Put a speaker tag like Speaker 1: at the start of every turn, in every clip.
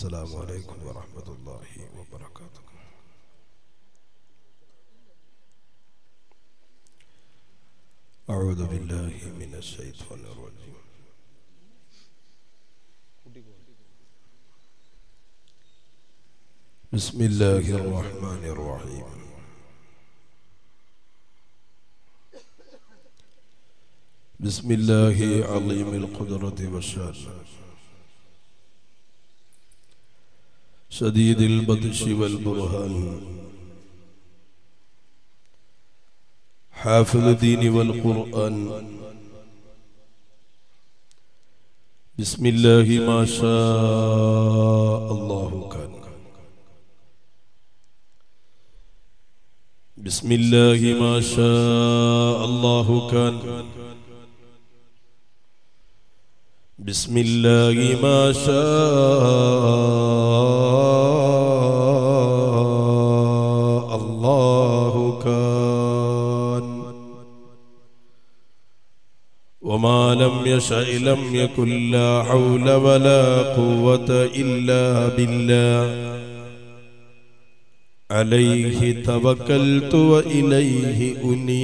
Speaker 1: السلام عليكم ورحمة الله وبركاته أعوذ بالله من الشيطان الرجيم بسم الله الرحمن الرحيم بسم الله عظيم القدرة والشان شديد البطش والبرهان حافظ الدين والقرآن بسم الله ما شاء الله كان بسم الله ما شاء الله كان بسم الله ما شاء الله كان وما لم يشأ لم يكن لا حول ولا قوة إلا بالله عليه توكلت وإليه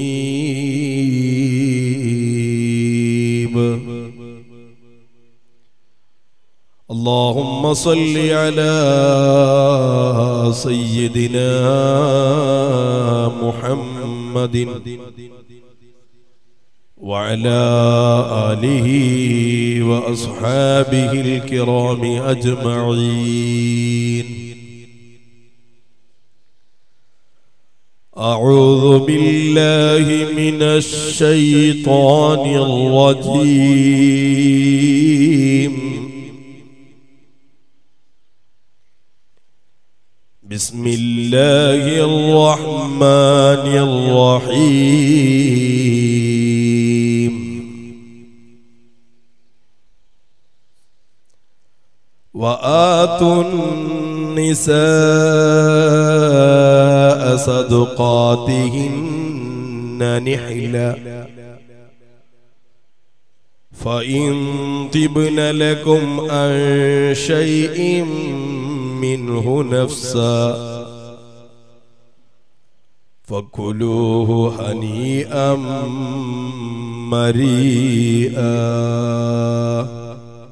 Speaker 1: أنيب اللهم صل على سيدنا محمد وعلى آله وأصحابه الكرام أجمعين أعوذ بالله من الشيطان الرجيم بسم الله الرحمن الرحيم وآتوا النساء صدقاتهن نحلا فإن طبن لكم عن شيء منه نفسا فكلوه هنيئا مريئا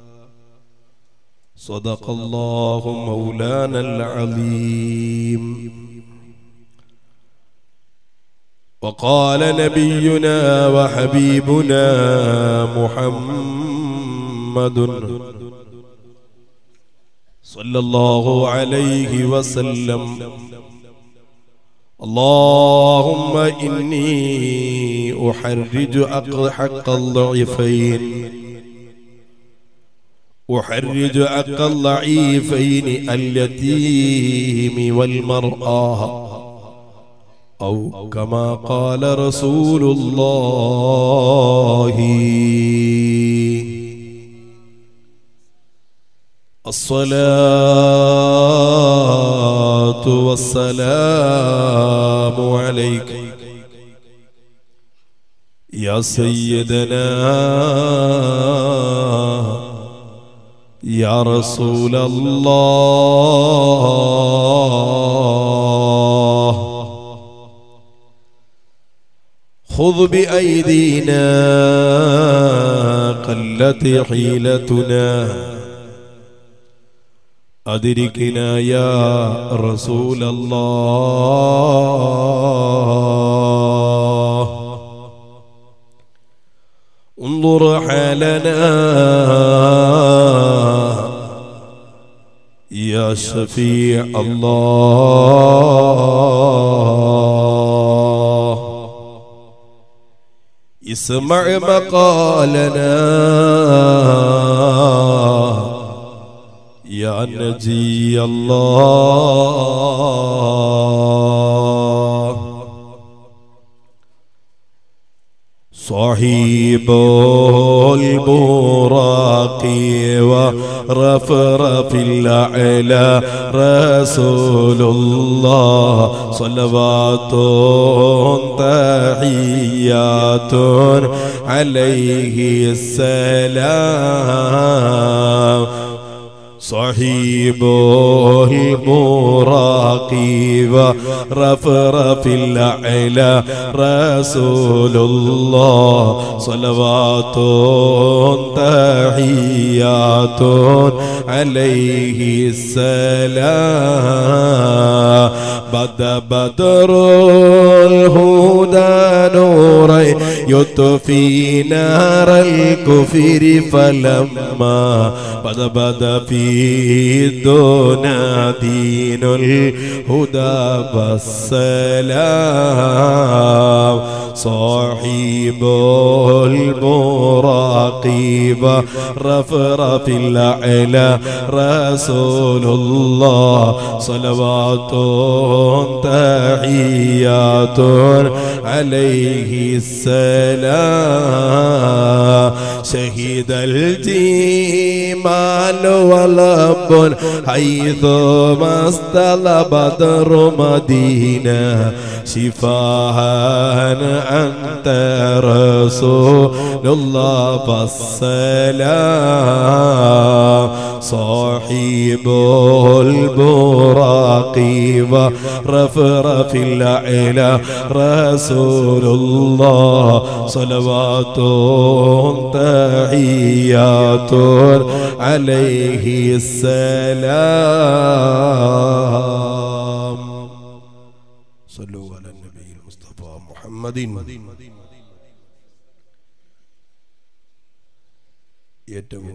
Speaker 1: صدق الله مولانا العظيم وقال نبينا وحبيبنا محمد صلى الله عليه وسلم اللهم إني أحرج حق الضعيفين أحرج حق الضعيفين اليتيم والمرأة أو كما قال رسول الله الصلاة والسلام عليك يا سيدنا يا رسول الله خذ بأيدينا قلت حيلتنا أدركنا يا رسول الله انظر حالنا يا شفيع الله اسمع مقالنا يا نجي الله صاحب البراق ورفرف الأعلى رسول الله صلوات تحيات عليه السلام صحيب المراقي ورفرف الأعلى رسول الله صلوات تحيات عليه السلام بدا بدر الهدى نورا يطفي نار الكفر فلما بدا بدا في الدنا دين الهدى والسلام صاحب المراقب رفرف الأعلى رسول الله صلوات تحيات عليه السلام شهد الجمال ولب حيث ما استلى بدر مدينة شفاء أنت رسول الله فالسلام صاحب البراق ورفرف الأعلى رسول الله صلوات تحيات عليه السلام صلوا على النبي المصطفى محمد ഏറ്റവും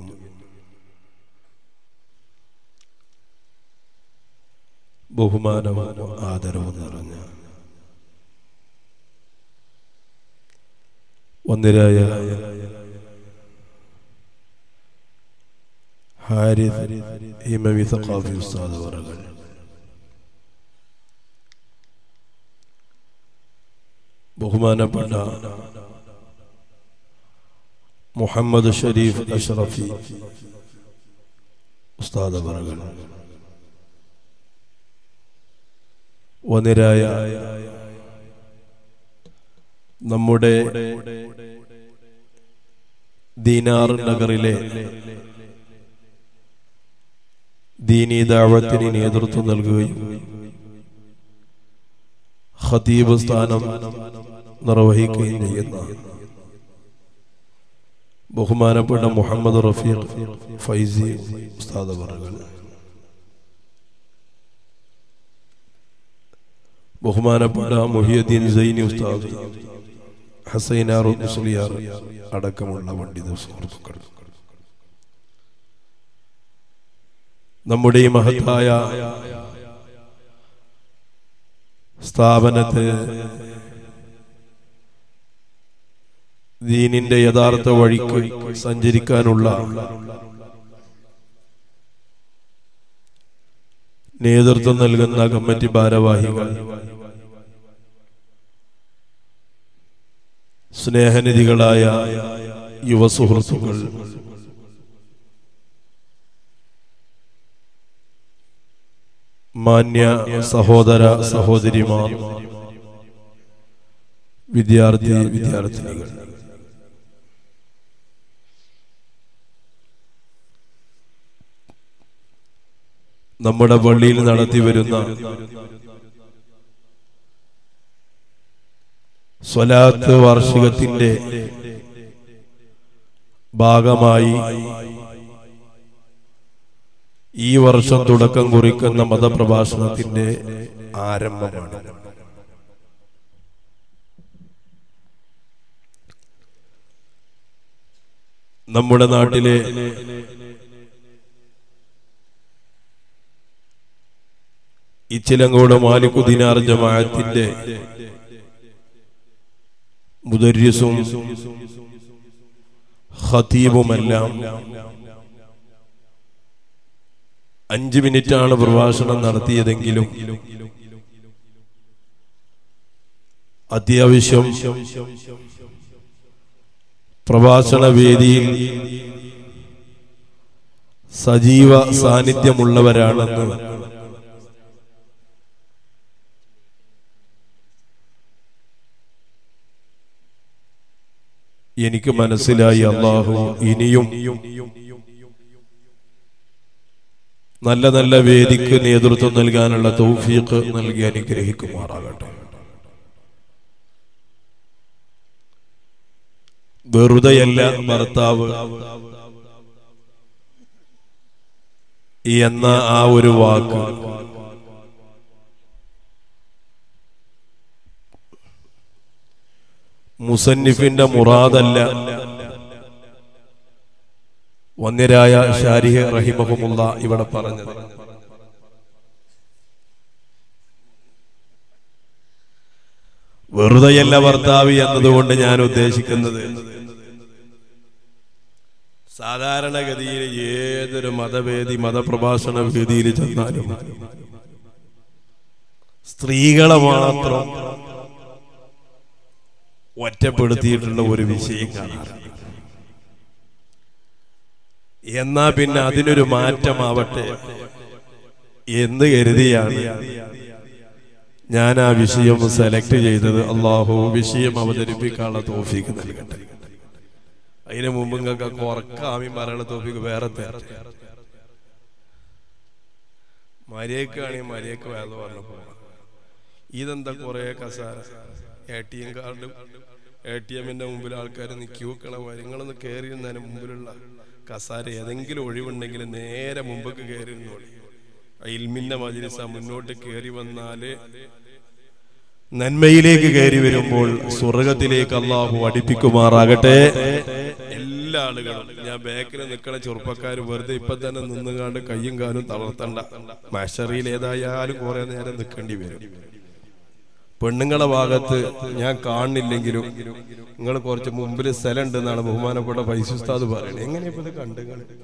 Speaker 1: ബഹുമാനവും ആദരവും നിറഞ്ഞ ഒന്നിരായ ഹാരിസ് ഹിമവി സഖാഫി ഉസ്താദ് അവറുകൾ ബഹുമാനപ്പെട്ട മുഹമ്മദ് ഷരീഫ് അഷ്റഫി ഉസ്താദ് അവറുകൾ ഒന്നിരായ നമ്മുടെ ദീനാർ നഗറിലെ ദീനീ ദാവത്തിന് നേതൃത്വം നൽകുകയും ഖതീബ് സ്ഥാനം നിർവഹിക്കുകയും ചെയ്യുന്ന ബഹുമാനപ്പെട്ട മുഹമ്മദ് റഫീഖ് ഫൈസി ഉസ്താദ് അവറുകൾ ബഹുമാനപ്പെട്ട മുഹിയുദ്ദീൻ സൈനി ഉസ്താദ് ഹസൈനാർ മുസ്ലിയാർ അടക്കമുള്ള പണ്ഡിത സുഹൃത്തുക്കൾ നമ്മുടെ ഈ മഹത്തായ സ്ഥാപനത്തെ ദീനിന്റെ യഥാർത്ഥ വഴിക്ക് സഞ്ചരിക്കാനുള്ള നേതൃത്വം നൽകുന്ന കമ്മിറ്റി ഭാരവാഹികൾ സ്നേഹനിധികളായ യുവസുഹൃത്തുക്കൾ മാന്യ സഹോദര സഹോദരിമാർ വിദ്യാർത്ഥി വിദ്യാർത്ഥിനികൾ നമ്മുടെ പള്ളിയിൽ നടത്തി വരുന്ന സ്വലാത്ത് വാർഷികത്തിന്റെ ഭാഗമായി ഈ വർഷം തുടക്കം കുറിക്കുന്ന മതപ്രഭാഷണത്തിന്റെ ആരംഭമാണ് നമ്മുടെ നാട്ടിലെ ഇച്ചിലങ്കോട് മാലിക്കുദിനാർ ജമാഅത്തിന്റെ മുദര്യസും ഖതീബുമെല്ലാം അഞ്ച് മിനിറ്റാണ് പ്രഭാഷണം നടത്തിയതെങ്കിലും അത്യാവശ്യം പ്രഭാഷണ വേദിയിൽ സജീവ സാന്നിധ്യമുള്ളവരാണെന്ന് എനിക്ക് മനസ്സിലായി അള്ളാഹു ഇനിയും നല്ല നല്ല വേദിക്ക് നേതൃത്വം നൽകാനുള്ള തൗഫീഖ് നൽകി അനുഗ്രഹിക്കുമാറാകട്ടെ വെറുതെയല്ല ഭർത്താവ് എന്ന ആ ഒരു വാക്ക് മുസന്നിഫിന്റെ മുറാദല്ല വന്യരായ ഷാരിഹ് റഹിമഹുമുള്ള ഇവിടെ പറഞ്ഞത് വെറുതെയല്ല ഭർത്താവ് എന്നതുകൊണ്ട് ഞാൻ ഉദ്ദേശിക്കുന്നത് സാധാരണഗതിയിൽ ഏതൊരു മതവേദി മതപ്രഭാഷണ വേദിയിൽ ചെന്നാലും സ്ത്രീകളെ മാത്രം ഒറ്റപ്പെടുത്തിയിട്ടുള്ള ഒരു വിഷയം കാണാറുണ്ട് എന്നാ പിന്നെ അതിനൊരു മാറ്റമാവട്ടെ എന്ന് കരുതിയാണ് ഞാൻ ആ വിഷയം സെലക്ട് ചെയ്തത് അള്ളാഹു വിഷയം അവതരിപ്പിക്കാനുള്ള തോഫിക്ക് നൽകട്ടെ അതിനു മുമ്പ് നിങ്ങൾക്ക് കുറക്കാമി പറയണ തോഫിക്ക് വേറെ തരട്ടെ മര്യാദക്കാണെങ്കിൽ മര്യാദക്ക് വേദ പറഞ്ഞു പോകണം ഇതെന്താ കുറെ കസാര A T M card A T എമ്മിന്റെ മുമ്പിൽ ആൾക്കാർ ക്യൂ വെക്കണ നിങ്ങളൊന്ന് കയറി ഇരുന്നതിന് മുമ്പിലുള്ള കസാര ഏതെങ്കിലും ഒഴിവുണ്ടെങ്കിൽ നേരെ മുമ്പക്ക് കയറി ഇരുന്നോളി ഇൽമിന്റെ മജിലിസ മുന്നോട്ട് കയറി വന്നാല് നന്മയിലേക്ക് കയറി വരുമ്പോൾ സ്വർഗത്തിലേക്ക് അള്ളാഹു അടുപ്പിക്കുമാറാകട്ടെ എല്ലാ ആളുകളും ഞാൻ ബാക്കിൽ നിൽക്കണ ചെറുപ്പക്കാർ വെറുതെ ഇപ്പൊ തന്നെ നിന്നുകാണ്ട് കയ്യും കാലും തളർത്തണ്ട മഷറിയിൽ ഏതായാലും കുറെ നേരം നിൽക്കേണ്ടി വരും പെണ്ണുങ്ങളെ ഭാഗത്ത് ഞാൻ കാണുന്നില്ലെങ്കിലും നിങ്ങൾ കുറച്ച് മുമ്പിൽ സ്ഥലം ഉണ്ടെന്നാണ് ബഹുമാനപ്പെട്ട പൈസുസ്താദ് പറയുന്നത് എങ്ങനെയാ ഇത് കണ്ടു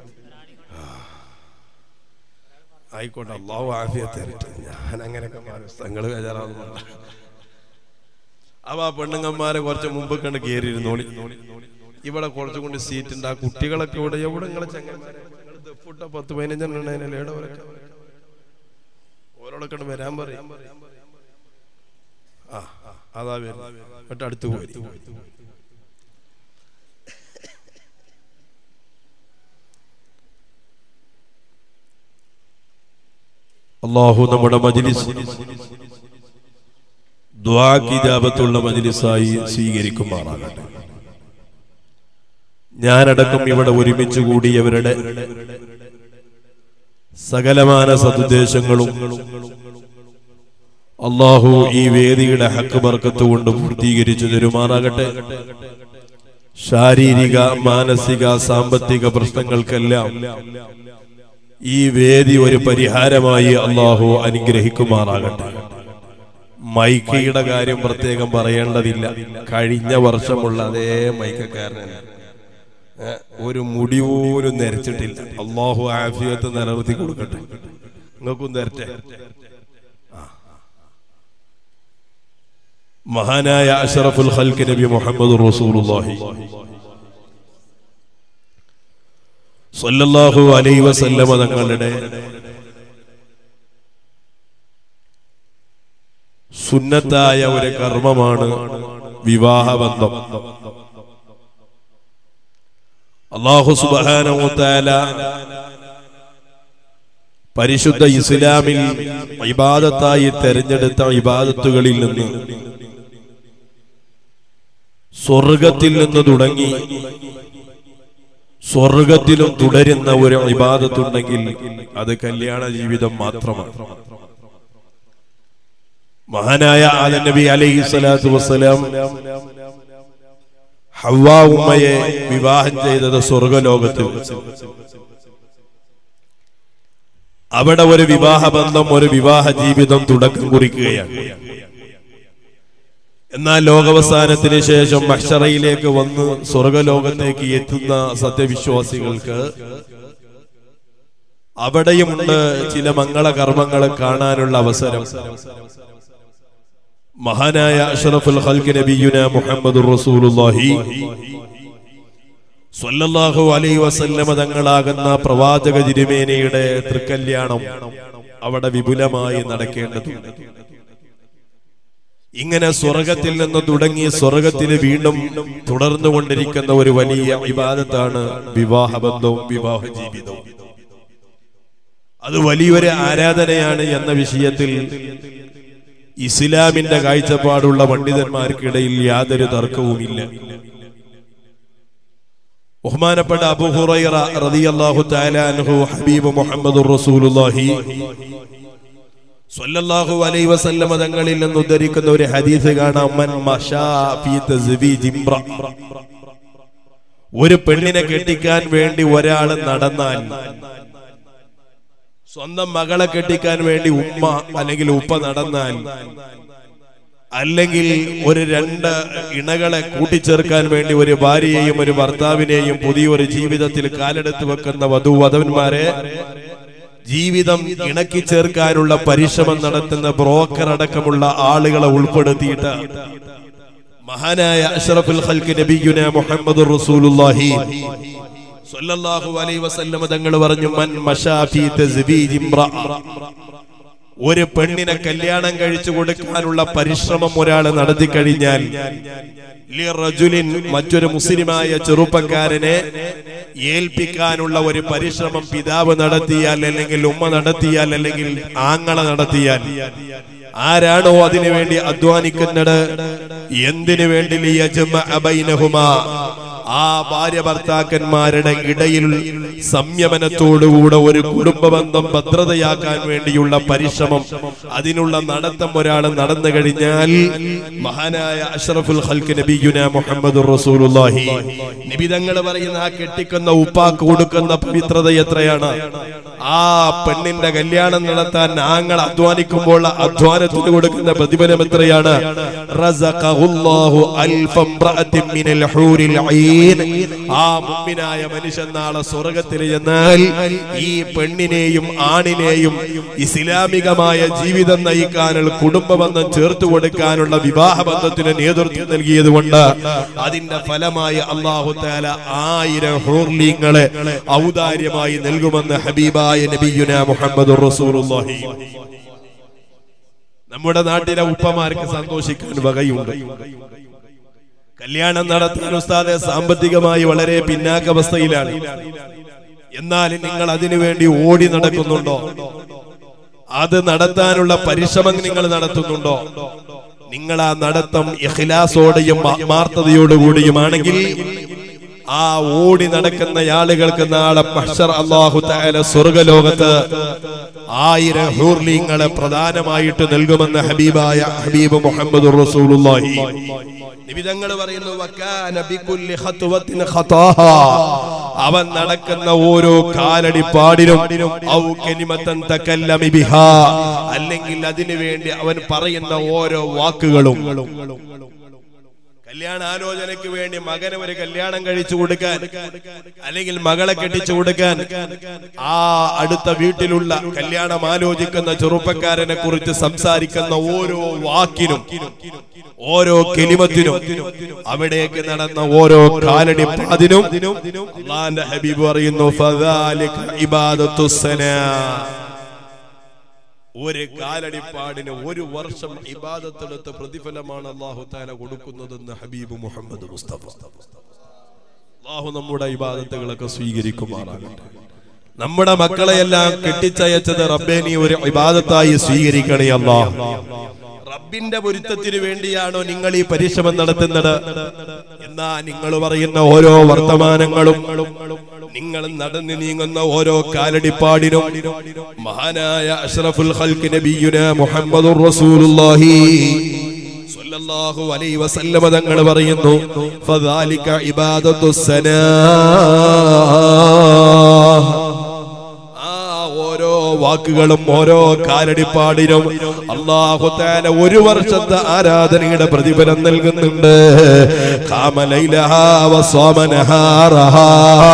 Speaker 1: ആയിക്കോട്ടെ അള്ളാഹു ആഫിയത്ത് തരട്ടെ ഞാൻ അങ്ങനെയൊക്കെ നിങ്ങൾ ബേജാറാവുന്നു അപ്പൊ ആ പെണ്ണുങ്ങന്മാരെ കുറച്ച് മുമ്പ് കണ്ട് കയറിയിരുന്നോളി ഇവിടെ കുറച്ചും കൊണ്ട് സീറ്റ് ഉണ്ട് ആ കുട്ടികളൊക്കെ ഇവിടെ എവിടെ നിങ്ങളെ ചങ്ങന്മാരെ ദഫുട്ട പത്ത് പതിനഞ്ചെണ്ണം ഏടവരൊക്കെ ഓരോടൊക്കെ വരാൻ പറയും ആ അതാ വരുന്നത് എന്നിട്ട് അടുത്ത് പോയി അള്ളാഹു നമ്മുടെ മജ്ലിസ് ദ്വാക്കിജാപത്തുള്ള മജ്ലിസായി സ്വീകരിക്കുമാറാകട്ടെ ഞാനടക്കം ഇവിടെ ഒരുമിച്ച് കൂടിയവരുടെ സകലമാന സതുദ്ദേശങ്ങളും അള്ളാഹു ഈ വേദിയുടെ ഹക്ക് ബർക്കത്ത് കൊണ്ട് പൂർത്തീകരിച്ചു തരുമാറാകട്ടെ ശാരീരിക മാനസിക സാമ്പത്തിക പ്രശ്നങ്ങൾക്കെല്ലാം ഈ വേദി ഒരു പരിഹാരമായി അള്ളാഹു അനുഗ്രഹിക്കുമാറാകട്ടെ മൈക്കയുടെ കാര്യം പ്രത്യേകം പറയേണ്ടതില്ല കഴിഞ്ഞ വർഷമുള്ള അതേ മൈക്കക്കാരനാണ് ഏ, ഒരു മുടി പോലും നരച്ചിട്ടില്ല അള്ളാഹു ആഫിയത്ത് നിലനിർത്തി കൊടുക്കട്ടെ നിങ്ങൾക്കും തരട്ടെ മഹാനായ അഷറഫുൽ ഖൽക്ക് നബി മുഹമ്മദ് റസൂലുള്ളാഹി സല്ലല്ലാഹു അലൈഹി വസല്ലമ തങ്ങളുടെ സുന്നത്തായ ഒരു കർമ്മമാണ് വിവാഹബന്ധം അള്ളാഹു സുബ്ഹാനഹു തആല പരിശുദ്ധ ഇസ്ലാമിൽ ഇബാദത്തായി തെരഞ്ഞെടുത്ത ഇബാദത്തുകളിൽ നിന്ന് സ്വർഗത്തിൽ നിന്ന് തുടങ്ങി സ്വർഗത്തിലും തുടരുന്ന ഒരു ഇബാദത്തുണ്ടെങ്കിൽ അത് കല്യാണ ജീവിതം മാത്രമാണ് മഹാനായ ആദം നബി അലൈഹി സ്വലാത്തു വസ്സലാം ഹവ്വാ ഉമ്മയെ വിവാഹം ചെയ്തത് സ്വർഗലോകത്ത് വെച്ച്. അവിടെ ഒരു വിവാഹ ബന്ധം ഒരു വിവാഹ ജീവിതം തുടക്കം കുറിക്കുകയാണ് എന്നാൽ ലോകാവസാനത്തിന് ശേഷം മക്ഷറയിലേക്ക് വന്ന് സ്വർഗലോകത്തേക്ക് എത്തുന്ന സത്യവിശ്വാസികൾക്ക് അവിടെയുമുണ്ട് ചില മംഗളകർമ്മങ്ങൾ കാണാനുള്ള അവസരം മഹാനായ അഷ്റഫുൽ ഖൽക്ക് നബിയുന മുഹമ്മദ് റസൂലുള്ളാഹി സ്വല്ലല്ലാഹു അലൈഹി വസല്ലമ തങ്ങളാകുന്ന പ്രവാചക തിരുമേനയുടെ തൃക്കല്യാണം അവിടെ വിപുലമായി നടക്കേണ്ടതുണ്ട് ഇങ്ങനെ സ്വർഗത്തിൽ നിന്ന് തുടങ്ങി സ്വർഗത്തിൽ വീണ്ടും തുടർന്നുകൊണ്ടിരിക്കുന്ന ഒരു വലിയ വിവാദത്താണ് വിവാഹബന്ധവും വിവാഹ ജീവിതവും അത് വലിയൊരു ആരാധനയാണ് എന്ന വിഷയത്തിൽ ഇസ്ലാമിന്റെ കാഴ്ചപ്പാടുള്ള പണ്ഡിതന്മാർക്കിടയിൽ യാതൊരു തർക്കവുമില്ല ബഹുമാനപ്പെട്ട അബൂ ഹുറൈറ റളിയല്ലാഹു തആല അൻഹു ഹബീബ് മുഹമ്മദുർ റസൂലുള്ളാഹി സ്വല്ലല്ലാഹു അലൈഹി വസല്ലമ തങ്ങളിൽ നിന്ന് ഉദ്ധരിക്കുന്ന ഒരു ഹദീസ് കാണാം മൻ മശാ ഫീ തസ്ബീജ് ഇംറ ഒരു പെണ്ണിനെ കെട്ടിക്കാൻ വേണ്ടി ഒരാൾ നടന്നാൽ സ്വന്തം മകളെ കെട്ടിക്കാൻ വേണ്ടി ഉമ്മ അല്ലെങ്കിൽ ഉപ്പ നടന്നാൽ അല്ലെങ്കിൽ ഒരു രണ്ട് ഇണകളെ കൂട്ടിച്ചേർക്കാൻ വേണ്ടി ഒരു ഭാര്യയെയും ഒരു ഭർത്താവിനെയും പുതിയൊരു ജീവിതത്തിൽ കാലെടുത്ത് വെക്കുന്ന വധുവധവന്മാരെ ജീവിതം ഇണക്കി ചേർക്കാനുള്ള പരിശ്രമം നടത്തുന്ന ബ്രോക്കർ അടക്കമുള്ള ആളുകളെ ഉൾപ്പെടുത്തിയിട്ട് മഹാനായ അഷ്റഫുൽ ഖൽക്ക് നബിയുന മുഹമ്മദ് റസൂലുള്ളാഹി സ്വല്ലല്ലാഹു അലൈഹി വസല്ലം തങ്ങൾ പറഞ്ഞു മൻ മശാ ഫീ തസ്ബീജ് ഇംറഅ ഒരു പെണ്ണിനെ കല്യാണം കഴിച്ചു കൊടുക്കാനുള്ള പരിശ്രമം ഒരാൾ നടത്തി കഴിഞ്ഞാൽ ലിറജുലിൻ മറ്റൊരു മുസ്ലിമായ ചെറുപ്പക്കാരനെ ഏൽപ്പിക്കാനുള്ള ഒരു പരിശ്രമം പിതാവ് നടത്തിയാൽ അല്ലെങ്കിൽ ഉമ്മ നടത്തിയാൽ അല്ലെങ്കിൽ ആങ്ങള നടത്തിയാൽ ആരാണോ അതിനു വേണ്ടി അധ്വാനിക്കുന്നത് എന്തിനു വേണ്ടി ലിയജ്മഅ ബൈനഹുമാ ആ ഭാര്യ ഭർത്താക്കന്മാരുടെ ഇടയിൽ സംയമനത്തോടുകൂടെ ഒരു കുടുംബ ബന്ധം ഭദ്രതയാക്കാൻ വേണ്ടിയുള്ള പരിശ്രമം അതിനുള്ള നടത്തം ഒരാൾ നടന്നു കഴിഞ്ഞാൽ മഹാനായ അഷ്റഫുൽ ഖൽക്ക് നബിയുന മുഹമ്മദ് റസൂലുള്ളാഹി നിബിതങ്ങൾ പറയുന്ന ആ കെട്ടിക്കുന്ന ഉപ്പാക്ക് കൊടുക്കുന്ന പവിത്രത എത്രയാണ് ആ പെണ്ണിന്റെ കല്യാണം നടത്താൻ ആങ്ങൾ അധ്വാനിക്കുമ്പോൾ അധ്വാനത്തിന് കൊടുക്കുന്ന പ്രതിഫലം എത്രയാണ് റസഖഹുല്ലാഹു അൽഫം റഅത്തിൻ മിനൽ ഹൂരിൽ ഐൻ ആ മുഅ്മിനായ മനുഷ്യൻ നാളെ സ്വർഗ്ഗത്തിൽ ചെന്നാൽ ഈ പെണ്ണിനെയും ആണിനെയും ഇസ്ലാമികമായ ജീവിതം നയിക്കാനുള്ള കുടുംബ ബന്ധം ചേർത്ത് കൊടുക്കാനുള്ള വിവാഹ ബന്ധത്തിന് നേതൃത്വം നൽകിയത് കൊണ്ട് അതിന്റെ ഫലമായി അള്ളാഹു താല ആയിരം ഹൂർലിങ്ങളെ ഔദാര്യമായി നൽകുമെന്ന് ഹബീബായ നബിയുന മുഹമ്മദ് റസൂലുള്ളാഹി നമ്മുടെ നാട്ടിലെ ഉപ്പമാർക്ക് സന്തോഷിക്കാൻ വകയുണ്ട് കല്യാണം നടത്താൻ ഉസ്താദെ സാമ്പത്തികമായി വളരെ പിന്നാക്കവസ്ഥയിലാണ് എന്നാൽ നിങ്ങൾ അതിനു വേണ്ടി ഓടി നടക്കുന്നുണ്ടോ അത് നടത്താനുള്ള പരിശ്രമം നിങ്ങൾ നടത്തുന്നുണ്ടോ നിങ്ങൾ ആ നടത്തം ഇഖ്ലാസോടെയും ആത്മാർത്ഥതയോടുകൂടിയുമാണെങ്കിൽ ആ ഓടി നടക്കുന്ന ആളുകൾക്ക് നാളെ മഹ്ശർ അല്ലാഹു തആല സ്വർഗലോകത്ത് ആയിരം ഹൂർലിങ്ങളെ പ്രധാനമായിട്ട് നൽകുമെന്ന് ഹബീബായ ഹബീബ് മുഹമ്മദ് റസൂലുള്ളാഹി നിബിതങ്ങൾ പറയുന്നു വക്കാന ബികുല്ലി ഖത്വത്തിൻ ഖതാഹ അവൻ നടക്കുന്ന ഓരോ കാലടി പാടിനും ഔ കലിമത്തൻ തകല്ലമി ബിഹാ അല്ലെങ്കിൽ അതിനു വേണ്ടി അവൻ പറയുന്ന ഓരോ വാക്കുകളും കല്യാണ ആലോചനയ്ക്ക് വേണ്ടി മകന് ഒരു കല്യാണം കഴിച്ചു കൊടുക്കാൻ അല്ലെങ്കിൽ മകളെ കെട്ടിച്ചു കൊടുക്കാൻ ആ അടുത്ത വീട്ടിലുള്ള കല്യാണം ആലോചിക്കുന്ന ചെറുപ്പക്കാരനെ കുറിച്ച് സംസാരിക്കുന്ന ഓരോ വാക്കിനും ഓരോ കെലിമത്തിനും അവിടേക്ക് നടന്ന ഓരോ കാലടി പാതിനും അള്ളാന്റെ ഹബീബ് പറയുന്നു ഫദാലിക ഇബാദത്തുസ്സനാ ഒരു കാലടിപ്പാടിന് ഒരു വർഷം ഇബാദത്തെടുത്ത പ്രതിഫലമാണ് അള്ളാഹു താല കൊടുക്കുന്നതെന്ന് ഹബീബ് മുഹമ്മദ് മുസ്തഫ അള്ളാഹു നമ്മുടെ ഇബാദത്തുകളൊക്കെ സ്വീകരിക്കുമാറാകട്ടെ നമ്മുടെ മക്കളെയെല്ലാം കെട്ടിച്ചയച്ചത് റബ്ബെ നീ ഒരു ഇബാദത്തായി സ്വീകരിക്കണേ അല്ലാഹ് റബ്ബിന്റെ പൊരുത്തത്തിന് വേണ്ടിയാണോ നിങ്ങൾ ഈ പരിശ്രമം നടത്തുന്നത് എന്നാ നിങ്ങൾ പറയുന്ന ഓരോ വർത്തമാനങ്ങളും നിങ്ങൾ നടന്നു നീങ്ങുന്ന ഓരോ കാലടിപ്പാടിനും മഹാനായ അഷ്റഫുൽ ഖൽക്ക് നബിയുന മുഹമ്മദുർ റസൂലുള്ളാഹി സ്വല്ലല്ലാഹു അലൈഹി വസല്ലമ തങ്ങൾ പറയുന്നു ഫദാലിക ഇബാദത്തുസ്സനാ ആ ഓരോ വാക്കുകളും ഓരോ കാലടിപ്പാടിനും അള്ളാഹു താല ഒരു വർഷത്തെ ആരാധനയുടെ പ്രതിഫലം നൽകുന്നുണ്ട് കാമലൈലഹാ വസ്വാമനഹാറഹാ.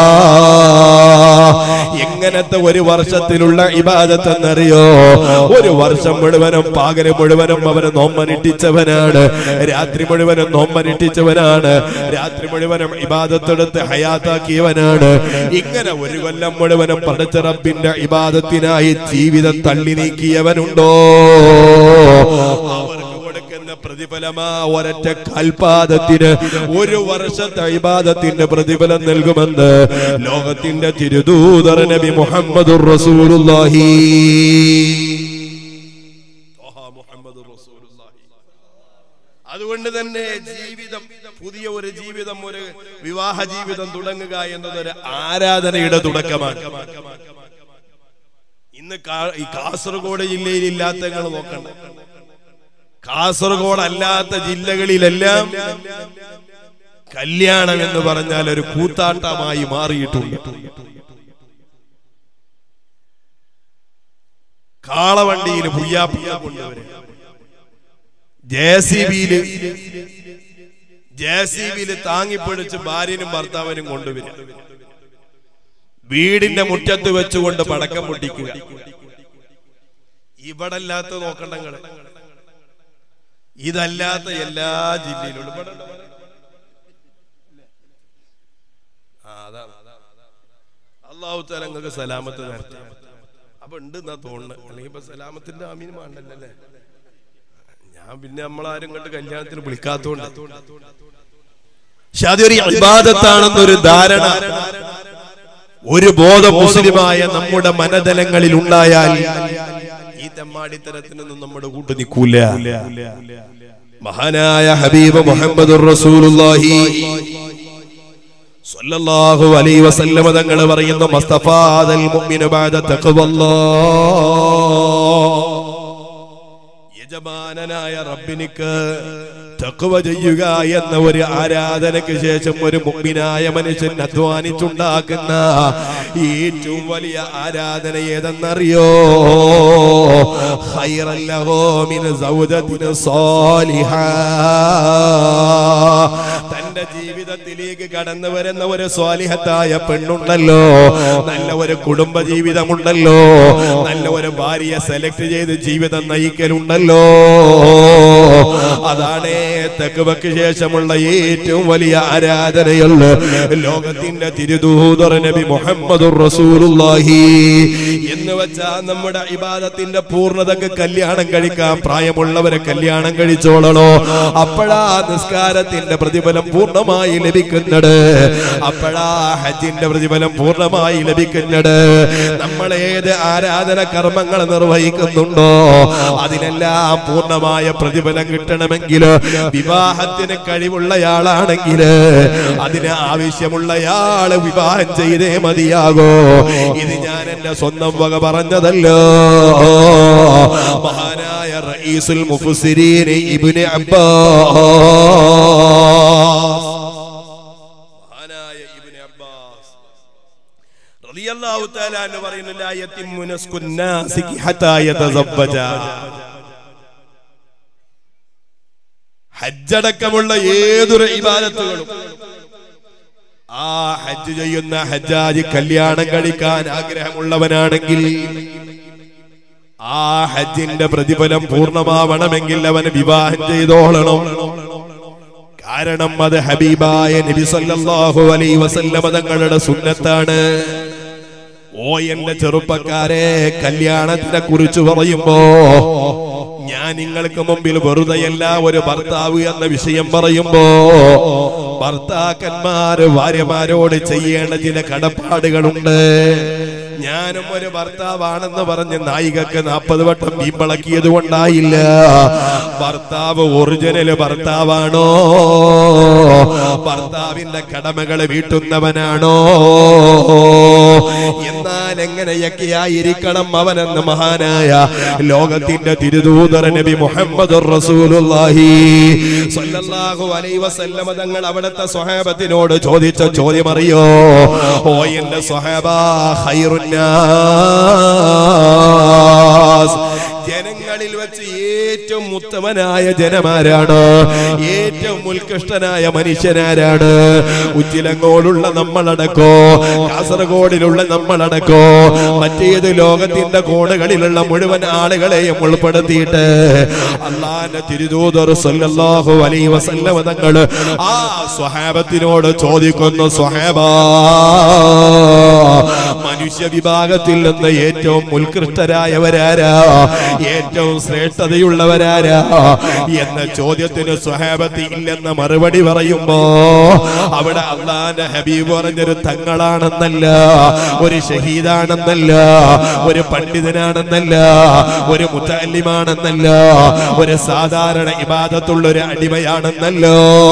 Speaker 1: എങ്ങനത്തെ ഒരു വർഷത്തിലുള്ള ഇബാദത്ത് എന്നറിയോ ഒരു വർഷം മുഴുവനും പകല് മുഴുവനും അവന് നോമ്പനിട്ടിച്ചവനാണ് രാത്രി മുഴുവനും നോമ്പനിട്ടിച്ചവനാണ് രാത്രി മുഴുവനും ഇബാദത്തെടുത്ത് ഹയാത്താക്കിയവനാണ് ഇങ്ങനെ ഒരു കൊല്ലം മുഴുവനും പഠിച്ച റബ്ബിന്റെ ഇബാദത്തിനായി ജീവിതം തള്ളി നീക്കിയവനുണ്ടോ അവർക്ക് കൊടുക്കുന്ന പ്രതിഫലമാ ഒരൊറ്റ കൽപാദത്തിന് ഒരു വർഷത്തെ ഇബാദത്തിന്റെ പ്രതിഫലം നൽകുമെന്ന് ലോകത്തിന്റെ തിരുദൂതർ നബി മുഹമ്മദ് റസൂലുള്ളാഹി മുഹമ്മദ് റസൂലുള്ളാഹി അതുകൊണ്ട് തന്നെ ജീവിതം പുതിയ ഒരു ജീവിതം ഒരു വിവാഹ ജീവിതം തുടങ്ങുക എന്നതൊരു ആരാധനയുടെ തുടക്കമാണ് ഇന്ന് കാ- ഈ കാസർഗോഡ് ജില്ലയിൽ ഇല്ലാത്ത നിങ്ങൾ നോക്കണ്ട കാസർഗോഡ് അല്ലാത്ത ജില്ലകളിലെല്ലാം കല്യാണം എന്ന് പറഞ്ഞാൽ ഒരു കൂത്താട്ടമായി മാറിയിട്ടുണ്ട് കാളവണ്ടിയിൽ പുയ്യാപ്പിയ കൊണ്ടുവരിക ജെ സി ബിയില് ജെ സി ബിയില് താങ്ങിപ്പിടിച്ച് ഭാര്യനും ഭർത്താവിനും കൊണ്ടുവരിക വീടിന്റെ മുറ്റത്ത് വെച്ചുകൊണ്ട് പടക്കം പൊട്ടിക്കുക ഇവിടല്ലാത്ത നോക്കണ്ടങ്ങള് ഇതല്ലാത്ത എല്ലാ ജില്ലയിലും ഇവിടെ ഉണ്ടോ? ആ, അതാണ്. അള്ളാഹു താല നിങ്ങൾക്ക് സലാമത്ത് നേരത്തെ അപ്പൊ ഉണ്ട് എന്നാ തോന്നുന്നത് അല്ലെങ്കിൽ ഇപ്പൊ സലാമത്തിന്റെ അമീൻ വേണ്ടല്ലേ ഞാൻ പിന്നെ നമ്മളാരും കണ്ട് കല്യാണത്തിന് വിളിക്കാത്തോണ്ട് പക്ഷെ അതൊരു ഇബാദത്താണെന്നൊരു ധാരണ ഒരു ബോധം മുസ്ലിമായ നമ്മുടെ മനതലങ്ങളിൽ ഉണ്ടായാൽ ഈ തെമ്മാടിത്തരത്തിനൊന്നും നമ്മുടെ കൂട്ട് നിൽക്കൂല മഹാനായ ഹബീബ് മുഹമ്മദ് റസൂലുള്ളാഹി സ്വല്ലല്ലാഹു അലൈഹി വസല്ലമ തങ്ങൾ പറയുന്നു മസ്തഫാദൽ മുഅ്മിനു ബഅദ തഖ്വല്ലാഹ് യജമാനനായ റബ്ബിനിക്ക് തഖ്വ ചെയ്യുക എന്ന ഒരു ആരാധനയ്ക്ക് ശേഷം ഒരു മുഗ്മിനായ മനുഷ്യൻ അധ്വാനിച്ചുണ്ടാക്കുന്ന ഏറ്റവും വലിയ ആരാധന ഏതെന്നറിയോ ഖൈറൻ ലഹു മിൻ സൗജത്തിൻ സാലിഹ തന്റെ ജീവിതത്തിലേക്ക് കടന്നു വരുന്ന ഒരു സ്വാലിഹത്തായ പെണ്ണുണ്ടല്ലോ നല്ല ഒരു കുടുംബ ജീവിതമുണ്ടല്ലോ നല്ല ഒരു ഭാര്യയെ സെലക്ട് ചെയ്ത് ജീവിതം നയിക്കലുണ്ടല്ലോ അതാണ് തെക്കുവക്ക് ശേഷമുള്ള ഏറ്റവും വലിയ ആരാധനയുള്ള ലോകത്തിന്റെ തിരുദൂതർ നബി മുഹമ്മദ് റസൂലുള്ളാഹി എന്ന് വെച്ചാ നമ്മുടെ ഇബാദത്തിന്റെ പൂർണ്ണതക്ക് കല്യാണം കഴിക്കാൻ പ്രായമുള്ളവരെ കല്യാണം കഴിച്ചോളണോ അപ്പോഴാ നിസ്കാരത്തിന്റെ പ്രതിഫലം പൂർണ്ണമായി ലഭിക്കുന്നത് അപ്പോഴാ ഹജ്ജിന്റെ പ്രതിഫലം പൂർണ്ണമായി ലഭിക്കുന്നത് നമ്മൾ ഏത് ആരാധന കർമ്മങ്ങൾ നിർവഹിക്കുന്നുണ്ടോ അതിനെല്ലാം പൂർണ്ണമായ പ്രതിഫലം കിട്ടണമെങ്കിൽ വിവാഹത്തിന് കഴിവുള്ളയാളാണെങ്കിൽ അതിന് ആവശ്യമുള്ളയാള് വിവാഹം ചെയ്തേ മതിയാകോ ഇത് ഞാൻ എന്റെ സ്വന്തം വക പറഞ്ഞതല്ലോ മഹാനായ റഈസുൽ മുഫസ്സിരീൻ ഇബ്നു അബ്ബാസ് മഹാനായ ഇബ്നു അബ്ബാസ് റളിയല്ലാഹു തആല എന്ന് പറയുന്നു ലാ യത്തിമു നസ്കുൻ നാസികി ഹത്താ യതസവ്വജ ഹജ്ജടക്കമുള്ള ഏതൊരു ഇബാദത്തുകളും ആ ഹജ്ജ് ചെയ്യുന്ന ഹജ്ജാജ് കല്യാണം കഴിക്കാൻ ആഗ്രഹമുള്ളവനാണെങ്കിൽ ആ ഹജ്ജിന്റെ പ്രതിഫലം പൂർണ്ണമാവണമെങ്കിൽ അവന് വിവാഹം ചെയ്തോളണം കാരണം അത് ഹബീബായ നബി സല്ലല്ലാഹു അലൈഹി വസല്ലമ തങ്ങളുടെ സുന്നത്താണ് ഓ എന്റെ ചെറുപ്പക്കാരെ കല്യാണത്തിനെ കുറിച്ച് പറയുമ്പോ ഞാൻ നിങ്ങൾക്ക് മുമ്പിൽ വെറുതെയല്ല ഒരു ഭർത്താവ് എന്ന വിഷയം പറയുമ്പോ ഭർത്താക്കന്മാര് ഭാര്യമാരോട് ചെയ്യേണ്ട ചില കടപ്പാടുകളുണ്ട് ഞാനും ഒരു ഭർത്താവാണെന്ന് പറഞ്ഞ് നായികക്ക് നാൽപ്പത് വട്ടം വീമ്പളക്കിയത് കൊണ്ടായില്ല ഭർത്താവ് ഒറിജിനൽ ഭർത്താവാണോ ഭർത്താവിന്റെ കടമകൾ വീട്ടുന്നവനാണോ എന്നാൽ എങ്ങനെയൊക്കെ ആയിരിക്കണം അവനെന്ന് മഹാനായ ലോകത്തിന്റെ തിരുദൂതർ നബി മുഹമ്മദ് റസൂലുള്ളാഹി സ്വല്ലല്ലാഹു അലൈഹി വസല്ലമ തങ്ങൾ അവിടുത്തെ സ്വഹാബത്തിനോട് ചോദിച്ച ചോദ്യം അറിയോ ഓ എന്റെ സ്വഹാബ ഖൈറുന്നാസ് ജനങ്ങളിൽ വെച്ച് ഏറ്റവും ഉത്തമനായ ജനമാരാണ് ഏറ്റവും ഉത്കൃഷ്ടനായ മനുഷ്യനാരാണ് ഉച്ചിലങ്ങോടുള്ള നമ്മളടക്കോ കാസർഗോഡിലുള്ള നമ്മളടക്കോ മറ്റേത് ലോകത്തിന്റെ കോണുകളിലുള്ള മുഴുവൻ ആളുകളെയും ഉൾപ്പെടുത്തിയിട്ട് അള്ളാന്റെ തിരുദൂതർ സല്ലല്ലാഹു അലൈഹി വസല്ലമ തങ്ങൾ ആ സ്വഹാബത്തിനോട് ചോദിക്കുന്നു സ്വഹാബ മനുഷ്യ വിഭാഗത്തിൽ നിന്ന് ഏറ്റവും ഉത്കൃഷ്ടരായവരാരാ ഏറ്റവും ശ്രേഷ്ഠതയുള്ളവരാരാ കഴിവുള്ളവരാരാ എന്ന ചോദ്യത്തിന് സ്വഹാബത്ത് ഇല്ലെന്ന മറുപടി പറയുമ്പോ അവിടെ അള്ളാന്റെ ഹബീബ് പറഞ്ഞൊരു തങ്ങളാണെന്നല്ല ഒരു ഷഹീദാണെന്നല്ല ഒരു പണ്ഡിതനാണെന്നല്ല ഒരു മുത്തല്ലിമാണെന്നല്ല ഒരു സാധാരണ ഇബാദത്തുള്ള ഒരു അടിമയാണെന്നല്ലോ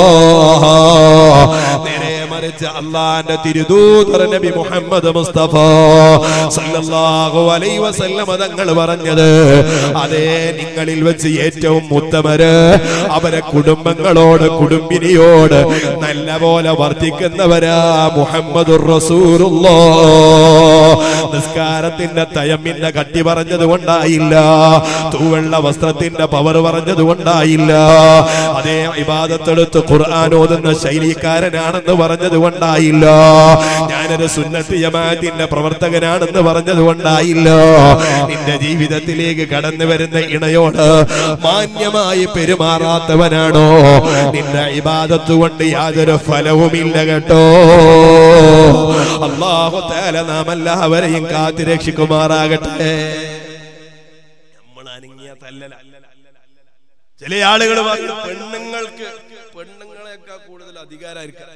Speaker 1: നേരെ മറിച്ച് അള്ളാന്റെ തിരുദൂതർ നബി മുഹമ്മദ് മുസ്തഫ സല്ലല്ലാഹു അലൈഹി വസല്ലം തങ്ങൾ പറഞ്ഞത് അതേ നിങ്ങളിൽ വെച്ച് ഏറ്റവും ഉത്തമര് അവരെ കുടുംബങ്ങളോട് കുടുംബിനിയോട് നല്ല പോലെ വർദ്ധിക്കുന്നവരാ മുഹമ്മദുർ റസൂലുള്ളാഹ് നിസ്കാരത്തിന്റെ തയമ്മിന്റെ കട്ടി പറഞ്ഞത് കൊണ്ടായില്ല തൂവെള്ള വസ്ത്രത്തിന്റെ പവർ പറഞ്ഞത് കൊണ്ടായില്ല അതേ ഇബാദത്തെടുത്ത് ഖുർആൻ ഓതുന്ന ശൈലിക്കാരനാണെന്ന് പറഞ്ഞത് കൊണ്ടായില്ല ഞാനൊരു സുന്നത്ത് ജമാഅത്തിന്റെ പ്രവർത്തകനാണെന്ന് പറഞ്ഞത് കൊണ്ടായില്ല നിന്റെ ജീവിതത്തിലേക്ക് കടന്നു വരുന്ന ഇണയോട് മാന്യമായി പെരുമാറാത്തവനാണോ നിന്റെ ഇബാദത്ത് കൊണ്ട് യാതൊരു ഫലവുമില്ല കേട്ടോ അള്ളാഹു തആല നാം എല്ലാവരെയും കാത്തു രക്ഷിക്കുമാറാകട്ടെ നമ്മൾ അനങ്ങിയ തല്ലല ചില ആളുകൾ പറയും പെണ്ണുങ്ങൾക്ക് പെണ്ണുങ്ങളെക്കാൾ കൂടുതൽ അധികാരമായിരിക്കും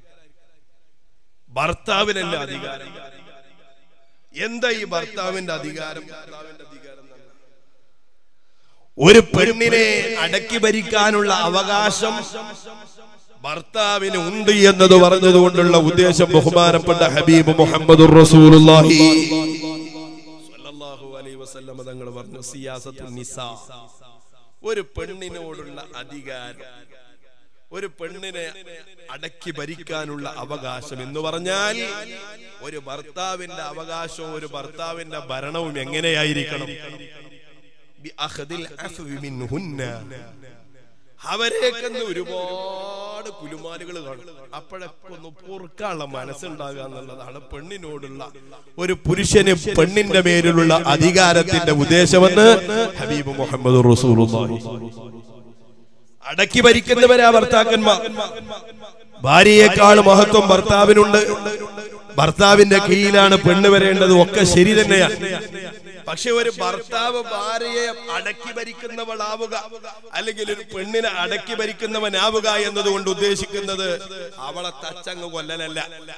Speaker 1: ഭർത്താവിനല്ല അധികാരം എന്താ ഈ ഭർത്താവിന്റെ അധികാരം ഭർത്താവിന്റെ അധികാരം എന്ന് പറഞ്ഞാൽ? ഒരു പെണ്ണിനെ അടക്കി ഭരിക്കാനുള്ള അവകാശം ഭർത്താവിന് ഉണ്ട് എന്നത് പറഞ്ഞതുകൊണ്ടുള്ള ഉദ്ദേശം ബഹുമാനപ്പെട്ട ഹബീബ് മുഹമ്മദ് റസൂലുള്ളാഹി സ്വല്ലല്ലാഹു അലൈഹി വസല്ലം തങ്ങൾ പറഞ്ഞു സിയാസത്തു നിസാ ഒരു പെണ്ണിനോടുള്ള അധികാരം ഒരു പെണ്ണിനെ അടക്കി ഭരിക്കാനുള്ള അവകാശം എന്ന് പറഞ്ഞാൽ ഒരു ഭർത്താവിന്റെ അവകാശവും ഒരു ഭർത്താവിന്റെ ഭരണവും എങ്ങനെയായിരിക്കണം ബി അഖദിൽ അഫ്വി മിൻഹുന്ന. അവരെയൊക്കെ ഒരുപാട് കുലുമാലുകൾ കാണും അപ്പോഴൊക്കെ ഒന്ന് പൊറുക്കാനുള്ള മനസ്സുണ്ടാകുക എന്നുള്ളതാണ് പെണ്ണിനോടുള്ള ഒരു പുരുഷന് പെണ്ണിന്റെ മേലുള്ള അധികാരത്തിന്റെ ഉദ്ദേശമെന്ന് ഹബീബ് മുഹമ്മദ് റസൂലുള്ളാഹി അടക്കി ഭരിക്കുന്നവരാ ഭർത്താക്കന്മാർ ഭാര്യയെക്കാൾ മഹത്വം ഭർത്താവിനുണ്ട് ഭർത്താവിന്റെ കീഴിലാണ് പെണ്ണ് വരേണ്ടത് ഒക്കെ ശരി തന്നെയാണ് പക്ഷെ ഒരു ഭർത്താവ് ഭാര്യയെ അടക്കി ഭരിക്കുന്നവളാവുക അല്ലെങ്കിൽ ഒരു പെണ്ണിനെ അടക്കി ഭരിക്കുന്നവനാവുക എന്നതുകൊണ്ട് ഉദ്ദേശിക്കുന്നത് അവളെ തച്ചങ്ങ് കൊല്ലലല്ല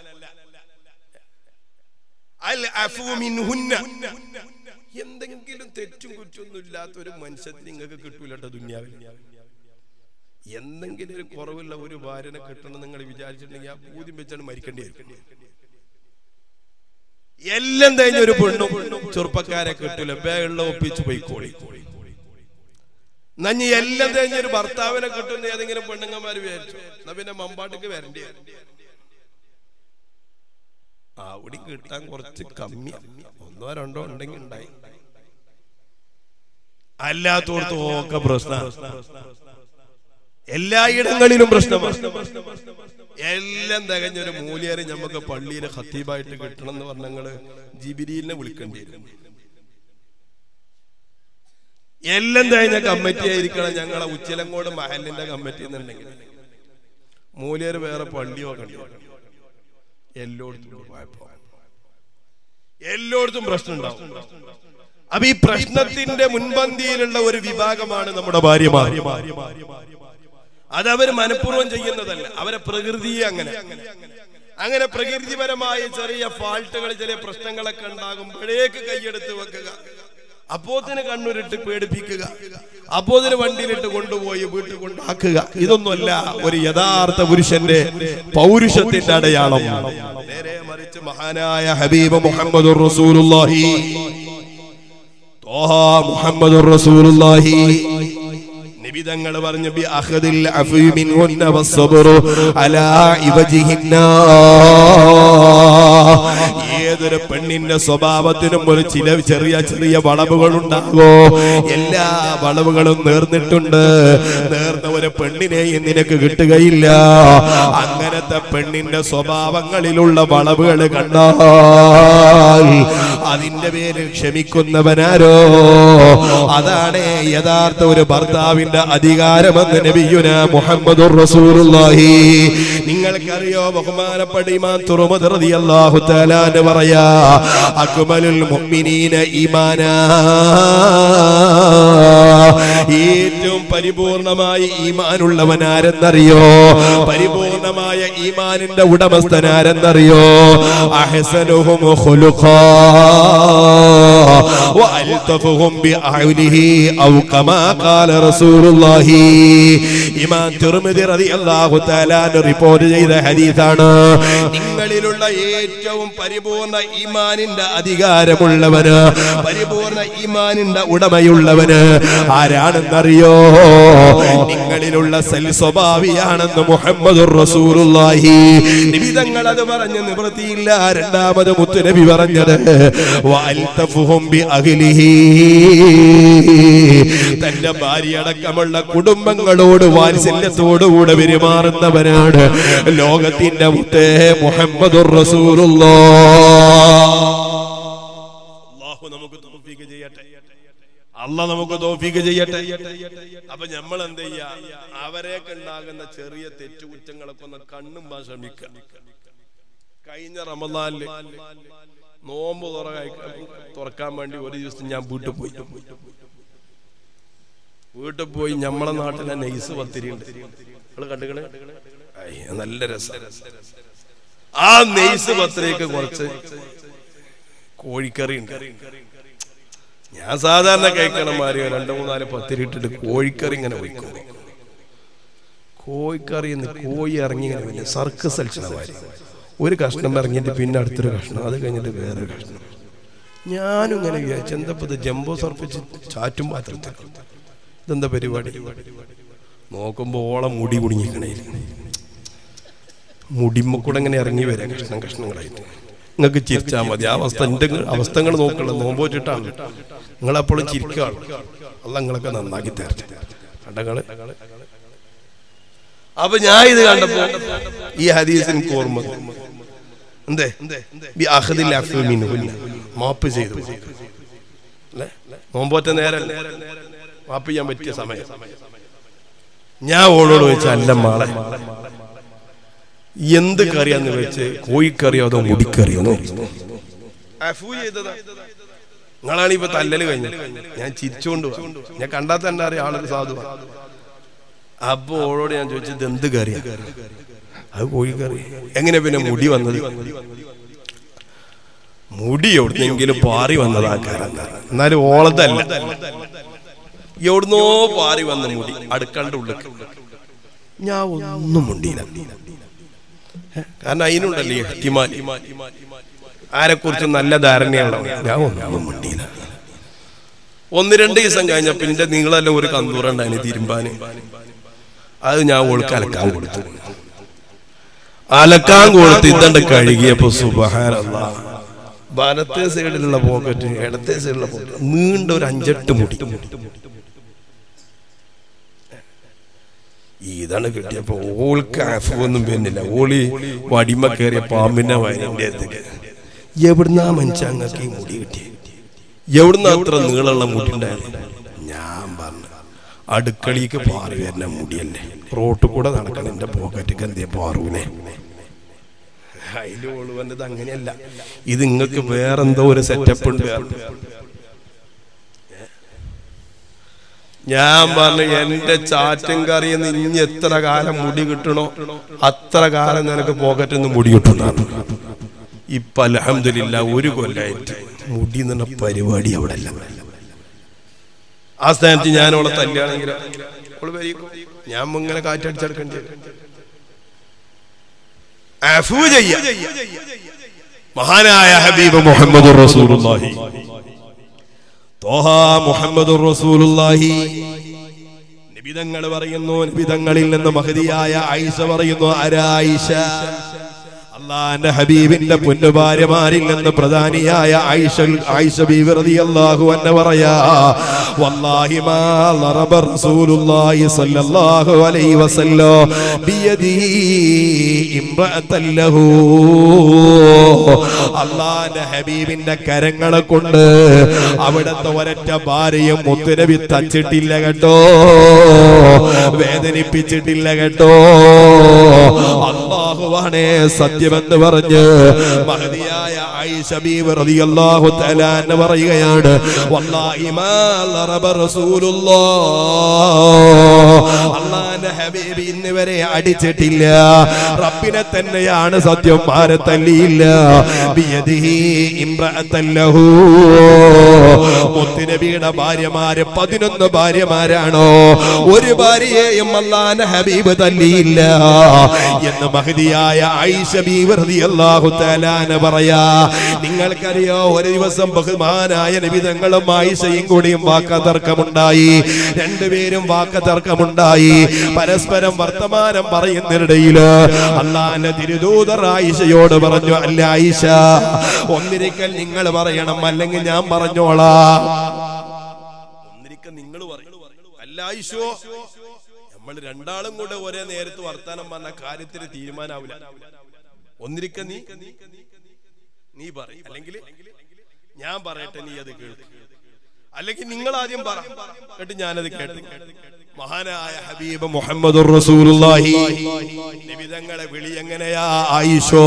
Speaker 1: അൽ അഫു മിൻഹുന്ന. എന്തെങ്കിലും തെറ്റും കുറ്റൊന്നും ഇല്ലാത്ത ഒരു മനുഷ്യത്തിന് നിങ്ങൾക്ക് കിട്ടൂലട്ടോ ദുന്യാവിൽ എന്തെങ്കിലും ഒരു കുറവുള്ള ഒരു ഭാര്യനെ കിട്ടണം നിങ്ങൾ വിചാരിച്ചിട്ടുണ്ടെങ്കിൽ ആ പൂതി വെച്ചാണ് മരിക്കേണ്ടി വരും എല്ലാം കഴിഞ്ഞ ഒരു പെണ്ണും ചെറുപ്പക്കാരെ കിട്ടൂല ബേയുള്ള ഒപ്പിച്ച് പോയിക്കോളി നഞ്ഞി എല്ലാം കഴിഞ്ഞ ഒരു ഭർത്താവിനെ കിട്ടുന്ന ഏതെങ്കിലും പെണ്ണുങ്ങന്മാര് വിചാരിച്ചു എന്നാ പിന്നെ മമ്പാട്ടിക്ക് വരണ്ടി വരും. അവിടെ കിട്ടാൻ കുറച്ച് കമ്മി ഒന്നോ രണ്ടോ ഉണ്ടെങ്കിൽ ഉണ്ടായി അല്ലാത്തോടത്തും ഒക്കെ പ്രശ്നം എല്ലായിടങ്ങളിലും പ്രശ്നമാണ് എല്ലാം തികഞ്ഞൊരു മൂല്യര് നമുക്ക് പള്ളിയിലെ ഖത്തീബായിട്ട് കിട്ടണം എന്ന് പറഞ്ഞങ്ങള് ജിബിരിലിനെ വിളിക്കേണ്ടി വരും എല്ലാം തികഞ്ഞ കമ്മിറ്റി ആയിരിക്കണം ഞങ്ങളെ ഉച്ചിലങ്കോട് മഹലിന്റെ കമ്മിറ്റി എന്നുണ്ടെങ്കിൽ മൂല്യര് വേറെ പള്ളി നോക്കണ്ടി വരും. എല്ലായിടത്തും കുഴപ്പം എല്ലായിടത്തും പ്രശ്നം ഉണ്ടാവും അപ്പൊ ഈ പ്രശ്നത്തിന്റെ മുൻപന്തിയിലുള്ള ഒരു വിഭാഗമാണ് നമ്മുടെ ഭാര്യമാർ അത് അവർ മനഃപൂർവ്വം ചെയ്യുന്നതല്ല അവരെ പ്രകൃതിയെ അങ്ങനെ അങ്ങനെ പ്രകൃതിപരമായ ചെറിയ ഫാൾട്ടുകൾ ചെറിയ പ്രശ്നങ്ങളൊക്കെ ഉണ്ടാകുമ്പോഴേക്ക് കൈയെടുത്ത് വെക്കുക അപ്പോത്തിന് കണ്ണുരിട്ട് പേടിപ്പിക്കുക അപ്പോത്തിന് വണ്ടിയിലിട്ട് കൊണ്ടുപോയി വീട്ടിൽ കൊണ്ടാക്കുക ഇതൊന്നുമല്ല ഒരു യഥാർത്ഥ പുരുഷന്റെ പൗരുഷത്തിന്റെ അടയാളം നേരെ മറിച്ച് മഹാനായ ഹബീബ് മുഹമ്മദ് റസൂലുള്ളാഹി തോഹ മുഹമ്മദ് റസൂലുള്ളാഹി നിബിതങ്ങൾ പറഞ്ഞു ബി അഖദിൽ അഫി മിൻഹുന്ന വസ്സബ്റു അലാ ഇവജിഹിന്ന ഏതൊരു പെണ്ണിന്റെ സ്വഭാവത്തിനും ഒരു ചില ചെറിയ ചെറിയ വളവുകൾ ഉണ്ടാകോ എല്ലാ വളവുകളും നേർന്നിട്ടുണ്ട് നേർന്ന ഒരു പെണ്ണിനെയും നിനക്ക് കിട്ടുകയില്ല അങ്ങനത്തെ പെണ്ണിന്റെ സ്വഭാവങ്ങളിലുള്ള വളവുകൾ കണ്ടാൽ അതിന്റെ പേര് ക്ഷമിക്കുന്നവനാരോ അതാണ് യഥാർത്ഥ ഒരു ഭർത്താവിന്റെ അധികാരമെന്ന് നബിയുന മുഹമ്മദ് റസൂലുള്ളാഹി നിങ്ങൾക്കറിയോ ബഹുമാനപ്പെട്ട ഇമാം തുറമുദ് റളിയല്ലാഹു തആല എന്ന് പറയാ അക്മലുൽ മുഅ്മിനീന ഈമാനാ ഏറ്റവും പരിപൂർണമായി ഈമാനുള്ളവൻ ആരെന്നറിയോ പരിപൂർണമായ ഈമാനിന്റെ ഉടമസ്ഥൻ ആരെന്നറിയോ അഹ്സനുഹും ഖുലുഖാ വഅൽതഫുഹും ബിഅഹ്ലിഹി ഔ കമാ ഖാല റസൂലുള്ളാഹി ഇമാം തിർമിദി റളിയല്ലാഹു തആല റിപ്പോർട്ട് ചെയ്ത ഹദീസാണ് നിങ്ങളിലുള്ള ഏറ്റവും പരിപൂർണ ഈമാനിന്റെ അധികാരമുള്ളവന് പരിപൂർണ ഈമാനിന്റെ ഉടമയുള്ളവന് ആരാണെന്നറിയോ നിങ്ങളിലുള്ള സൽ സ്വഭാവിയാണെന്ന് മുഹമ്മദ് റസൂലുള്ളാഹി നിബിതങ്ങൾ അത് പറഞ്ഞ് നിവൃത്തിയില്ല രണ്ടാമത് മുത്തുനബി പറഞ്ഞത് വഅൽതഫുഹും ബിഅഹ്ലിഹി തന്റെ ഭാര്യ അടക്കമുള്ള കുടുംബങ്ങളോട് വാത്സല്യത്തോടുകൂടെ പെരുമാറുന്നവനാണ് ലോകത്തിന്റെ മുത്തേ മുഹമ്മദുർ റസൂലുള്ളാഹ് അള്ളാഹു നമുക്ക് തൗഫീഖ് ചെയ്യട്ടെ അല്ല നമുക്ക് തോഫീക്ക് ചെയ്യട്ടെ അപ്പൊ നമ്മൾ എന്ത് ചെയ്യാ അവരെയൊക്കെ ഉണ്ടാകുന്ന ചെറിയ തെറ്റുകുറ്റങ്ങളൊക്കെ ഒന്ന് കണ്ണും പാൻ ശ്രമിക്കുക കഴിഞ്ഞ റമദാനില് നോമ്പ് തുറ- തുറക്കാൻ വേണ്ടി ഒരു ദിവസം ഞാൻ വീട്ടിൽ പോയി വീട്ടിൽ പോയി നമ്മളെ നാട്ടിലെ നെയ്സ് പത്തിരി ഉണ്ട് നിങ്ങള് കണ്ടുകളെ നല്ല രസം ആ നെയ്സ് പത്തിരിക്ക് കുറച്ച് കോഴിക്കറി ഉണ്ട് ഞാൻ സാധാരണ കഴിക്കണ മാറി രണ്ടു മൂന്നാല് പത്തിരി ഇട്ടിട്ട് കോഴിക്കറി ഇങ്ങനെ വയ്ക്കും കോഴിക്കറി എന്ന് കോഴി ഇറങ്ങി ഇങ്ങനെ പിന്നെ സർക്കസ് അടിച്ചണ മാതിരി ഒരു കഷ്ണം ഇറങ്ങിയിട്ട് പിന്നെ അടുത്തൊരു കഷ്ണം അത് കഴിഞ്ഞിട്ട് വേറൊരു കഷ്ണം ഞാനും ഇങ്ങനെ വിചാരിച്ചു എന്താ ഇത് ജംബോ സർപ്പിച്ച് ചാറ്റും പാത്രത്തിൽ ഇതെന്താ പരിപാടി നോക്കുമ്പോ ഓളം മുടി കുടുങ്ങിക്കണേ മുടിമ്മ കൂടെ ഇങ്ങനെ ഇറങ്ങി വരാം കഷ്ണം കഷ്ണങ്ങളായിട്ട് നിങ്ങൾക്ക് ചിരിച്ചാൽ മതി ആ അവസ്ഥ എന്റെ അവസ്ഥകൾ നോക്കണം നോമ്പോറ്റിട്ടാണ് നിങ്ങളെപ്പോഴും ചിരിക്കുകയാണ് അല്ല നിങ്ങളൊക്കെ നന്നാക്കി തരട്ടെ കണ്ടങ്ങള് അപ്പൊ ഞാൻ ഇത് കണ്ടപ്പോ ഈ ഹദീസ് എനിക്ക് ഓർമ്മ വന്നു. എന്തേ ബി അഖദിൽ അഫ്വി മിൻഹുന്ന. മാപ്പ് ചെയ്തു അല്ലേ? നോമ്പോറ്റ നേരം മാപ്പ് ചെയ്യാൻ പറ്റിയ സമയം ഞാൻ ഓളോട് ചോദിച്ച അല്ല മാളെ എന്ത് കറിയാന്ന് വെച്ച് കോഴിക്കറിയോ അതോ മുടിക്കറിയോ എന്ന് ചോദിച്ചു. അഫു ചെയ്തതാ നിങ്ങളാണ് ഇപ്പൊ തല്ലല് കഴിഞ്ഞു ഞാൻ ചിരിച്ചോണ്ട് വാ. ഞാൻ കണ്ടാൽ തന്നെ അറിയാം ആളൊരു സാധുവാ അപ്പൊ ഓളോട് ഞാൻ ചോദിച്ചത് എന്ത് കറിയാ അത് കോഴിക്കറി എങ്ങനെ പിന്നെ മുടി വന്നത് മുടി എവിടുന്നെങ്കിലും പാറി വന്നതാ കാരണം എന്നാലും ഓളതല്ല എവിടുന്നോ പാറി വന്ന മുടി അടുക്കളുടെ ഉള്ളിൽ ഞാൻ ഒന്നും മുണ്ടിയില്ല കാരണം അതിനുണ്ടല്ലേ ഇഹ്തിമാൽ ആരെ കുറിച്ച് നല്ല ധാരണയുള്ള ഞാൻ ഒന്നും മുണ്ടിയില്ല ഒന്ന് രണ്ട് ദിവസം കഴിഞ്ഞപ്പോ എന്റെ നിങ്ങളെല്ലാം ഒരു കന്തൂറുണ്ടായിന് തിരുമ്പാന് അത് ഞാൻ ഓൾക്ക് അലക്കാൻ കൊടുത്തു അലക്കാൻ കൊടുത്ത് ഇതണ്ട് കഴുകിയപ്പോ സുബഹാനല്ല വലത്തെ സൈഡിലുള്ള പോക്കറ്റ് ഇടത്തെ സൈഡിലുള്ള പോക്കറ്റ് നീണ്ട ഒരു അഞ്ചെട്ട് മുടി ഇതാണ് കിട്ടിയപ്പോ ഓൾക്ക് അഫൊന്നും വരുന്നില്ല ഓളി വടിമ കയറിയ പാമ്പിന്റെ വയലിന്റെ അടുത്തേക്ക് എവിടുന്നാ മനുഷ്യങ്ങൾക്ക് ഈ മുടി കിട്ടിയ എവിടുന്ന അത്ര നീളമുള്ള മുടി ഉണ്ടായത് ഞാൻ പറഞ്ഞു അടുക്കളയ്ക്ക് പാറി വരുന്ന മുടിയല്ലേ റോട്ടിൽ കൂടെ നടക്കണം എന്റെ പോക്കറ്റിക്ക് എന്തേ പാറൂലേ അതിൽ ഓളുവന്നത് അങ്ങനെയല്ല ഇത് നിങ്ങൾക്ക് വേറെന്തോ ഒരു സെറ്റപ്പ് ഉണ്ട് ഞാൻ പറഞ്ഞു എന്റെ ചാറ്റും കറിയെന്ന് ഇനി എത്ര കാലം മുടി കിട്ടണോ അത്ര കാലം നിനക്ക് പോക്കറ്റിൽ നിന്ന് മുടി കിട്ടുന്നതാണ് ഇപ്പൊ അലഹമില്ല ഒരു കൊല്ലായിട്ട് മുടി എന്ന പരിപാടി അവിടെ അല്ല ആ സ്ഥാനത്ത് ഞാൻ അവളെ തല്ലുകയാണെങ്കിൽ അവള് വരിക്കും. ഞാൻ ഇങ്ങനെ കാറ്റടിച്ചെടുക്കേണ്ടി വരും അഫൂ ചെയ്യാ മഹാനായ ഹബീബ് മുഹമ്മദ് റസൂലുള്ളാഹി തോഹ മുഹമ്മദ് റസൂലുള്ളാഹി നിബിതങ്ങൾ പറയുന്നു നിബിതങ്ങളിൽ നിന്ന് മഹതിയായ ആയിഷ പറയുന്നു ആരായിഷ അള്ളാന്റെ ഹബീബിന്റെ പൊന്നുഭാര്യമാരിൽ നിന്ന് പ്രധാനിയായ ആയിഷ ആയിഷ ബീവി റളിയല്ലാഹു അൻഹ പറയാ വല്ലാഹി മാ ളറബ റസൂലുള്ളാഹി സ്വല്ലല്ലാഹു അലൈഹി വസല്ലം ബിയദി ഇംറഅതൻ ലഹു അള്ളാന്റെ ഹബീബിന്റെ കരങ്ങളെ കൊണ്ട് അവിടുത്തെ ഒരൊറ്റ ഭാര്യയും മുത്തുനബി തച്ചിട്ടില്ല കേട്ടോ വേദനിപ്പിച്ചിട്ടില്ല കേട്ടോ അള്ളാഹു അള്ളാഹുവാണേ സത്യമെന്ന് പറഞ്ഞ് മഹതിയായ ആയിഷ ബീവി റളിയല്ലാഹു തആല അൻഹ പറയുകയാണ് വല്ലാഹി മാ ലറബ റസൂലുള്ളാഹ് അള്ളാന്റെ ഹബീബ് ഇന്ന് വരെ അടിച്ചിട്ടില്ല റബ്ബിനെ തന്നെയാണ് സത്യം ആരെ തല്ലിയില്ല ബിയദിഹി ഇംറഅത്തൻ ലഹു മുത്തുനബിയുടെ ഭാര്യമാര് പതിനൊന്ന് ഭാര്യമാരാണോ ഒരു ഭാര്യയെയും അള്ളാന്റെ ഹബീബ് തല്ലിയില്ല എന്ന് മഹതിയായ ആയിഷ ബീവി റളിയല്ലാഹു തആല അൻഹ പറയാ നിങ്ങൾക്കറിയോ ഒരു ദിവസം ബഹുമാനായ നബിതങ്ങളും ആയിഷയും കൂടിയും വാക്കതർക്കമുണ്ടായി രണ്ടുപേരും വാക്കതർക്കമുണ്ടായി പരസ്പരം വർത്തമാനം പറയുന്നതിനിടയില് അള്ളാന്റെ തിരുദൂതർ ആയിഷയോട് പറഞ്ഞു അല്ല ആയിഷ ഒന്നിരിക്കൽ നിങ്ങൾ പറയണം അല്ലെങ്കിൽ ഞാൻ പറഞ്ഞോളാം ഒന്നിരിക്കൽ നിങ്ങൾ പറയണം അല്ല ആയിഷോ നമ്മൾ രണ്ടാളും കൂടെ ഒരേ നേരത്ത് വർത്താനം പറഞ്ഞ കാര്യത്തിന് തീരുമാനാവില്ല ഒന്നിരിക്ക നീ നീ പറ അല്ലെങ്കിൽ ഞാൻ പറയട്ടെ നീ അത് കേൾക്ക് അല്ലെങ്കിൽ നിങ്ങൾ ആദ്യം പറ എന്നിട്ട് ഞാനത് കേട്ടു മഹാനായ ഹബീബ് മുഹമ്മദ് റസൂലുള്ളാഹി നിബിതങ്ങളെ വിളി എങ്ങനെയാ ആയിഷോ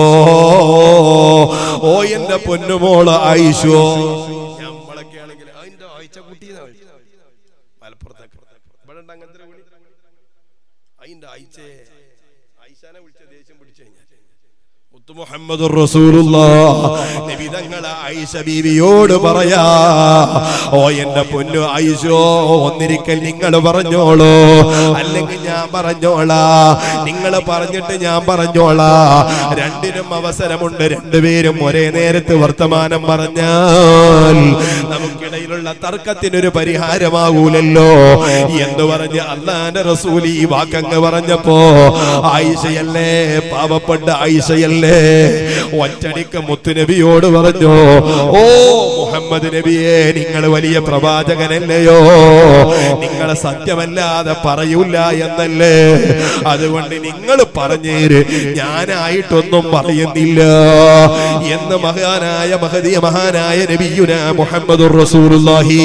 Speaker 1: ഓ എന്റെ പൊന്നുമോള് ആയിഷോ നമ്മളൊക്കെ ആണെങ്കിൽ അതിന്റെ ആഴ്ച കുട്ടി മലപ്പുറത്തൊക്കെ ഇവിടെ ഉണ്ട് അങ്ങനത്തെ ഒരു വിളി അതിന്റെ ആഴ്ച ആയിഷാനെ വിളിച്ച ദേഷ്യം പിടിച്ചു കഴിഞ്ഞാൽ മുത്തു മുഹമ്മദ് നബിതങ്ങളെ ആയിഷ ബീവിയോട് പറയാ ഓ എന്റെ പൊന്നു ആയിഷോ ഒന്നിരിക്കൽ നിങ്ങൾ പറഞ്ഞോളൂ അല്ലെങ്കിൽ ഞാൻ പറഞ്ഞോളാ നിങ്ങൾ പറഞ്ഞിട്ട് ഞാൻ പറഞ്ഞോളാ രണ്ടിനും അവസരമുണ്ട് രണ്ടുപേരും ഒരേ നേരത്ത് വർത്തമാനം പറഞ്ഞാൽ നമുക്കിടയിലുള്ള തർക്കത്തിനൊരു പരിഹാരമാകൂലല്ലോ എന്ന് പറഞ്ഞ് അള്ളാന്റെ റസൂൽ ഈ വാക്കങ്ങ് പറഞ്ഞപ്പോ ആയിഷയല്ലേ പാവപ്പെട്ട ആയിഷയല്ലേ ഒറ്റടിക്ക് മുത്തുനബിയോട് പറഞ്ഞു ഓ മുഹമ്മദ് നബിയെ നിങ്ങൾ വലിയ പ്രവാചകനല്ലയോ നിങ്ങളെ സത്യമല്ലാതെ പറയൂല എന്നല്ലേ അതുകൊണ്ട് നിങ്ങൾ പറഞ്ഞേര് ഞാനായിട്ടൊന്നും പറയുന്നില്ല എന്ന് മഹാനായ മഹദിയ മഹാനായ നബിയുന മുഹമ്മദ് റസൂലുള്ളാഹി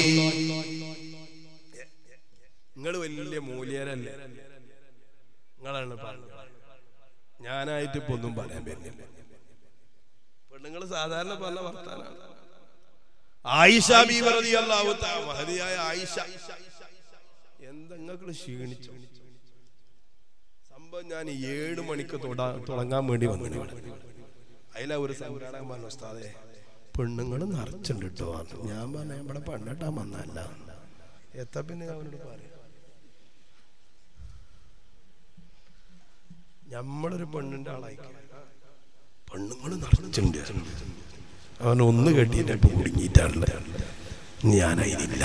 Speaker 1: നിങ്ങൾ വലിയ മൂല്യരല്ലേ നിങ്ങളാണ് പറഞ്ഞത് ഞാനായിട്ട് ഇപ്പൊ ഒന്നും പറയാൻ പറ്റില്ല പെണ്ണുങ്ങൾ സാധാരണ പറഞ്ഞ വർത്താനാണ് ആയിഷ ബീവി റളിയല്ലാഹു തആല മഹദിയായ ആയിഷ എന്തെങ്കിലും ക്ഷീണിച്ചു സംഭവം ഞാൻ ഏഴ് മണിക്ക് തൊടാ- തുടങ്ങാൻ വേണ്ടി വന്നു അതിലാ ഒരു സംഘാടകൻ പറഞ്ഞു ഉസ്താദേ പെണ്ണുങ്ങൾ നിറച്ചുണ്ട് കേട്ടോ ഞാൻ പറഞ്ഞ ഇവിടെ പെണ്ണിട്ടാൻ വന്നല്ല എത്ര പിന്നെ അവനോട് പറയാം നമ്മളൊരു പെണ്ണിന്റെ ആളായി പെണ്ണുങ്ങൾ നിറച്ചുണ്ട് അവൻ ഒന്ന് കെട്ടിയിട്ട് ഇപ്പൊ കുടുങ്ങിയിട്ടാണല്ല ഞാനായിരുന്നില്ല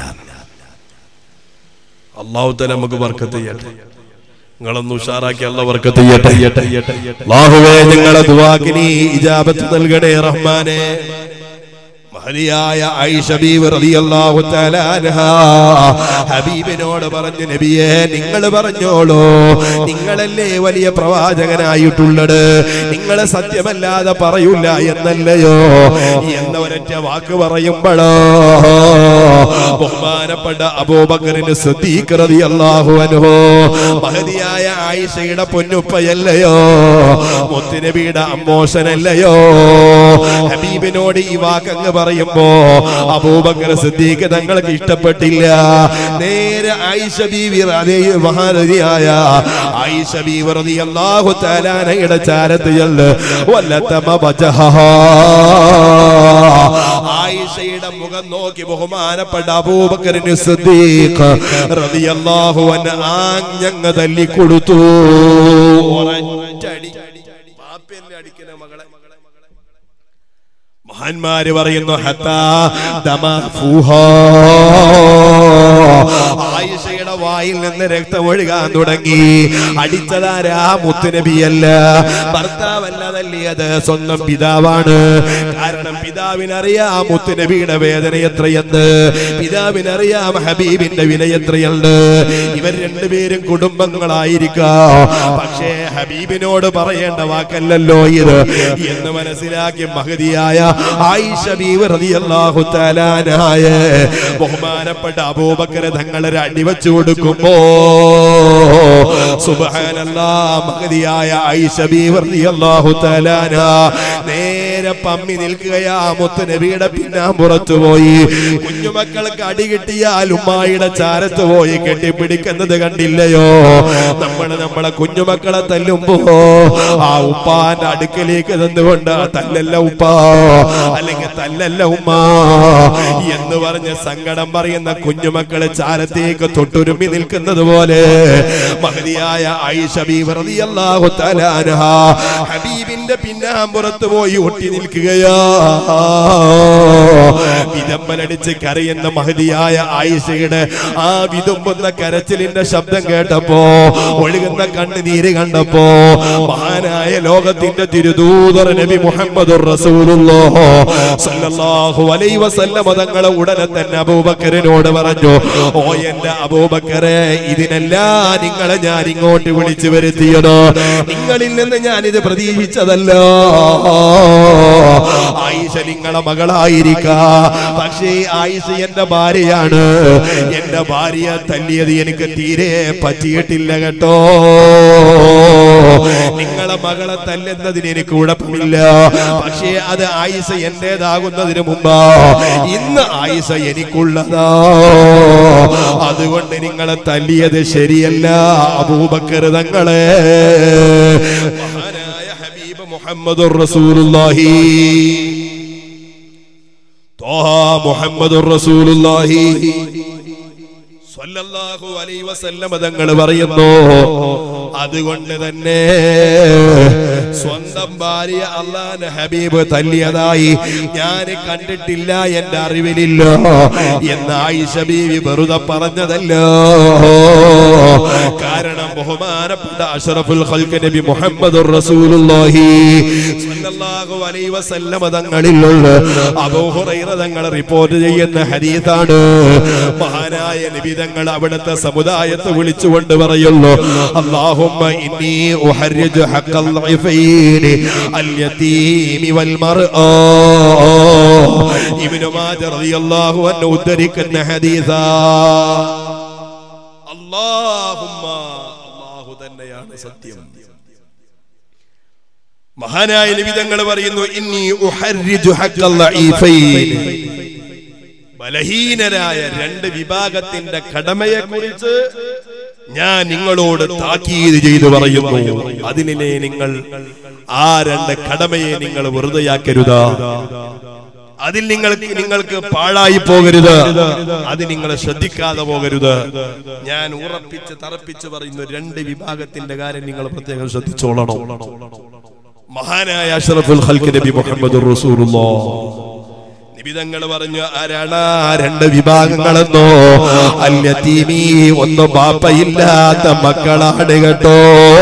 Speaker 1: അള്ളാഹു തല നമുക്ക് വർക്കത്ത് ചെയ്യട്ടെ നിങ്ങളൊന്ന് ഉഷാറാക്കി അല്ല വർക്കത്ത് ചെയ്യട്ടെ അള്ളാഹുവേ നിങ്ങളെ ദുവാക്കിനി ഇജാബത്ത് നൽകണേ റഹ്മാനെ മഹതിയായ ആയിഷ ബീവി റളിയല്ലാഹു തആല അൻഹാ ഹബീബിനോട് പറഞ്ഞു നബിയെ നിങ്ങൾ പറഞ്ഞോളൂ നിങ്ങളല്ലേ വലിയ പ്രവാചകനായിട്ടുള്ളത് നിങ്ങളെ സത്യമല്ലാതെ പറയൂല എന്നല്ലയോ എന്ന ഒരൊറ്റ വാക്ക് പറയുമ്പോഴോ ബഹുമാനപ്പെട്ട അബൂബക്കറിന് സിദ്ദീഖ് റളിയല്ലാഹു അൻഹു മഹതിയായ ആയിഷയുടെ പൊന്നുപ്പയല്ലയോ മുത്തുനബിയുടെ അമ്മോശനല്ലയോ ഹബീബിനോട് ഈ വാക്കങ്ങ് പറയുമ്പോ അബൂബക്കർ സിദ്ദീഖ് തങ്ങൾക്ക് ഇഷ്ടപ്പെട്ടില്ല നേരെ ആയിഷ ബീവി അതേ മഹാനദിയായ ആയിഷ ബീവി റളിയല്ലാഹു തആലാനയുടെ ചാരത്ത് ചെല്ല് വല്ലതമ വജഹഹാ ആയിഷയുടെ മുഖം നോക്കി ബഹുമാനപ്പെട്ട അബൂബക്കറിന് സിദ്ദീഖ് റളിയല്ലാഹു അൻഹു ആഞ്ഞങ്ങ് തല്ലി കൊടുത്തു ഒരൊറ്റടി ബാപ്പയല്ലേ അടിക്കുന്ന മകളെ മഹാന്മാര് പറയുന്നു ഹത്താ ദമഫൂഹാ. ആയിഷയുടെ വായിൽ നിന്ന് രക്തം ഒഴുകാൻ തുടങ്ങി അടിച്ചതാരാ മുത്തുനബിയല്ല ഭർത്താവല്ല തല്ലിയത് സ്വന്തം പിതാവാണ് കാരണം പിതാവിനറിയാം മുത്തുനബിയുടെ വേദന എത്രയെന്ന് പിതാവിനറിയാം ഹബീബിന്റെ വില എത്രയുണ്ട് ഇവർ രണ്ടുപേരും കുടുംബങ്ങളായിരിക്കാം പക്ഷേ ഹബീബിനോട് പറയേണ്ട വാക്കല്ലല്ലോ ഇത് എന്ന് മനസ്സിലാക്കി മഹതിയായ ആയിഷ ബീവി റളിയല്ലാഹു തആലാനായ ബഹുമാനപ്പെട്ട അബൂബക്കർ തങ്ങളെ അടിവെച്ചു കൊടുക്കുമ്പോ സുബ്ഹാനല്ലാ മഹതിയായ ആയിഷ ബീവി റളിയല്ലാഹു തആല അൻഹാ നേരെ പമ്മി നിൽക്കുകയാ മുത്ത് നബിയുടെ പിന്നാമ്പുറത്ത് പോയി കുഞ്ഞുമക്കൾക്ക് അടി കിട്ടിയാൽ ഉമ്മായിയുടെ ചാരത്ത് പോയി കെട്ടിപ്പിടിക്കുന്നത് കണ്ടില്ലയോ നമ്മൾ നമ്മളെ കുഞ്ഞുമക്കളെ തല്ലുമ്പോ ആ ഉപ്പാന്റെ അടുക്കലേക്ക് നിന്നുകൊണ്ട് തല്ലല്ല ഉപ്പ അല്ലെങ്കിൽ തല്ലല്ല ഉമ്മ എന്ന് പറഞ്ഞ് സങ്കടം പറയുന്ന കുഞ്ഞുമക്കളെ ചാരത്തേക്ക് തൊട്ടുരുമ്മി നിൽക്കുന്നത് പോലെ മഹതിയായ ആയിഷ ബീവി റളിയല്ലാഹു തആല അൻഹാ ഹബീബിന്റെ പിന്നാമ്പുറത്ത് പോയി ഒട്ടി നിൽക്കുകയാ വിതമ്പലടിച്ച് കരയുന്ന മഹതിയായ ആയിഷയുടെ ആ വിതുമ്പുന്ന കരച്ചിലിന്റെ ശബ്ദം കേട്ടപ്പോ ഒഴുകുന്ന കണ്ണുനീര് കണ്ടപ്പോ മഹാനായ ലോകത്തിന്റെ തിരുദൂതർ നബി മുഹമ്മദ് സല്ലല്ലാഹു അലൈഹി വസല്ലമ തങ്ങളെ ഉടനെ തന്നെ അബൂബക്കറിനോട് പറഞ്ഞു ഓ എന്റെ അബൂബക്കറെ ഇതിനെല്ലാം നിങ്ങളെ ഞാൻ ഇങ്ങോട്ട് വിളിച്ചു വരുത്തിയത് നിങ്ങളിൽ നിന്ന് ഞാൻ ഇത് പ്രതീക്ഷിച്ചതല്ല ആയിഷ നിങ്ങളെ മകളായിരിക്കാ പക്ഷേ ആയിഷ എന്റെ ഭാര്യയാണ് എന്റെ ഭാര്യ തല്ലിയത് എനിക്ക് തീരെ പറ്റിയിട്ടില്ല കേട്ടോ നിങ്ങളെ മകളെ തല്ലുന്നതിന് എനിക്ക് കുഴപ്പമില്ല പക്ഷേ അത് ആയിഷ എന്റേതാകുന്നതിന് മുമ്പ് ഇന്ന് ആയിഷ എനിക്കുള്ളതാ അതുകൊണ്ട് നിങ്ങളെ തല്ലിയത് ശരിയല്ല അബൂബക്കർ തങ്ങളെ മഹാനായ ഹബീബ് മുഹമ്മദുർ റസൂലുള്ളാഹി ത്വാഹ മുഹമ്മദുർ റസൂലുള്ളാഹി സ്വല്ലല്ലാഹു അലൈഹി വസല്ലമ തങ്ങൾ പറയുന്നു അതുകൊണ്ട് തന്നെ സ്വന്തം ഭാര്യ അള്ളാന്റെ ഹബീബ് തല്ലിയതായി ഞാൻ കണ്ടിട്ടില്ല എന്റെ അറിവിലില്ല എന്ന് ആയിഷ ബീവി വെറുതെ പറഞ്ഞതല്ല കാരണം ബഹുമാനപ്പെട്ട അഷറഫുൽ ഖൽക്ക് നബി മുഹമ്മദ് റസൂലുള്ളാഹി സ്വല്ലല്ലാഹു അലൈഹി വസല്ലമ തങ്ങളിലുള്ള അബൂ ഹുറൈറ തങ്ങൾ റിപ്പോർട്ട് ചെയ്യുന്ന ഹദീസാണ് മഹാനായ നബി തങ്ങൾ അവിടുത്തെ സമുദായത്തെ വിളിച്ചുകൊണ്ട് പറയുന്നു അല്ലാഹുമ്മ ഇന്നി ഉഹർരിജു ഹഖൽ ളൈഫൈനി അൽ യതീമി വൽ മർആ ഇബ്നു മാജ റളിയല്ലാഹു അൻഹു ഉദ്ധരിക്കുന്ന ഹദീസാ അല്ലാഹുമ്മ അല്ലാഹു തന്നെയാണ് സത്യം മഹാനായ നിബിതങ്ങൾ പറയുന്നു ഇന്നി ഉഹർരിജു ഹഖൽ ളഈഫൈൻ ബലഹീനരായ രണ്ട് വിഭാഗത്തിന്റെ കടമയെ കുറിച്ച് ഞാൻ നിങ്ങളോട് താക്കീത് ചെയ്തു പറയുന്നു അതിനെ നിങ്ങൾ ആ രണ്ട് കടമയെ നിങ്ങൾ വെറുതെയാക്കരുത് അതിൽ നിങ്ങൾക്ക് നിങ്ങൾക്ക് പാഴായി പോകരുത് അത് നിങ്ങൾ ശ്രദ്ധിക്കാതെ പോകരുത് ഞാൻ ഉറപ്പിച്ച് തറപ്പിച്ച് പറയുന്നു രണ്ട് വിഭാഗത്തിന്റെ കാര്യം നിങ്ങൾ പ്രത്യേകം ശ്രദ്ധിച്ചോളണം മഹാനായ അഷ്റഫുൽ ഖൽക്ക് നബി മുഹമ്മദ് റസൂലുള്ളാഹ് നിബിതങ്ങൾ പറഞ്ഞു ആരാണ് ആ രണ്ട് വിഭാഗങ്ങളെന്നോ അല്യത്തീമീ ഒന്നും ബാപ്പയില്ലാത്ത മക്കളാണ് കേട്ടോ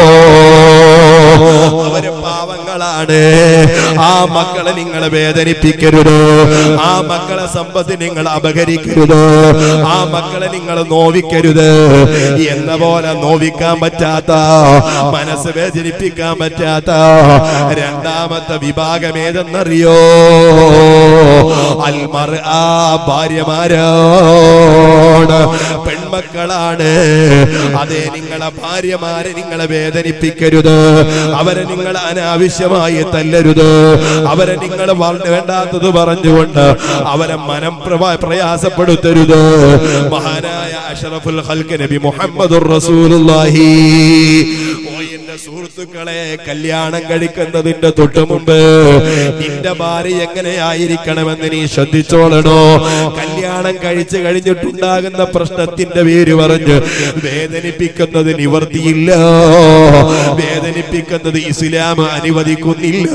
Speaker 1: അവര് പാവങ്ങളാണ് ആ മക്കളെ നിങ്ങൾ വേദനിപ്പിക്കരുത് ആ മക്കളെ സമ്പത്ത് നിങ്ങൾ അപഹരിക്കരുത് ആ മക്കളെ നിങ്ങൾ നോവിക്കരുത് എന്ന പോലെ നോവിക്കാൻ പറ്റാത്ത മനസ്സ് വേദനിപ്പിക്കാൻ പറ്റാത്ത രണ്ടാമത്തെ വിഭാഗം ഏതെന്നറിയോ അൽമർ ആ ഭാര്യമാരാണ് പെൺമക്കളാണ് അതെ നിങ്ങളെ ഭാര്യമാരെ നിങ്ങളെ വേദനിപ്പിക്കരുത് അവരെ നിങ്ങൾ അനാവശ്യമായി തല്ലരുത് അവരെ നിങ്ങൾ വള- വേണ്ടാത്തത് പറഞ്ഞുകൊണ്ട് അവരെ മനം പ്രവ- പ്രയാസപ്പെടുത്തരുത് മഹാനായ അഷറഫുൽ ഖൽക്ക് നബി മുഹമ്മദുർ റസൂലുള്ളാഹി ഓ എന്റെ സുഹൃത്തുക്കളെ കല്യാണം കഴിക്കുന്നതിന്റെ തൊട്ടു മുമ്പ് നിന്റെ ഭാര്യ എങ്ങനെയായിരിക്കണമെന്ന് നീ ശ്രദ്ധിച്ചോളണോ കല്യാണം കഴിച്ചു കഴിഞ്ഞിട്ടുണ്ടാകുന്ന പ്രശ്നത്തിന്റെ പേര് പറഞ്ഞ് വേദനിപ്പിക്കുന്നത് നിവർത്തിയില്ല വേദനിപ്പിക്കുന്നത് ഇസ്ലാം അനുവദിക്കുന്നില്ല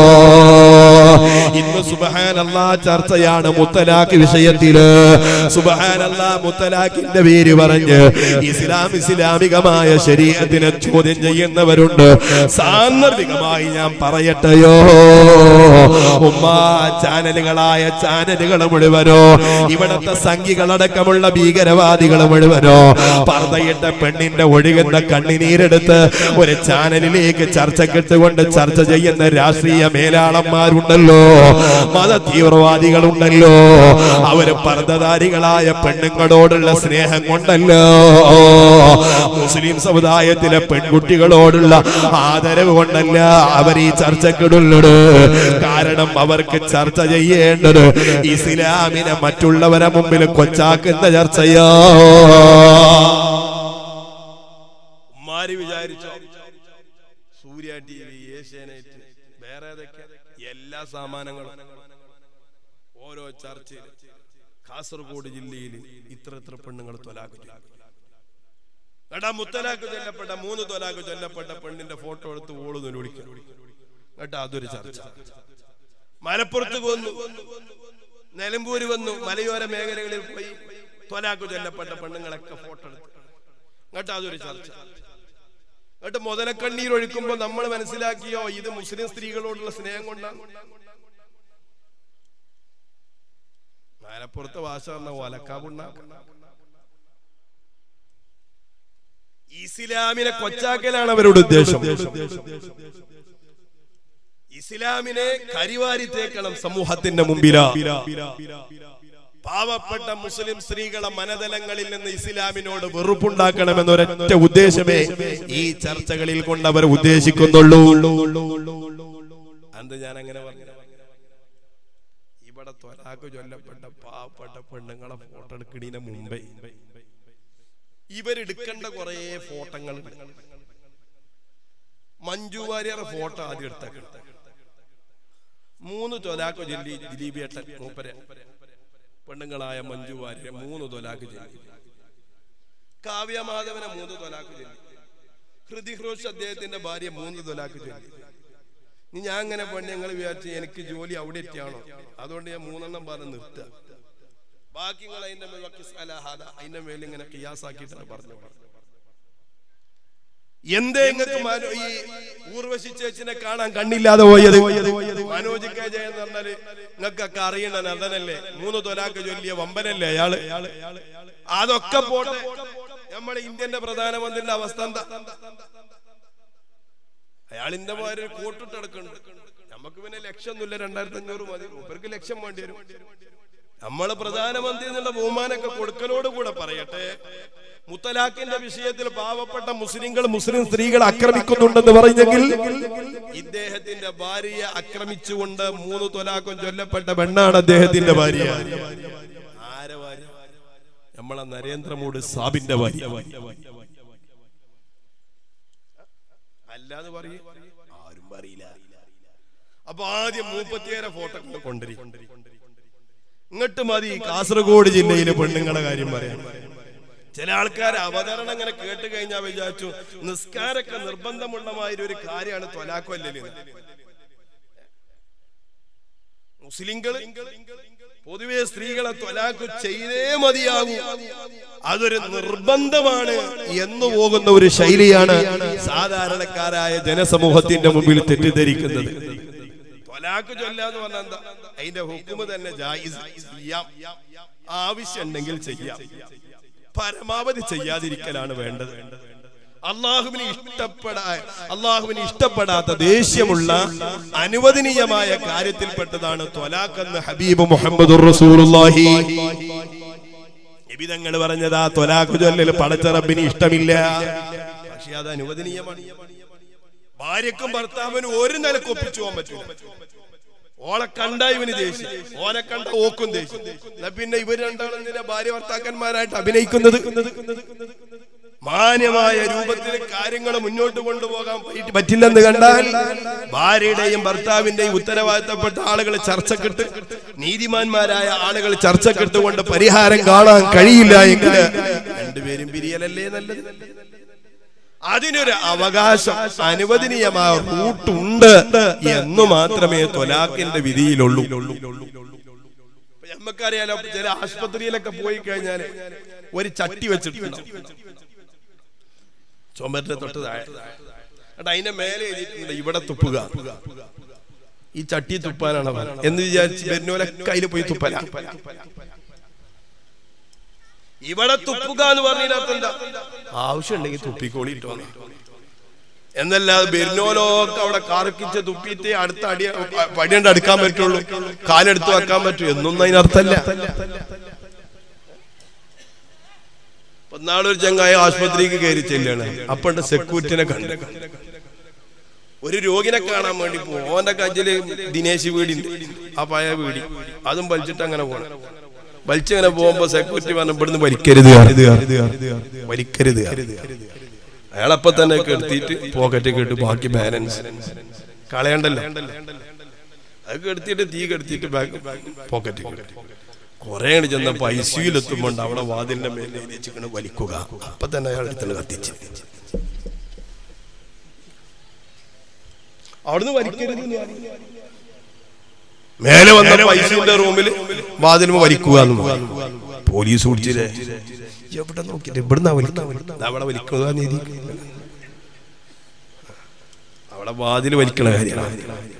Speaker 1: ഇന്ന് സുബഹാനല്ലാ ചർച്ചയാണ് മുത്തലാഖ് വിഷയത്തില് സുബഹാനല്ലാ മുത്തലാഖിന്റെ പേര് പറഞ്ഞ് ഇസ്ലാം ഇസ്ലാമികമായ ശരീരത്തിനെ ചോദ്യം ചെയ്യുന്നവരുണ്ട് സാന്ദർഭികമായി ഞാൻ പറയട്ടെയോ ഉമ്മ ചാനലുകളായ ചാനലുകൾ മുഴുവനോ ഇവിടത്തെ സംഘികളടക്കമുള്ള ഭീകരവാദികൾ മുഴുവനോ പർദ്ദയിട്ട പെണ്ണിന്റെ ഒഴുകുന്ന കണ്ണിനീരെടുത്ത് ഒരു ചാനലിലേക്ക് ചർച്ചക്കിട്ടുകൊണ്ട് ചർച്ച ചെയ്യുന്ന രാഷ്ട്രീയ മേലാളന്മാരുണ്ടല്ലോ മത തീവ്രവാദികളുണ്ടല്ലോ അവര് പർദ്ദധാരികളായ പെണ്ണുങ്ങളോടുള്ള സ്നേഹം കൊണ്ടല്ലോ മുസ്ലിം സമുദായത്തിലെ പെൺകുട്ടികളോടുള്ള ആദരവ് കൊണ്ടല്ല അവർ ഈ ചർച്ചക്കിടുള്ളത് കാരണം അവർക്ക് ചർച്ച ചെയ്യേണ്ടത് ഇസ്ലാമിനെ മറ്റുള്ളവരെ മുമ്പിൽ കൊച്ചാക്കുന്ന ചർച്ചയോ ഉമ്മാര് വിചാരിച്ചോ സൂര്യ ടി വി ഏഷ്യാനെറ്റ് വേറെ ഏതൊക്കെ എല്ലാ സാമാനങ്ങളും ഓരോ ചർച്ചയിൽ കാസർഗോഡ് ജില്ലയിൽ ഇത്ര ഇത്ര പെണ്ണുങ്ങൾ തൊലാക്ക് ചൊല്ലി. എടാ മുത്തലാക്ക് ചൊല്ലപ്പെട്ട മൂന്ന് തൊലാക്ക് ചൊല്ലപ്പെട്ട പെണ്ണിന്റെ ഫോട്ടോ എടുത്ത് ഓള് വിളിക്കും കേട്ടാ അതൊരു ചർച്ച മലപ്പുറത്ത് വന്നു നിലമ്പൂര് വന്നു മലയോര മേഖലകളിൽ പോയി തൊലാക്ക് ചൊല്ലപ്പെട്ട പെണ്ണുങ്ങളൊക്കെ ഫോട്ടോ എടുത്ത് കേട്ടാ അതൊരു ചർച്ച എന്നിട്ട് മുതലക്കണ്ണീർ ഒഴിക്കുമ്പോ നമ്മൾ മനസ്സിലാക്കിയോ ഇത് മുസ്ലിം സ്ത്രീകളോടുള്ള സ്നേഹം കൊണ്ടാണ് മലപ്പുറത്തെ ഭാഷ പറഞ്ഞ ഒലക്കാവുണ്ണ ഇസ്ലാമിനെ കൊച്ചാക്കലാണ് അവരുടെ ഉദ്ദേശം ഇസ്ലാമിനെ കരിവാരി തേക്കണം സമൂഹത്തിന്റെ മുമ്പിലാ പാവപ്പെട്ട മുസ്ലിം സ്ത്രീകളെ മനതലങ്ങളിൽ നിന്ന് ഇസ്ലാമിനോട് വെറുപ്പുണ്ടാക്കണമെന്നൊരൊറ്റ ഉദ്ദേശമേ ഈ ചർച്ചകളിൽ കൊണ്ട് അവർ ഉദ്ദേശിക്കുന്നുള്ളൂ അത് ഞാൻ അങ്ങനെ പറഞ്ഞു ഇവിടെ തൊലാക്ക് ചൊല്ലപ്പെട്ട പാവപ്പെട്ട പെണ്ണുങ്ങളെ ഫോട്ടോ എടുക്കണീന് മുമ്പേ ഇവരെടുക്കേണ്ട കുറെ ഫോട്ടോകൾ മഞ്ജു വാര്യറെ ഫോട്ടോ ആദ്യം എടുത്തേക്കണം മൂന്ന് തൊലാക്ക് ചൊല്ലി ദിലീപേട്ടൻ മൂപ്പരെ പെണ്ണുങ്ങളായ മഞ്ജു വാര്യരെ മൂന്ന് തൊലാക്ക് ചൊല്ലി കാവ്യമാധവനെ മൂന്ന് തൊലാക്ക് ചൊല്ലി ഹൃതിക് റോഷ് അദ്ദേഹത്തിന്റെ ഭാര്യ മൂന്ന് തൊലാക്ക് ചൊല്ലി ഇനി ഞാൻ അങ്ങനെ പെണ്ണുങ്ങൾ വിചാരിച്ച് എനിക്ക് ജോലി അവിടെ എത്തിയാണോ അതുകൊണ്ട് ഞാൻ മൂന്നെണ്ണം പറഞ്ഞ് നിർത്തുക ബാക്കി നിങ്ങൾ അതിന്റെ മേൽ വക്കിസ് അലാഹാദ അതിന്റെ മേൽ ഇങ്ങനെ കിയാസാക്കിയിട്ടാണ് പറഞ്ഞു എന്തേ നിങ്ങൾക്ക് മനോ- ഈ ഊർവശി ചേച്ചിനെ കാണാൻ കണ്ണില്ലാതെ പോയത് മനോജ് കെ ജയ എന്ന് പറഞ്ഞാല് നിങ്ങൾക്കൊക്കെ അറിയണ നടനല്ലേ മൂന്ന് തൊലാക്ക് ചൊല്ലിയ വമ്പനല്ലേ അയാള് അതൊക്കെ പോട്ടെ നമ്മുടെ ഇന്ത്യന്റെ പ്രധാനമന്ത്രിന്റെ അവസ്ഥ എന്താ അയാളിന്റെ മാതിരി ഒരു കോട്ടിട്ട് നടക്കുന്നുണ്ട് നമുക്ക് പിന്നെ ലക്ഷമൊന്നുമില്ല രണ്ടായിരത്തി അഞ്ഞൂറ് മതി മൂപ്പർക്ക് ലക്ഷം വേണ്ടി വരും നമ്മള് പ്രധാനമന്ത്രി എന്നുള്ള ബഹുമാനൊക്കെ കൊടുക്കലോട് കൂടെ പറയട്ടെ മുത്തലാഖിന്റെ വിഷയത്തിൽ പാവപ്പെട്ട മുസ്ലിങ്ങൾ മുസ്ലിം സ്ത്രീകൾ ആക്രമിക്കുന്നുണ്ടെന്ന് പറഞ്ഞെങ്കിൽ ഇദ്ദേഹത്തിന്റെ ഭാര്യയെ ആക്രമിച്ചുകൊണ്ട് മൂന്ന് തൊലാക്കും ചൊല്ലപ്പെട്ട പെണ്ണാണ് അദ്ദേഹത്തിന്റെ ഭാര്യ ആരെ ഭാര്യ നമ്മളെ നരേന്ദ്രമോദി സാബിന്റെ ഭാര്യ അല്ലാതെ പറയും ആരും പറയില്ല അപ്പൊ ആദ്യം മൂപ്പത്തിയേറെ ഫോട്ടോ കൊണ്ടുവരും ഇങ്ങോട്ട് മതി കാസർഗോഡ് ജില്ലയിലെ പെണ്ണുങ്ങളുടെ കാര്യം പറയാൻ ചില ആൾക്കാർ അവതരണം ഇങ്ങനെ കേട്ട് കഴിഞ്ഞാൽ വിചാരിച്ചു നിസ്കാരൊക്കെ നിർബന്ധമുള്ളമായൊരു ഒരു കാര്യമാണ് തൊലാക്കൊല്ലല് മുസ്ലിങ്ങൾ പൊതുവെ സ്ത്രീകളെ തൊലാക്ക് ചെയ്തേ മതിയാകൂ അതൊരു നിർബന്ധമാണ് എന്ന് പോകുന്ന ഒരു ശൈലിയാണ് സാധാരണക്കാരായ ജനസമൂഹത്തിന്റെ മുമ്പിൽ തെറ്റിദ്ധരിക്കുന്നത് തൊലാക്ക് ചൊല്ലാന്ന് പറഞ്ഞാൽ എന്താ അതിന്റെ ഹുക്കുമ് തന്നെ ജായിസ് ചെയ്യാം ആവശ്യമുണ്ടെങ്കിൽ ചെയ്യാം പരമാവധി ചെയ്യാതിരിക്കലാണ് വേണ്ടത് അള്ളാഹുവിന് ഇഷ്ടപ്പെടാ അള്ളാഹുവിന് ഇഷ്ടപ്പെടാത്ത ദേഷ്യമുള്ള അനുവദനീയമായ കാര്യത്തിൽപ്പെട്ടതാണ് ത്വലാഖ് എന്ന് ഹബീബ് മുഹമ്മദ് റസൂലുള്ളാഹി എബിതങ്ങൾ പറഞ്ഞതാ ത്വലാഖ് ചൊല്ലൽ പടച്ചറബിന് ഇഷ്ടമില്ല പക്ഷെ അത് അനുവദനീയമാണ് ഭാര്യക്കും ഭർത്താവിനും ഒരു നിലക്ക് ഒപ്പിച്ചു പോകാൻ പറ്റൂല ഓളെ കണ്ട ഇവന് ദേഷ്യം ഓനെ കണ്ട ഓക്കും ദേഷ്യം എന്നാ പിന്നെ ഇവർ രണ്ടാളും എന്തിനാ ഭാര്യ ഭർത്താക്കന്മാരായിട്ട് അഭിനയിക്കുന്നത് മാന്യമായ രൂപത്തിൽ കാര്യങ്ങൾ മുന്നോട്ട് കൊണ്ടുപോകാൻ പറ്റി- പറ്റില്ലെന്ന് കണ്ടാൽ ഭാര്യയുടെയും ഭർത്താവിന്റെയും ഉത്തരവാദിത്തപ്പെട്ട ആളുകൾ ചർച്ചക്കിട്ട് നീതിമാന്മാരായ ആളുകൾ ചർച്ചക്കിട്ടുകൊണ്ട് പരിഹാരം കാണാൻ കഴിയില്ല എങ്കിൽ രണ്ടുപേരും പിരിയലല്ലേ നല്ലത് അതിനൊരു അവകാശം അനുവദനീയമായ റൂട്ട് ഉണ്ട് എന്ന് മാത്രമേ തൊലാഖിന്റെ വിധിയിലുള്ളൂ ഇപ്പൊ നമുക്കറിയാലോ ചില ആശുപത്രിയിലൊക്കെ പോയി കഴിഞ്ഞാല് ഒരു ചട്ടി വെച്ചിട്ടുണ്ട് ചുമരിന്റെ തൊട്ട് താഴെ എന്നിട്ട് അതിന്റെ മേലെ എഴുതിയിട്ടുണ്ട് ഇവിടെ തുപ്പുക ഈ ചട്ടി തുപ്പാനാണ് പറഞ്ഞത്. എന്ന് വിചാരിച്ച് വരുന്നോലൊക്കെ അതിൽ പോയി തുപ്പല ഇവിടെ തുപ്പുക എന്ന് പറഞ്ഞതിനകത്ത് എന്താ ആവശ്യമുണ്ടെങ്കിൽ തുപ്പിക്കോളിട്ടോ എന്നല്ലാതെ ബെരിനോലൊക്കെ അവിടെ കാർക്കിച്ച് തുപ്പിയിട്ട് അടുത്ത അടി പടിയണ്ട് അടുക്കാൻ പറ്റുള്ളൂ കാലെടുത്ത് വെക്കാൻ പറ്റൂ എന്നൊന്നും അതിനർത്ഥല്ല നാളൊരു ചങ്ങായ ആശുപത്രിക്ക് കയറി ചെല്ലാണ് അപ്പണ്ട് സെക്യൂരിറ്റിനെ കണ്ടു ഒരു രോഗിനെ കാണാൻ വേണ്ടി പോകും ഓന്റെ കജ്ജില് ദിനേശ് വീടിണ്ട് ആ പഴയ വീടി അതും വലിച്ചിട്ട് അങ്ങനെ പോകണം വലിച്ചങ്ങനെ പോകുമ്പോ സെക്യൂരിറ്റി പറഞ്ഞു ഇവിടുന്ന് വലിക്കരുത് വലിക്കരുത് അയാളപ്പൊ തന്നെ കെടുത്തിട്ട് പോക്കറ്റ് കെട്ട് ബാക്കി ബാലൻസ് കളയണ്ടല്ലോ അത് കെടുത്തിട്ട് തീ കെടുത്തിട്ട് ബാക്ക് പോക്കറ്റ് കൊറേ അങ്ങട് ചെന്നപ്പോ ഐ സിയിൽ എത്തുമ്പോണ്ട് അവിടെ വാതിലിന്റെ മേലെ എഴുതിച്ചിങ്ങനെ വലിക്കുക അപ്പൊ തന്നെ അയാൾ എടുത്തിട്ട് കത്തിച്ച് അവിടുന്ന് വലിക്കരുത് എന്ന് പറഞ്ഞു. മേലെ വന്ന പൈസയുടെ റൂമിൽ വാതിലുമ വലിക്കുക എന്ന് പറഞ്ഞു. പോലീസ് പിടിച്ചില്ലേ എവിടെ നോക്കിട്ട് ഇവിടുന്ന് വലിക്കുന്ന അവിടെ വലിക്കുന്നതാ നീതി അവിടെ വാതിൽ വലിക്കണ കാര്യമാണ്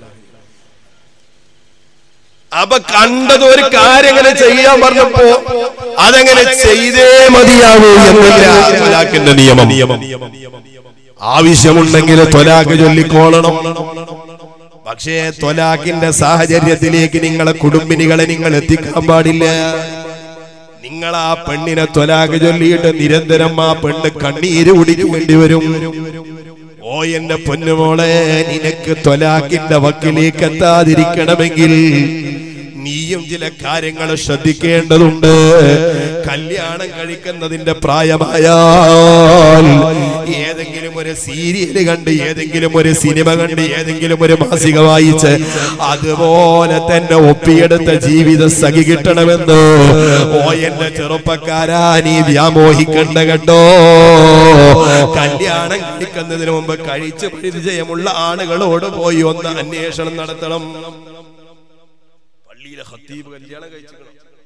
Speaker 1: അപ്പൊ കണ്ടത് ഒരു കാര്യം എങ്ങനെ ചെയ്യാൻ പറഞ്ഞപ്പോ അതെങ്ങനെ ചെയ്തേ മതിയാവൂ എന്നില്ല ത്വലാഖിന്റെ നിയമം ആവശ്യമുണ്ടെങ്കിൽ ത്വലാഖ് ചൊല്ലിക്കോളണം പക്ഷേ ത്വലാഖിന്റെ സാഹചര്യത്തിലേക്ക് നിങ്ങളെ കുടുംബിനികളെ നിങ്ങൾ എത്തിക്കാൻ പാടില്ല നിങ്ങൾ ആ പെണ്ണിനെ ത്വലാഖ് ചൊല്ലിയിട്ട് നിരന്തരം ആ പെണ്ണ് കണ്ണീര് കുടിക്കേണ്ടി വരും ഓ എന്റെ പൊന്നുമോളെ നിനക്ക് ത്വലാഖിന്റെ വക്കിലേക്ക് എത്താതിരിക്കണമെങ്കിൽ നീയും ചില കാര്യങ്ങൾ ശ്രദ്ധിക്കേണ്ടതുണ്ട് കല്യാണം കഴിക്കുന്നതിന്റെ പ്രായമായാൽ ഏതെങ്കിലും ഒരു സീരിയൽ കണ്ട് ഏതെങ്കിലും ഒരു സിനിമ കണ്ട് ഏതെങ്കിലും ഒരു മാസിക വായിച്ച് അതുപോലെ തന്നെ ഒപ്പിയെടുത്ത ജീവിതം സഖി കിട്ടണമെന്ന് ഓ എന്റെ ചെറുപ്പക്കാരാ നീ വ്യാമോഹിക്കണ്ട കേട്ടോ കല്യാണം കഴിക്കുന്നതിന് മുമ്പ് കഴിച്ച് പരിചയമുള്ള ആളുകളോട് പോയി ഒന്ന് അന്വേഷണം നടത്തണം പള്ളിയിലെ ഹത്തീബ് കല്യാണം കഴിച്ചിക്കണം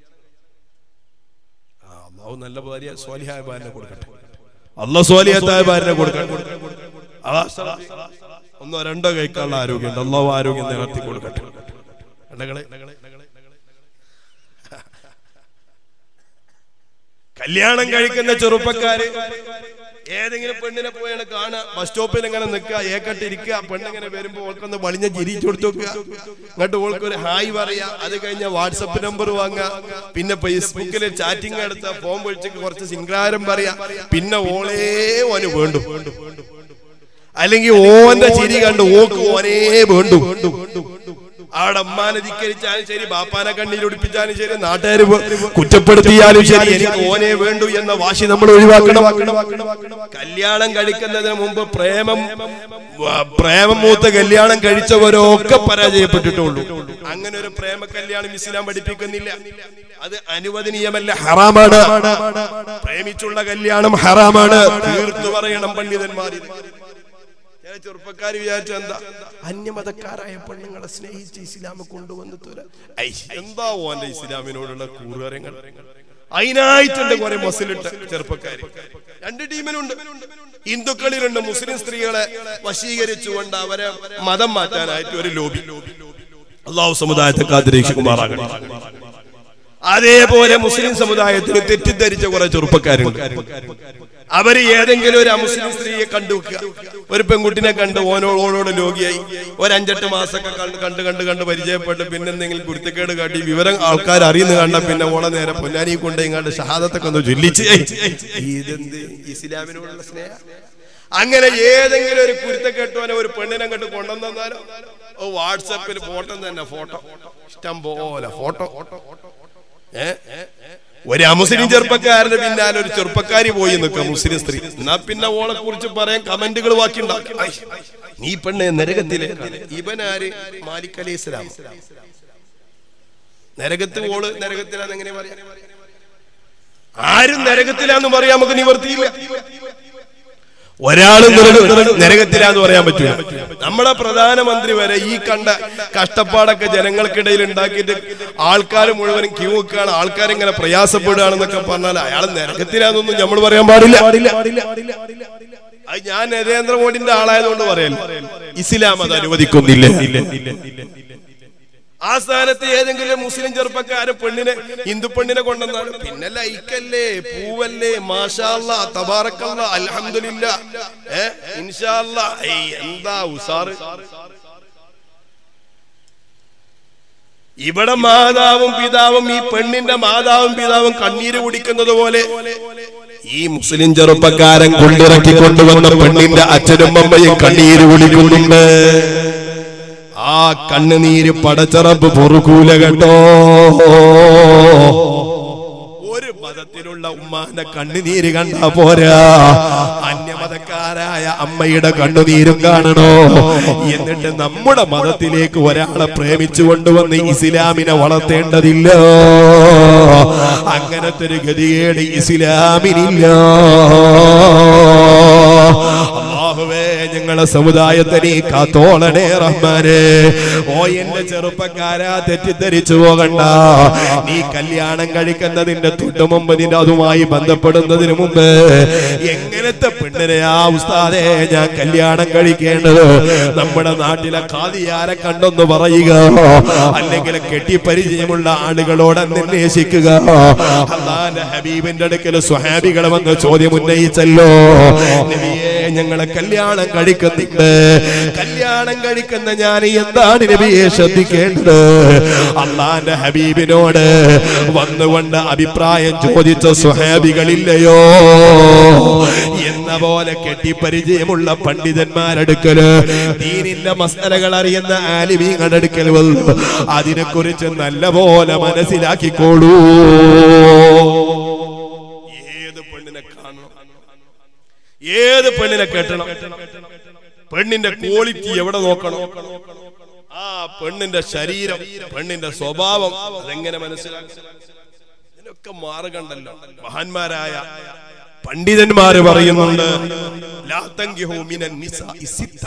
Speaker 1: ആ അള്ളാഹു നല്ല ഭാര്യ സ്വാലിഹായ ഭാര്യനെ കൊടുക്കട്ടെ അല്ല സ്വാലിഹത്തായ ഭാര്യനെ കൊടുക്കട്ടെ അതാ ഒന്നോ രണ്ടോ കഴിക്കാനുള്ള ആരോഗ്യമുണ്ട് അള്ളാഹു ആരോഗ്യം നിലർത്തി കൊടുക്കട്ടെ കണ്ടകളെ കല്യാണം കഴിക്കുന്ന ചെറുപ്പക്കാര് ഏതെങ്കിലും പെണ്ണിനെ പോയാണ് കാണുക ബസ് സ്റ്റോപ്പിൽ ഇങ്ങനെ നിൽക്കുക ഏക്കട്ടിരിക്കുക പെണ്ണിങ്ങനെ വരുമ്പോ ഓൾക്കൊന്ന് വളിഞ്ഞ ചിരിച്ചു കൊടുത്തു വെക്കുക എന്നിട്ട് ഓൾക്ക് ഒരു ഹായ് പറയാ അത് കഴിഞ്ഞ വാട്സപ്പ് നമ്പർ വാങ്ങുക പിന്നെ ഫേസ്ബുക്കിൽ ചാറ്റിംഗ് എടുത്ത ഫോൺ വിളിച്ച് കുറച്ച് സിംഗാരം പറയാ പിന്നെ ഓളേ ഓന് വേണ്ടു അല്ലെങ്കിൽ ഓന്റെ ചിരി കണ്ട് ഓക്ക് ഓനേ വേണ്ടു അവിടെ അമ്മാനെ ധിക്കരിച്ചാലും ശരി ബാപ്പാനെ കണ്ണീരൊടിപ്പിച്ചാലും ശരി നാട്ടുകാർ കുറ്റപ്പെടുത്തിയാലും ശരി എനിക്ക് ഓനെ വേണ്ടു എന്ന വാശി നമ്മൾ ഒഴിവാക്കണം കല്യാണം കഴിക്കുന്നതിന് മുമ്പ് പ്രേമം വ- പ്രേമം മൂത്ത് കല്യാണം കഴിച്ചവരൊക്കെ പരാജയപ്പെട്ടിട്ടുള്ളൂ അങ്ങനെ ഒരു പ്രേമ കല്യാണം ഇസ്ലാം പഠിപ്പിക്കുന്നില്ല അത് അനുവദനീയമല്ല ഹറാമാണ് പ്രേമിച്ചുള്ള കല്യാണം ഹറാമാണ് തീർത്തു പറയണം പണ്ഡിതന്മാർ ഇത്. ചില ചെറുപ്പക്കാർ വിചാരിച്ച എന്താ അന്യമതക്കാരായ പെണ്ണുങ്ങളെ സ്നേഹിച്ച് ഇസ്ലാമ് കൊണ്ടുവന്ന് തുര ഐ, എന്താ ഓന്റെ ഇസ്ലാമിനോടുള്ള കൂറുകാര്യങ്ങൾ അതിനായിട്ടുണ്ട് കുറെ മസിലിട്ട ചെറുപ്പക്കാർ രണ്ട് ടീമിലുണ്ട് ഹിന്ദുക്കളിലുണ്ട് മുസ്ലിം സ്ത്രീകളെ വശീകരിച്ചുകൊണ്ട് അവരെ മതം മാറ്റാനായിട്ട് ഒരു ലോബി അള്ളാഹു സമുദായത്തെ കാത്തിരക്ഷിക്കുമാറാകട്ടെ അതേപോലെ മുസ്ലിം സമുദായത്തിന് തെറ്റിദ്ധരിച്ച കുറെ ചെറുപ്പക്കാരുണ്ട് അവര് ഏതെങ്കിലും ഒരു അമുസ്ലിം സ്ത്രീയെ കണ്ടു വെക്കുക ഒരു പെൺകുട്ടിനെ കണ്ട് ഓനോട് ഓളോട് രോഗിയായി ഒരു അഞ്ചെട്ട് മാസമൊക്കെ കണ്ട് കണ്ട് കണ്ട് കണ്ട് പരിചയപ്പെട്ട് പിന്നെ എന്തെങ്കിലും കുരുത്തക്കേട് കാട്ടി വിവരം ആൾക്കാർ അറിയുന്ന കണ്ട പിന്നെ ഓളെ നേരെ പൊന്നാനി കൊണ്ട് ഇങ്ങാണ്ട് ഷഹാദത്തൊക്കെ ഒന്ന് ചൊല്ലിച്ച് ഇതെന്ത് ഇസ്ലാമിനോടുള്ള സ്നേഹം അങ്ങനെ ഏതെങ്കിലും ഒരു കുരുത്തക്കെട്ടോനെ ഒരു പെണ്ണിനെ കണ്ട് കൊണ്ടുവന്നാലോ ഓ വാട്സപ്പിൽ ഫോട്ടോ തന്നെ ഫോട്ടോ ഇഷ്ടം പോലെ ഫോട്ടോ ഏ ഒരു അമുസ്ലിം ചെറുപ്പക്കാരന്റെ പിന്നാലെ ഒരു ചെറുപ്പക്കാരി പോയി നിൽക്കാം മുസ്ലിം സ്ത്രീ എന്നാ പിന്നെ ഓളെ കുറിച്ച് പറയാൻ കമന്റുകൾ ബാക്കി ഉണ്ടാക്കും ഐ, നീ പെണ്ണ് നരകത്തിലെ ഇവനാര് മാലിക് അലി ഇസ്ലാം നരകത്ത് ഓള് നരകത്തിലാന്ന് എങ്ങനെ പറയാം ആരും നരകത്തിലാന്ന് പറയാൻ നമുക്ക് നിവർത്തിയില്ല ഒരാളും നരക- നരകത്തിലാന്ന് പറയാൻ പറ്റില്ല നമ്മുടെ പ്രധാനമന്ത്രി വരെ ഈ കണ്ട കഷ്ടപ്പാടൊക്കെ ജനങ്ങൾക്കിടയിൽ ഉണ്ടാക്കിയിട്ട് ആൾക്കാർ മുഴുവനും ക്യൂ വെക്കുകയാണ് ആൾക്കാരിങ്ങനെ പ്രയാസപ്പെടുകയാണെന്നൊക്കെ പറഞ്ഞാൽ അയാൾ നരകത്തിലാന്നൊന്നും നമ്മൾ പറയാൻ പാടില്ല അത് ഞാൻ നരേന്ദ്രമോദിന്റെ ആളായതുകൊണ്ട് പറയല്ല ഇസ്ലാം അത് അനുവദിക്കുന്നില്ല ആ സ്ഥാനത്ത് ഏതെങ്കിലും മുസ്ലിം ചെറുപ്പക്കാരൻ പെണ്ണിനെ ഹിന്ദു പെണ്ണിനെ കൊണ്ടെന്നാണ് പിന്നെ ലൈക്കല്ലേ പൂവല്ലേ മാഷാല്ല തബാറക്കല്ല അൽഹംദുലില്ല ഏ ഇൻഷാല്ല ഏയ് എന്താ ഉസാറ് ഇവിടെ മാതാവും പിതാവും ഈ പെണ്ണിന്റെ മാതാവും പിതാവും കണ്ണീര് കുടിക്കുന്നത് പോലെ ഈ മുസ്ലിം ചെറുപ്പക്കാരൻ കൊണ്ടിറക്കി കൊണ്ടുവന്ന പെണ്ണിന്റെ അച്ഛനും അമ്മയും കണ്ണീര് കുടിക്കുന്നുണ്ട് ആ കണ്ണുനീര് പടച്ചറപ്പ് പൊറുക്കൂല കേട്ടോ ഒരു മതത്തിലുള്ള ഉമ്മാന്റെ കണ്ണുനീര് കണ്ടാ പോരാ അന്യമതക്കാരായ അമ്മയുടെ കണ്ണുനീരും കാണണോ എന്നിട്ട് നമ്മുടെ മതത്തിലേക്ക് ഒരാളെ പ്രേമിച്ചു കൊണ്ടുവന്ന് ഇസ്ലാമിനെ വളർത്തേണ്ടതില്ല അങ്ങനത്തെ ഒരു ഗതികേട് ഇസ്ലാമിനില്ല അള്ളാഹുവേ ഞങ്ങളെ സമുദായത്തെ നീ കാത്തോളണേ റഹ്മാനെ ഓ എന്റെ ചെറുപ്പക്കാരാ തെറ്റിദ്ധരിച്ചു പോകണ്ട നീ കല്യാണം കഴിക്കുന്നതിന്റെ തൊട്ട് മുമ്പ് നിന്റെ അതുമായി ബന്ധപ്പെടുന്നതിന് മുമ്പ് എങ്ങനത്തെ പെണ്ണിനെ ആ ഉസ്താദെ ഞാൻ കല്യാണം കഴിക്കേണ്ടത് നമ്മുടെ നാട്ടിലെ കാതിയാരെ കണ്ടൊന്ന് പറയുക അല്ലെങ്കിൽ കെട്ടിപ്പരിചയമുള്ള ആളുകളോട് അന്വേഷിക്കുക അള്ളാന്റെ ഹബീബിന്റെ അടുക്കൽ സ്വഹാബികൾ വന്ന് ചോദ്യം ഉന്നയിച്ചല്ലോ നബിയെ ഞങ്ങളെ കല്യാണം കഴിക്കുന്നുണ്ട് കല്യാണം കഴിക്കുന്ന ഞാൻ എന്താണ് നബിയെ ശ്രദ്ധിക്കേണ്ടത് അള്ളാന്റെ ഹബീബിനോട് വന്നുകൊണ്ട് അഭിപ്രായം ചോദിച്ച സ്വഹാബികളില്ലയോ എന്ന പോലെ കെട്ടിപ്പരിചയമുള്ള പണ്ഡിതന്മാരെടുക്കല് ദീനിന്റെ മസലകൾ അറിയുന്ന ആലിമീങ്ങളുടെ അടുക്കൽ വന്നു അതിനെക്കുറിച്ച് നല്ല പോലെ മനസ്സിലാക്കിക്കോളൂ ഏത് പെണ്ണിനെ കാണണം ഏത് പെണ്ണിനെ കെട്ടണം പെണ്ണിന്റെ ക്വാളിറ്റി എവിടെ നോക്കണം ആ പെണ്ണിന്റെ ശരീരം പെണ്ണിന്റെ സ്വഭാവം അതെങ്ങനെ മനസ്സിലാക്കണം ഇതിനൊക്കെ മാർഗണ്ടല്ലോ മഹാന്മാരായ പണ്ഡിതന്മാര് പറയുന്നുണ്ട് ലാ തൻകിഹു മിനൻ നിസാഇ സിത്ത.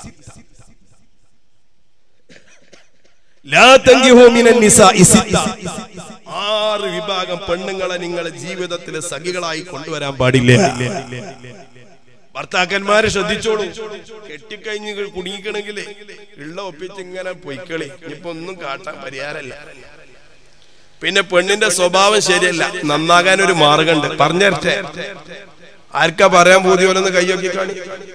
Speaker 1: ലാ തൻകിഹു മിനൻ നിസാഇ സിത്ത. ആറ് വിഭാഗം പെണ്ണുങ്ങളെ നിങ്ങളെ ജീവിതത്തിൽ സഖികളായി കൊണ്ടുവരാൻ പാടില്ല ഭർത്താക്കന്മാരെ ശ്രദ്ധിച്ചോളൂ കെട്ടിക്കഴിഞ്ഞ് കുടുങ്ങിക്കണമെങ്കിലേ ഉള്ള ഒപ്പിച്ച് ഇങ്ങനെ പൊയ്ക്കളി ഇനിയിപ്പോ ഒന്നും കാട്ടാൻ പരിഹാരമല്ല പിന്നെ പെണ്ണിന്റെ സ്വഭാവം ശരിയല്ല നന്നാകാൻ ഒരു മാർഗമുണ്ട് പറഞ്ഞേരട്ടെ ആർക്കാ പറയാൻ പോതിയോലെന്ന് കൈയൊക്കെ കാണി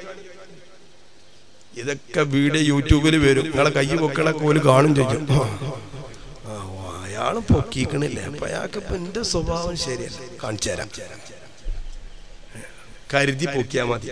Speaker 1: ഇതൊക്കെ വീഡിയോ യൂട്യൂബിൽ വരും നിങ്ങളെ കൈ പൊക്കളൊക്കെ ഓല് കാണും ചെയ്യും ആ, അയാള് പൊക്കിക്കണില്ല അപ്പൊ അയാൾക്ക് ഇപ്പൊ എന്റെ സ്വഭാവം ശരിയല്ല കാണിച്ചു തരാം കരുതി പൊക്കിയാ മതി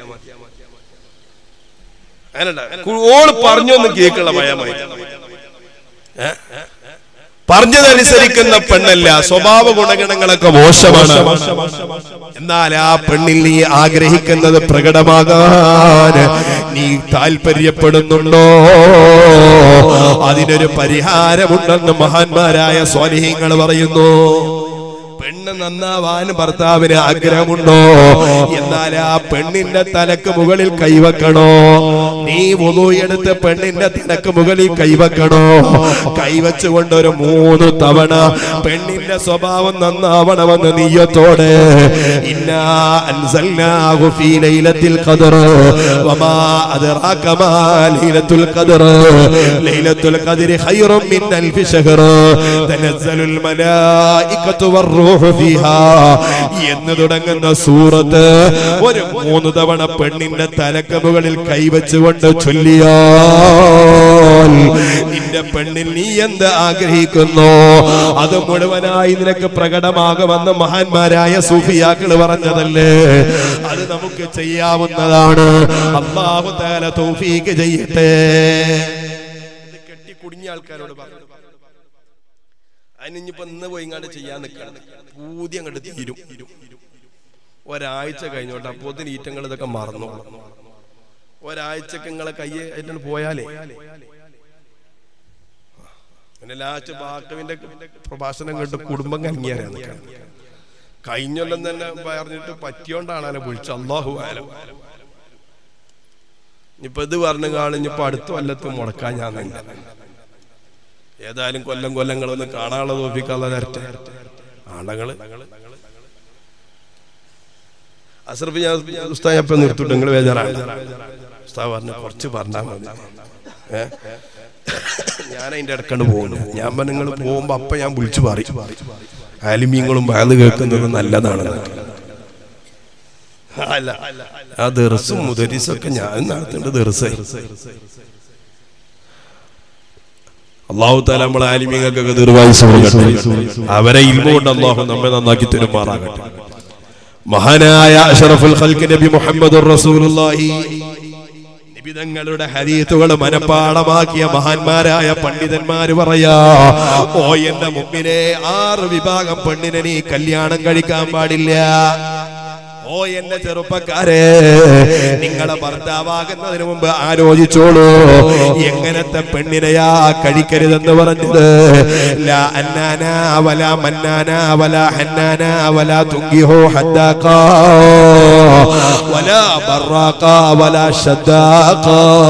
Speaker 1: അങ്ങനെ ഓള് പറഞ്ഞൊന്നും കേൾക്കുള്ള ഭയമായി ഏ? പറഞ്ഞതനുസരിക്കുന്ന പെണ്ണല്ല സ്വഭാവ ഗുണഗണങ്ങളൊക്കെ മോശമാണ് എന്നാൽ ആ പെണ്ണിൽ നീ ആഗ്രഹിക്കുന്നത് പ്രകടമാകാൻ നീ താല്പര്യപ്പെടുന്നുണ്ടോ അതിനൊരു പരിഹാരമുണ്ടെന്ന് മഹാന്മാരായ സ്വാലിഹ്യങ്ങൾ പറയുന്നു പെണ്ണ് നന്നാവാൻ ഭർത്താവിന് ആഗ്രഹമുണ്ടോ എന്നാൽ ആ പെണ്ണിന്റെ തലക്ക് മുകളിൽ കൈവെക്കണോ നീ എടുത്ത് പെണ്ണിന്റെ തലക്ക് മുകളിൽ കൈവെക്കണോ കൈവച്ചുകൊണ്ട് ഒരു മൂന്ന് തവണ പെണ്ണിന്റെ സ്വഭാവം നന്നാവണമെന്ന് നീയത്തോടെ ഇന്നാ അൻസൽനാഹു ഫീ ലൈലത്തിൽ ഖദർ വമാ അദ്റാക മാ ലൈലത്തുൽ ഖദർ ലൈലത്തുൽ ഖദർ ഖൈറും മിൻ അൽഫി ശഹർ തനസ്സലുൽ മലായികത്തു വറൂഹു ഫീഹാ എന്ന് തുടങ്ങുന്ന സൂറത്ത് ഒരു മൂന്ന് തവണ പെണ്ണിന്റെ തലക്ക് മുകളിൽ കൈവച്ചുകൊണ്ട് ചൊല്ലിയാൽ നിന്റെ പെണ്ണിൽ നീ എന്ത് ആഗ്രഹിക്കുന്നു അത് മുഴുവനായി നിനക്ക് പ്രകടമാകുമെന്ന് മഹാന്മാരായ സൂഫിയാക്കൾ പറഞ്ഞതല്ലേ അത് നമുക്ക് ചെയ്യാവുന്നതാണ് അള്ളാഹു താല തൗഫീക്ക് ചെയ്യട്ടെ ഇത് കെട്ടി കുടുങ്ങിയ ആൾക്കാരോട് പറഞ്ഞു അതിനിപ്പോ ഇന്ന് പോയി ഇങ്ങോട്ട് ചെയ്യാൻ നിൽക്കണം പൂതി അങ്ങോട്ട് തീരും ഒരാഴ്ച കഴിഞ്ഞോട്ടെ അപ്പോത്തിന് ഈറ്റങ്ങൾ ഇതൊക്കെ മറന്നു ഒരാഴ്ചക്ക് നിങ്ങളെ കൈ ആയിട്ടാണ് പോയാലേ പിന്നെ ലാസ്റ്റ് ബാക്കവിന്റെ പ്രഭാഷണം കേട്ട് കുടുംബം കങ്ങിയാരാണ് കഴിഞ്ഞൊല്ലം തന്നെ പറഞ്ഞിട്ട് പറ്റിയോണ്ടാണ് അവനെ വിളിച്ചത് അള്ളാഹു ആലം ഇനിയിപ്പൊ ഇത് പറഞ്ഞു കാണിഞ്ഞിപ്പോ അടുത്ത കൊല്ലത്ത് മുടക്കാൻ ഞാൻ തന്നെ ഏതായാലും കൊല്ലം കൊല്ലങ്ങളൊന്ന് കാണാനുള്ള തോപ്പിക്കാതെ തരട്ടെ ആണങ്ങള് അസർഫ് ഞാൻ ഉസ്താദ് ഞാൻ ഇപ്പൊ നിർത്തിട്ട് നിങ്ങൾ ബേജാറാണ് ഉസ്താദ് പറഞ്ഞു കുറച്ച് പറഞ്ഞാൽ മതി ഏ ഞാൻ അതിന്റെ ഇടക്കണ്ട് പോകുന്നു ഞാൻ പറഞ്ഞ നിങ്ങൾ പോകുമ്പോ അപ്പൊ ഞാൻ വിളിച്ചു പറയും ആലിമീങ്ങളും വയത് കേൾക്കുന്നത് നല്ലതാണെന്ന് അല്ല ആ ദർസും മുദരിസൊക്കെ ഞാൻ നടത്തേണ്ട ദർസായി അള്ളാഹു താല നമ്മളെ ആലിമീങ്ങൾക്കൊക്കെ ദീർഘായുസ് കൊടുക്കട്ടെ അവരെ ഇൽമ കൊണ്ട് അള്ളാഹു നമ്മെ നന്നാക്കി തരുമാറാകട്ടെ മഹാനായ അഷറഫുൽ ഖൽക്ക് നബി മുഹമ്മദ് റസൂലുള്ളാഹി നിബിതങ്ങളുടെ ഹരീത്തുകൾ മനപ്പാടമാക്കിയ മഹാന്മാരായ പണ്ഡിതന്മാര് പറയാ ഓ എന്റെ മുമ്പിലെ ആറ് വിഭാഗം പെണ്ണിനെ നീ കല്യാണം കഴിക്കാൻ പാടില്ല ഓ എന്റെ ചെറുപ്പക്കാരെ നിങ്ങളെ ഭർത്താവാകുന്നതിന് മുമ്പ് ആലോചിച്ചോളൂ എങ്ങനത്തെ പെണ്ണിനെയാ കഴിക്കരുതെന്ന് പറഞ്ഞത് ലാ അന്നാന വല മന്നാന വല ഹന്നാന വല തുങ്കിഹോ ഹദ്ദാഖ വല ബറാഖ വല ഷദ്ദാഖ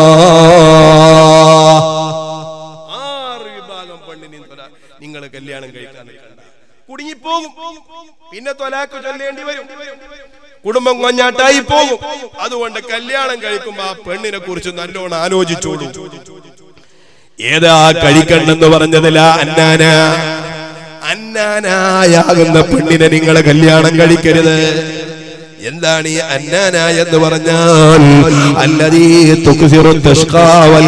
Speaker 1: ആറ് വിഭാഗം പെണ്ണിനെ നിങ്ങൾ കല്യാണം കഴിക്കാൻ നിൽക്കണ്ട. കുടുങ്ങിപ്പോകും പിന്നെ തൊലാക്ക് ചൊല്ലേണ്ടി വരും കുടുംബം കൊഞ്ഞാട്ടായി പോകും അതുകൊണ്ട് കല്യാണം കഴിക്കുമ്പോ ആ പെണ്ണിനെ കുറിച്ച് നല്ലോണം ആലോചിച്ചോളൂ ഏതാ കഴിക്കണ്ടെന്ന് പറഞ്ഞതില അന്നാന അന്നാനായാകുന്ന പെണ്ണിനെ നിങ്ങൾ കല്യാണം കഴിക്കരുത് എന്താണ് ഈ അന്നാന എന്ന് പറഞ്ഞാൽ അല്ലതീ തുക്സിറു തഷ്കാവൽ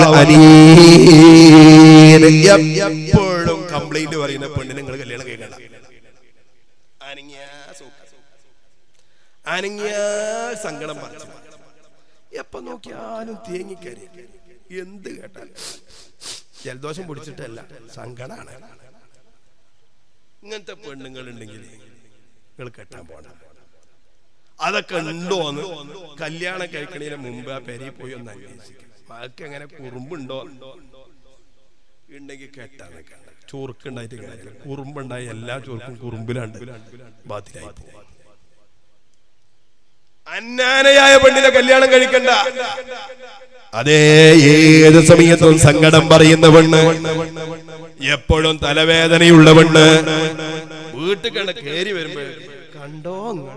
Speaker 1: അനീൻ എപ്പോഴും കംപ്ലൈന്റ് പറയുന്ന പെണ്ണിനെ നിങ്ങൾ കല്യാണം കഴിക്കണ്ട അനങ്ങിയാ സൂക്കർ. അനങ്ങിയാ സങ്കടം പറിച്ചു എപ്പൊ നോക്കിയാലും തേങ്ങിക്കരി എന്ത് കേട്ടാലും ജലദോഷം പിടിച്ചിട്ടല്ല സങ്കടാണ് ഇങ്ങനത്തെ പെണ്ണുങ്ങൾ ഉണ്ടെങ്കിൽ നിങ്ങൾ കെട്ടാൻ പോണ്ട അതൊക്കെ ഉണ്ടോ എന്ന് കല്യാണം കഴിക്കണതിന് മുമ്പ് ആ പെരയിൽ പോയി ഒന്ന് അന്വേഷിക്കും മകൾക്ക് എങ്ങനെ കുറുമ്പുണ്ടോ ഉണ്ടെങ്കിൽ കെട്ടാൻ നിൽക്കണ്ട ചൊറുക്കുണ്ടായിട്ട് കാര്യമില്ല കുറുമ്പുണ്ടായ എല്ലാ ചൊറുക്കും കുറുമ്പിലാണ്ട് ബാത്തിലായി പോകും അന്നാനയായ പെണ്ണിനെ കല്യാണം കഴിക്കണ്ട അതേ ഏത് സമയത്തും സങ്കടം പറയുന്ന പെണ്ണ് എപ്പോഴും തലവേദനയുള്ള പെണ്ണ് വീട്ടിൽ കണ്ട കേറി വരുമ്പോ കണ്ടോ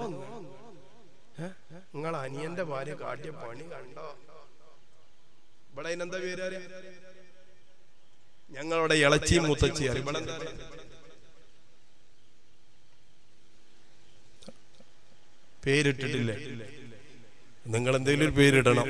Speaker 1: നിങ്ങൾ അനിയന്റെ ഭാര്യ കാട്ടിയ പണി കണ്ടോ ഇവിടെ അതിനെന്താ പേര് അറിയാം ഞങ്ങളുടെ ഇളച്ചി മുത്തച്ചി അറിയാം ഇവിടെ എന്താ അറിയാം പേരിട്ടിട്ടില്ലേ നിങ്ങൾ എന്തെങ്കിലും ഒരു പേരിടണം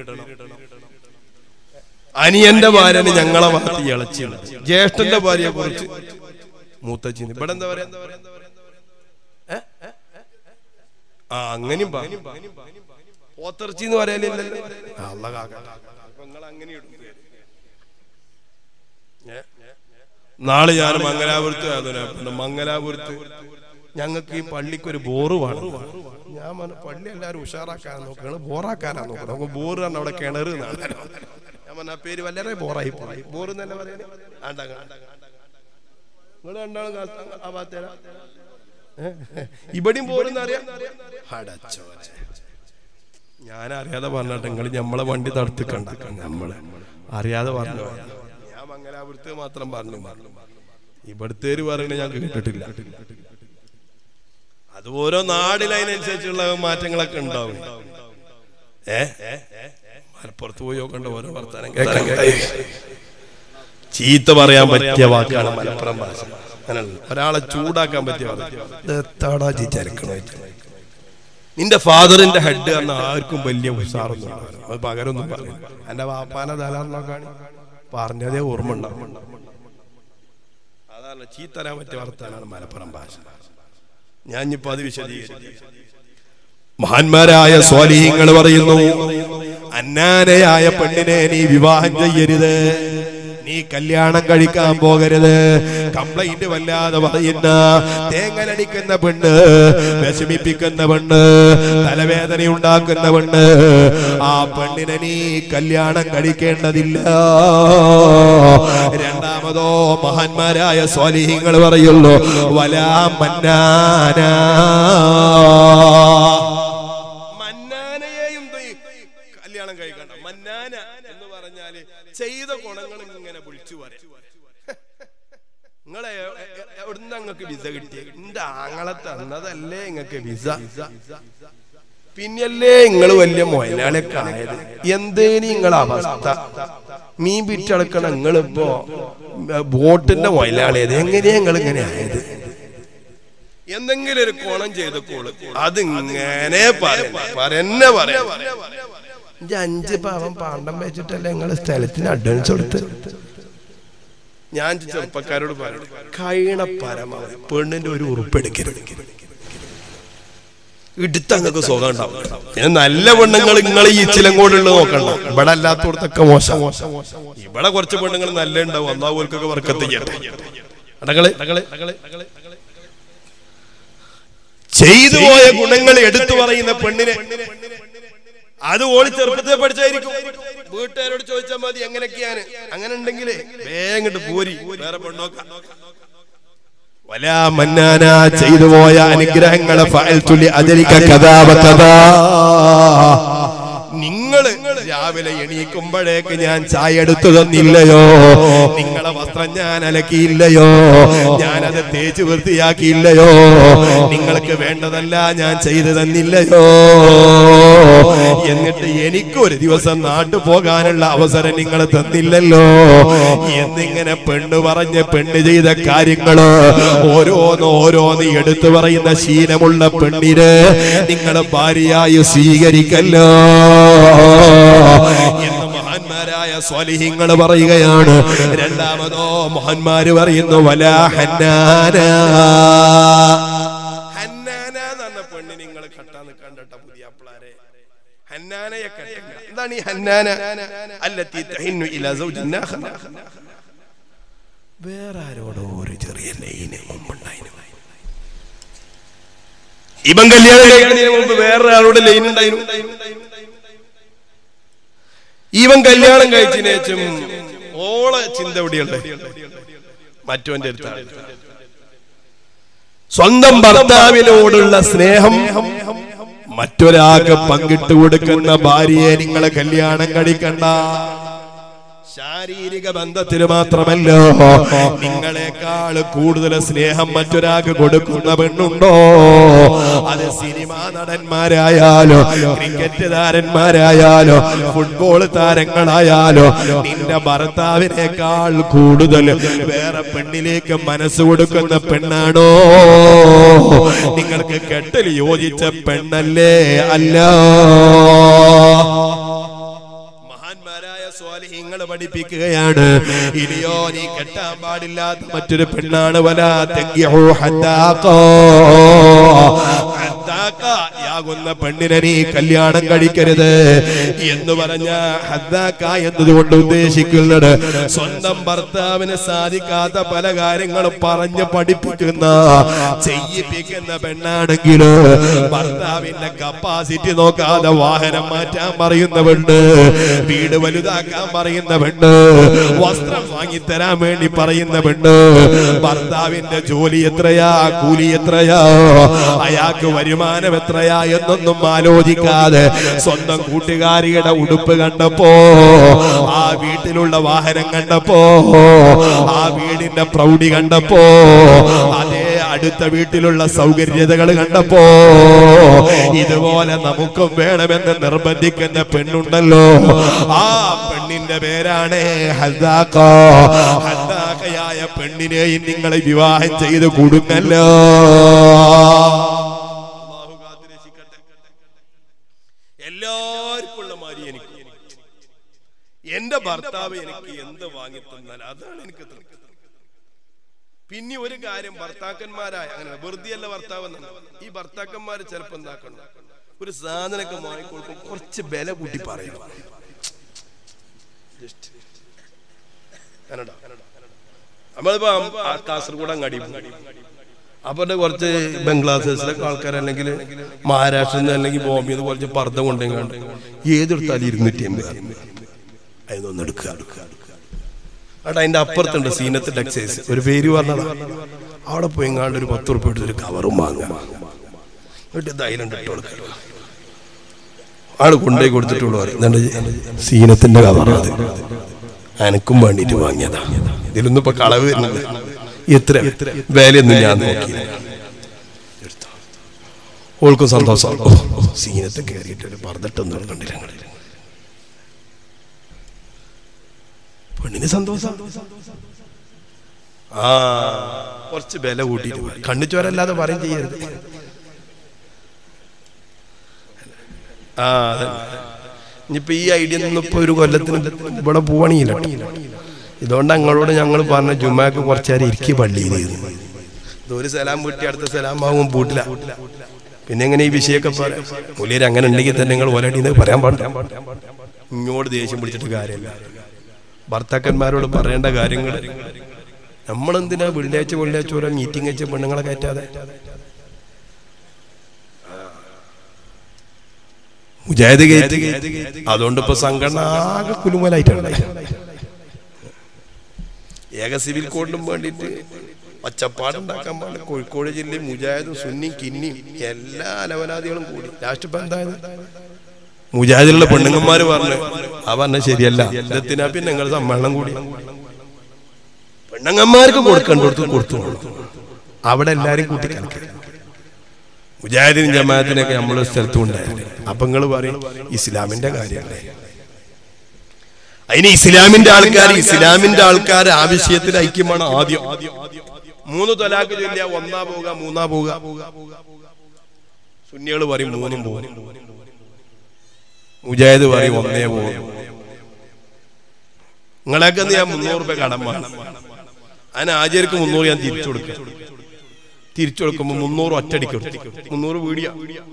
Speaker 1: അനിയന്റെ ഭാര്യന് ഞങ്ങളെ ഭാഗത്ത് ഇളച്ചിയാണ് ജ്യേഷ്ഠന്റെ ഭാര്യയെ കുറിച്ച് മൂത്തച്ചി ഇവിടെ എന്താ പറയാ ഏ? ആ അങ്ങനെയും പോത്തർച്ചി എന്ന് പറയാനില്ലല്ലോ ആ, അള്ള കാക്കട്ടെ. അപ്പൊ നിങ്ങൾ അങ്ങനെ ഇടും പേര്. ഏ? നാളെ ഞാൻ മംഗലാപുരത്ത് ആയതുകൊണ്ട് പിന്നെ മംഗലാപുരത്ത് ഞങ്ങൾക്ക് ഈ പള്ളിക്ക് ഒരു ബോറ് വേണം ഞാൻ പറഞ്ഞു പള്ളി എല്ലാവരും ഉഷാറാക്കാൻ നോക്കണം ബോറാക്കാനാ നോക്കണം നമുക്ക് ബോറ് തന്നെ അവിടെ കിണറ് എന്നാണ് ഞാൻ പറഞ്ഞ ആ പേര് വളരെ ബോറായി പോയി ബോറ് എന്നല്ല പറയാൻ നിങ്ങൾ രണ്ടാളും കാ- ആ ഭാഗത്തേരാ ഇവിടെയും ബോറെന്ന് അറിയാം അടച്ചോനെ ഞാൻ അറിയാതെ പറഞ്ഞിട്ട് നിങ്ങൾ നമ്മളെ വണ്ടി തടുത്തിക്കണ്ട നമ്മളെ അറിയാതെ പറഞ്ഞു ഞാൻ മംഗലാപുരത്ത് മാത്രം പറഞ്ഞു ഇവിടുത്തേര് പറയുന്നത് ഞാൻ കേട്ടിട്ടില്ല അത് ഓരോ നാടിൽ അതിനനുസരിച്ചുള്ള മാറ്റങ്ങളൊക്കെ ഉണ്ടാവും ഏ മലപ്പുറത്ത് പോയി നോക്കണ്ട ഓരോ വർത്താനം കേൾക്കാൻ ചീത്ത പറയാൻ പറ്റിയ വാക്കാണ് മലപ്പുറം ഭാഷ അങ്ങനെയല്ല ഒരാളെ ചൂടാക്കാൻ പറ്റിയ വാക്ക് ഇത് എത്താടാ ചീ ചരക്കണോ നിന്റെ ഫാദറിന്റെ ഹെഡ് എന്ന ആർക്കും വലിയ ഉത്സാഹമൊന്നും ഉണ്ടാവില്ല. അത് പകരൊന്നും പറയില്ല എന്റെ വാപ്പാനെ ധാരാളമാക്കാണ് പറഞ്ഞതേ ഓർമ്മ ഉണ്ടാവും അതാണ് ചീത്തരാൻ പറ്റിയ വർത്താനാണ് മലപ്പുറം ഭാഷ ഞാൻ ഇനിയിപ്പോ അത് വിശദീകരിക്കും മഹാന്മാരായ സ്വാലിഹ്യങ്ങൾ പറയുന്നു അന്നാനയായ പെണ്ണിനെ നീ വിവാഹം ചെയ്യരുത് നീ കല്യാണം കഴിക്കാൻ പോകരുത് കംപ്ലൈന്റ് വല്ലാതെ പറയുന്ന തേങ്ങലടിക്കുന്ന പെണ്ണ് വിഷമിപ്പിക്കുന്ന പെണ്ണ് തലവേദന ഉണ്ടാക്കുന്ന പെണ്ണ് ആ പെണ്ണിനെ നീ കല്യാണം കഴിക്കേണ്ടതില്ല രണ്ടാമതോ മഹാന്മാരായ സ്വാലിഹ്യങ്ങൾ പറയുള്ളൂ വലാ മന്നാന മന്നാനയെയും ദൈ- കല്യാണം കഴിക്കണ്ട മന്നാന എന്ന് പറഞ്ഞാല് ചെയ്ത ഗുണങ്ങൾ ഇങ്ങനെ വിളിച്ചു പറയാം നിങ്ങളെ എവിടുന്ന് നിങ്ങൾക്ക് വിസ കിട്ടിയ എന്റെ ആങ്ങളെ തന്നതല്ലേ നിങ്ങൾക്ക് വിസ പിന്നല്ലേ നിങ്ങൾ വലിയ മൊയലാളിയൊക്കെ ആയത് എന്തേനി നിങ്ങളെ അവസ്ഥ മീൻ വിറ്റളക്കണ നിങ്ങളിപ്പോ ബോട്ടിന്റെ മൊയലാളിയത് എങ്ങനെയാ നിങ്ങൾ ഇങ്ങനെ ആയത് എന്തെങ്കിലും ഒരു കോണം ചെയ്തോളൂ അത് ഇങ്ങനെ പറന്നെ പറയാം ഇജ്ജ് അഞ്ച് പാവം പാണ്ടം വെച്ചിട്ടല്ലേ നിങ്ങൾ സ്ഥലത്തിന് അഡ്വാൻസ് കൊടുത്ത് ഞാൻ ചെറുപ്പക്കാരോട് പറഞ്ഞു കൈണ പരമാവധി പെണ്ണിന്റെ ഒരു ഉറുപ്പെടുക്കരുത് ഇടുത്ത അങ്ങക്ക് സുഖം ഉണ്ടാവും പിന്നെ നല്ല പെണ്ണുങ്ങൾ നിങ്ങൾ ഈ ഇച്ചിലങ്കോടുള്ളത് നോക്കണ്ട ഇവിടെ അല്ലാത്തടത്തൊക്കെ മോശം ഇവിടെ കുറച്ച് പെണ്ണുങ്ങൾ നല്ല ഉണ്ടാവും അന്നാവുകൾക്കൊക്കെ വർക്കത്ത് ചെയ്യട്ടെ അടകളെ ചെയ്തു പോയ ഗുണങ്ങൾ എടുത്തു പറയുന്ന പെണ്ണിനെ അത് ഓളി ചെറുപ്പത്തെ പഠിച്ചായിരിക്കും വീട്ടുകാരോട് ചോദിച്ചാൽ മതി എങ്ങനെയൊക്കെയാണ് അങ്ങനെ ഉണ്ടെങ്കിലേ വേഗം പോരി വേറെ പെണ്ണോക്കാം വലാ മന്നാന ചെയ്തു പോയ അനുഗ്രഹങ്ങളെ ഫഅൽതുലി അജലിക കഥാ വകഥാ നിങ്ങള് രാവിലെ എണീക്കുമ്പോഴേക്ക് ഞാൻ ചായ എടുത്തു തന്നില്ലയോ നിങ്ങളെ വസ്ത്രം ഞാൻ അലക്കിയില്ലയോ ഞാനത് തേച്ച് വൃത്തിയാക്കിയില്ലയോ നിങ്ങൾക്ക് വേണ്ടതല്ല ഞാൻ ചെയ്തു തന്നില്ലയോ എന്നിട്ട് എനിക്കൊരു ദിവസം നാട്ടു പോകാനുള്ള അവസരം നിങ്ങൾ തന്നില്ലല്ലോ എന്നിങ്ങനെ പെണ്ണ് പറഞ്ഞ് പെണ്ണ് ചെയ്ത കാര്യങ്ങള് ഓരോന്ന് ഓരോന്ന് എടുത്തു പറയുന്ന ശീലമുള്ള പെണ്ണിന് നിങ്ങൾ ഭാര്യയായി സ്വീകരിക്കല്ലോ എന്ന് മഹാന്മാരായ സ്വാലിഹിങ്ങൾ പറയുകയാണ് രണ്ടാമതോ മഹാന്മാര് പറയുന്നു വലാ ഹന്നാന ഹന്നാന എന്ന് പറഞ്ഞ പെണ്ണ് നിങ്ങൾ കെട്ടാൻ നിൽക്കണ്ട പുതിയ അപ്പിളാരെ ഹന്നാനയെ കെട്ടുക എന്താണ് ഈ ഹന്നാന അല്ലത്തി തഹിന്നു ഇലാ സൗജിൻ ആഖർ വേറെ ആരോടോ ഒരു ചെറിയ ലൈന് മുമ്പുണ്ടായിരുന്നു ഇവൻ കല്യാണം കഴിക്കുന്നതിന് മുമ്പ് വേറെ ആളോട് ലൈൻ ഉണ്ടായിരുന്നു ഇവൻ കല്യാണം കഴിച്ചതിന് ശേഷം ഓളെ ചിന്ത എവിടെയുണ്ട് മറ്റവന്റെ അടുത്താണ് സ്വന്തം ഭർത്താവിനോടുള്ള സ്നേഹം മറ്റൊരാൾക്ക് പങ്കിട്ട് കൊടുക്കുന്ന ഭാര്യയെ നിങ്ങളെ കല്യാണം കഴിക്കണ്ട ശാരീരിക ബന്ധത്തിന് മാത്രമല്ലോ നിങ്ങളെക്കാൾ കൂടുതൽ സ്നേഹം മറ്റൊരാൾക്ക് കൊടുക്കുന്ന പെണ്ണുണ്ടോ അത് സിനിമാ നടന്മാരായാലോ ക്രിക്കറ്റ് താരന്മാരായാലോ ഫുട്ബോൾ താരങ്ങളായാലോ നിന്റെ ഭർത്താവിനേക്കാൾ കൂടുതൽ വേറെ പെണ്ണിലേക്ക് മനസ്സ് കൊടുക്കുന്ന പെണ്ണാണോ നിങ്ങൾക്ക് കെട്ടൽ യോജിച്ച പെണ്ണല്ലേ അല്ല മഹാന്മാരായ സ്വാലിഹ്യങ്ങൾ പഠിപ്പിക്കുകയാണ് ഇനിയോ നീ കെട്ടാൻ പാടില്ലാത്ത മറ്റൊരു പെണ്ണാണ് വലാ തങ്കിഹു ഹദ്ദാഖോ. ഹദ്ദാഖ യാകുന്ന പെണ്ണിനെ നീ കല്യാണം കഴിക്കരുത് എന്ന് പറഞ്ഞ ഹദ്ദാക്ക എന്നതുകൊണ്ട് ഉദ്ദേശിക്കുന്നത് സ്വന്തം ഭർത്താവിന് സാധിക്കാത്ത പല കാര്യങ്ങളും പറഞ്ഞ് പഠിപ്പിക്കുന്ന ചെയ്യിപ്പിക്കുന്ന പെണ്ണാണെങ്കിൽ ഭർത്താവിന്റെ കപ്പാസിറ്റി നോക്കാതെ വാഹനം മാറ്റാൻ പറയുന്ന പെണ്ണ് വീട് വലുതാക്കാൻ പറയുന്ന പെണ്ണ് വസ്ത്രം വാങ്ങിത്തരാൻ വേണ്ടി പറയുന്ന പെണ്ണ് ഭർത്താവിന്റെ ജോലി എത്രയാ കൂലി എത്രയാ അയാൾക്ക് വരുമാനം എത്രയാ എന്നൊന്നും ആലോചിക്കാതെ സ്വന്തം കൂട്ടുകാരിയുടെ ഉടുപ്പ് കണ്ടപ്പോ ആ വീട്ടിലുള്ള വാഹനം കണ്ടപ്പോ ആ വീടിന്റെ പ്രൗഢി കണ്ടപ്പോ അതേ അടുത്ത വീട്ടിലുള്ള സൗകര്യതകൾ കണ്ടപ്പോ ഇതുപോലെ നമുക്കും വേണമെന്ന് നിർബന്ധിക്കുന്ന പെണ്ണുണ്ടല്ലോ ആ പെണ്ണിന്റെ പേരാണ് ഹദ്ദാഖ ഹദ്ദാഖയായ പെണ്ണിനെയും നിങ്ങളെ വിവാഹം ചെയ്ത് കൊടുക്കല്ലോ എല്ലാവർക്കും ഉള്ള മാതിരി എനിക്ക് എന്റെ ഭർത്താവ് എനിക്ക് എന്ത് വാങ്ങി തന്നാൽ അതാണ് എനിക്ക് തൃപ്തി പിന്നെ ഒരു കാര്യം ഭർത്താക്കന്മാരായ അങ്ങനെ വെറുതെയല്ല ഭർത്താവ് എന്നാണ് ഈ ഭർത്താക്കന്മാര് ചിലപ്പോ എന്താക്കണം ഒരു സാധനമൊക്കെ വാങ്ങിക്കൊടുക്കും കുറച്ച് വില കൂട്ടി പറയണം Just. കന്നഡ. നമ്മളിപ്പോ ആ കാസർഗോഡ് അങ്ങാടി അപ്പൊ കുറച്ച് ബംഗ്ലാദേശിലൊക്കെ ആൾക്കാർ അല്ലെങ്കിൽ മഹാരാഷ്ട്രയിൽ നിന്ന് അല്ലെങ്കിൽ ബോംബെ നിന്ന് കുറച്ച് പർദ്ദ കൊണ്ടെങ്ങാണ്ട് ഏതെടുത്താലും ഇരുന്നൂറ്റി അമ്പത് അതിനൊന്ന് എടുക്കുക അവിടെ അതിന്റെ അപ്പുറത്തുണ്ട് സീനത്ത് ടെക്സൈസ് ഒരു പേര് പറഞ്ഞതാ അവിടെ പോയി എങ്ങാണ്ട് ഒരു പത്ത് ഉറുപ്പ് എടുത്ത് ഒരു കവറും വാങ്ങാം എന്നിട്ട് ധൈര്യം ഇട്ട് കൊടുക്കുക ആള് കൊണ്ടുപോയി കൊടുത്തിട്ടുള്ളൂ എന്നിട്ട് സീനത്തിന്റെ കവറാണ് അത് എനക്കും വേണ്ടിട്ട് വാങ്ങിയതാ ഇതിലൊന്നും ഇപ്പൊ കളവ് വരുന്നില്ല എത്ര വിലയൊന്നും ഞാൻ നോക്കി ഓൾക്കും സന്തോഷം ഓ, ഓ, സീനത്ത് കയറിയിട്ട് പറഞ്ഞിട്ടൊന്നും കണ്ടില്ല ഞങ്ങളില്ല പെണ്ണിന് സന്തോഷം ആ കുറച്ച് വില കൂട്ടിയിട്ട് പോയി. കണ്ണു ചോരല്ലാതെ പറയും ചെയ്യരുത് ആ അതെ ഇനിയിപ്പോ ഈ ഐഡിയ ഒന്നും ഇപ്പൊ ഒരു കൊല്ലത്തിന് ഇവിടെ പോവാണില്ല ഇതുകൊണ്ട് ഞങ്ങളോട് ഞങ്ങൾ പറഞ്ഞ ജുമാക്ക് കുറച്ചേരം ഇരിക്കി പള്ളിയിൽ ഇരുന്നു. ഇത് ഒരു സലാം വീട്ടി അടുത്ത സലാം ആകുമ്പോൾ പൂട്ടില്ല പിന്നെ എങ്ങനെ ഈ വിഷയമൊക്കെ പറയാം മുലിയർ അങ്ങനെ ഉണ്ടെങ്കിൽ തന്നെ നിങ്ങൾ ഒലടിന്ന് പറയാൻ പാടില്ല ഇങ്ങോട്ട് ദേഷ്യം പിടിച്ചിട്ട് കാര്യമില്ല ഭർത്താക്കന്മാരോട് പറയേണ്ട കാര്യങ്ങൾ നമ്മളെന്തിനാ വെള്ളിയാഴ്ച വെള്ളിയാഴ്ച ഓരോ മീറ്റിംഗ് വെച്ച് പെണ്ണുങ്ങളെ കയറ്റാതെ മുജാഹിദ് കയറ്റി അതുകൊണ്ട് ഇപ്പൊ സംഘടന ആകെ കുലുമലായിട്ടുണ്ട് ഏക സിവിൽ കോഡിനും വേണ്ടിയിട്ട് ഒച്ചപ്പാടുണ്ടാക്കാൻ പാടില്ല കോഴിക്കോട് ജില്ലയിൽ മുജാഹിദും സുന്നി കിന്നിയും എല്ലാ അലവലാദികളും കൂടി ലാസ്റ്റ് ഇപ്പൊ എന്തായത് മുജാഹിദിലുള്ള പെണ്ണുങ്ങന്മാര് പറഞ്ഞു ആ പറഞ്ഞ ശരിയല്ല ഇതെത്തിനാ പിന്നെ നിങ്ങൾ സമ്മേളനം കൂടി പെണ്ണുങ്ങന്മാർക്ക് കൊടുക്കണ്ടടുത്ത് കൊടുത്തു അവിടെ എല്ലാരും കൂട്ടി കലക്കി മുജാഹിദിനും ജമാഅത്തിനൊക്കെ നമ്മളെ സ്ഥലത്തും ഉണ്ടായിരുന്നു അപ്പൊ നിങ്ങൾ പറയും ഇസ്ലാമിന്റെ കാര്യമല്ലേ അതിന് ഇസ്ലാമിന്റെ ആൾക്കാർ ഇസ്ലാമിന്റെ ആൾക്കാർ ആ വിഷയത്തിൽ ഐക്യമാണ് ആദ്യം മൂന്ന് തൊലാക്ക് ചൊല്ലിയ ഒന്നാ പോവുക മൂന്നാ പോവുക സുന്നികൾ പറയും മൂന്നും പോകും മുജാഹിദ് പറയും ഒന്നേ പോകും നിങ്ങളെയൊക്കെ ഞാൻ മുന്നൂറ് രൂപ കടമാണ് അതിന് ആചാര്യക്ക് മുന്നൂറ് ഞാൻ തിരിച്ചു കൊടുക്കും തിരിച്ചു കൊടുക്കുമ്പോ മുന്നൂറ് ഒറ്റടിക്ക് കൊടുത്തു മുന്നൂറ് വീടിയ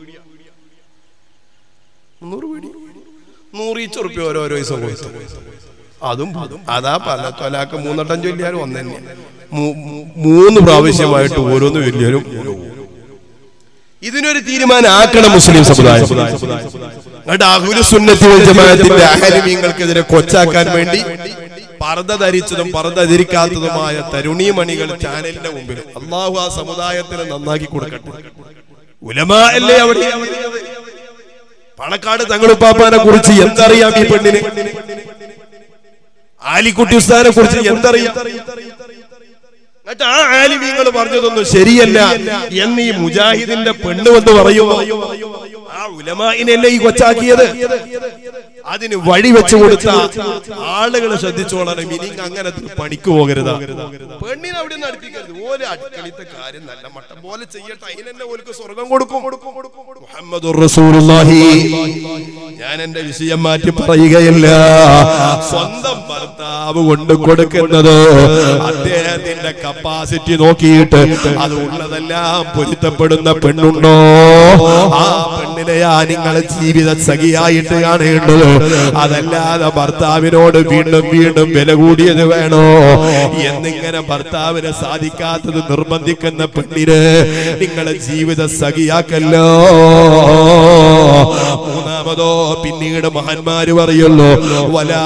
Speaker 1: മുന്നൂറ് വീടി നൂറ് ഈച്ച് ഉറുപ്പ്യ ഓരോരോ ദിവസം കൊടുത്തു അതും അതാ പല തൊലാക്ക് മൂന്നെട്ടം ചൊല്ലിയാലും ഒന്ന് തന്നെ മൂ- മൂ- മൂന്ന് പ്രാവശ്യമായിട്ട് ഓരോന്ന് ചൊല്ലിയാലും ഇതിനൊരു തീരുമാനം ആക്കണം മുസ്ലിം സമുദായം എന്നിട്ട് അഹുലുസുന്നത്തി വൽ ജമാഅത്തിന്റെ അഹരിമീങ്ങൾക്കെതിരെ കൊച്ചാക്കാൻ വേണ്ടി പർദ്ദ ധരിച്ചതും പർദ്ദ ധരിക്കാത്തതുമായ തരുണീമണികൾ ചാനലിന്റെ മുമ്പിൽ അള്ളാഹു ആ സമുദായത്തിന് നന്നാക്കി കൊടുക്കട്ടെ ഉലമാ അല്ലേ അവിടെ പണക്കാട് തങ്ങളുപ്പാപ്പാനെ കുറിച്ച് എന്തറിയാം ഈ പെണ്ണിന് ആലിക്കുട്ടി ഉസ്താനെ കുറിച്ച് എന്തറിയാം എന്നിട്ട് ആ ആലിമീങ്ങൾ പറഞ്ഞതൊന്നും ശരിയല്ല എന്ന് ഈ മുജാഹിദിന്റെ പെണ്ണ് എന്ന് പറയുമോ ആ ഉലമായിനല്ലേ ഈ കൊച്ചാക്കിയത് അതിന് വഴി വെച്ചു കൊടുത്ത ആളുകൾ ശ്രദ്ധിച്ചോളണം ഇനി അങ്ങനെ പണിക്ക് പോകരുത് പെണ്ണിനെ അവിടെ നിന്ന് അടുപ്പിക്കരുത് ഓരോ അടുക്കളത്തെ കാര്യം നല്ല മട്ടം പോലെ ചെയ്യട്ടെ അതിനെന്നെ ഓർക്ക് സ്വർഗം കൊടുക്കും മുഹമ്മദുർ റസൂലുള്ളാഹി ഞാൻ എന്റെ വിഷയം മാറ്റി പറയുകയില്ല സ്വന്തം ഭർത്താവ് കൊണ്ട് കൊടുക്കുന്നത് അദ്ദേഹത്തിന്റെ കപ്പാസിറ്റി നോക്കിയിട്ട് അത് ഉള്ളതെല്ലാം പൊരുത്തപ്പെടുന്ന പെണ്ണുണ്ടോ ആ പെണ്ണിനെയാ നിങ്ങളെ ജീവിത സഖിയായിട്ട് കാണേണ്ടത് അതല്ലാതെ ഭർത്താവിനോട് വീണ്ടും വീണ്ടും വില കൂടിയത് വേണോ എന്നിങ്ങനെ ഭർത്താവിന് സാധിക്കാത്തത് നിർബന്ധിക്കുന്ന പെണ്ണിന് നിങ്ങളെ ജീവിത സഖിയാക്കല്ലോ മൂന്നാമതോ പിന്നീട് മഹാന്മാര് പറയുള്ളൂ വലാ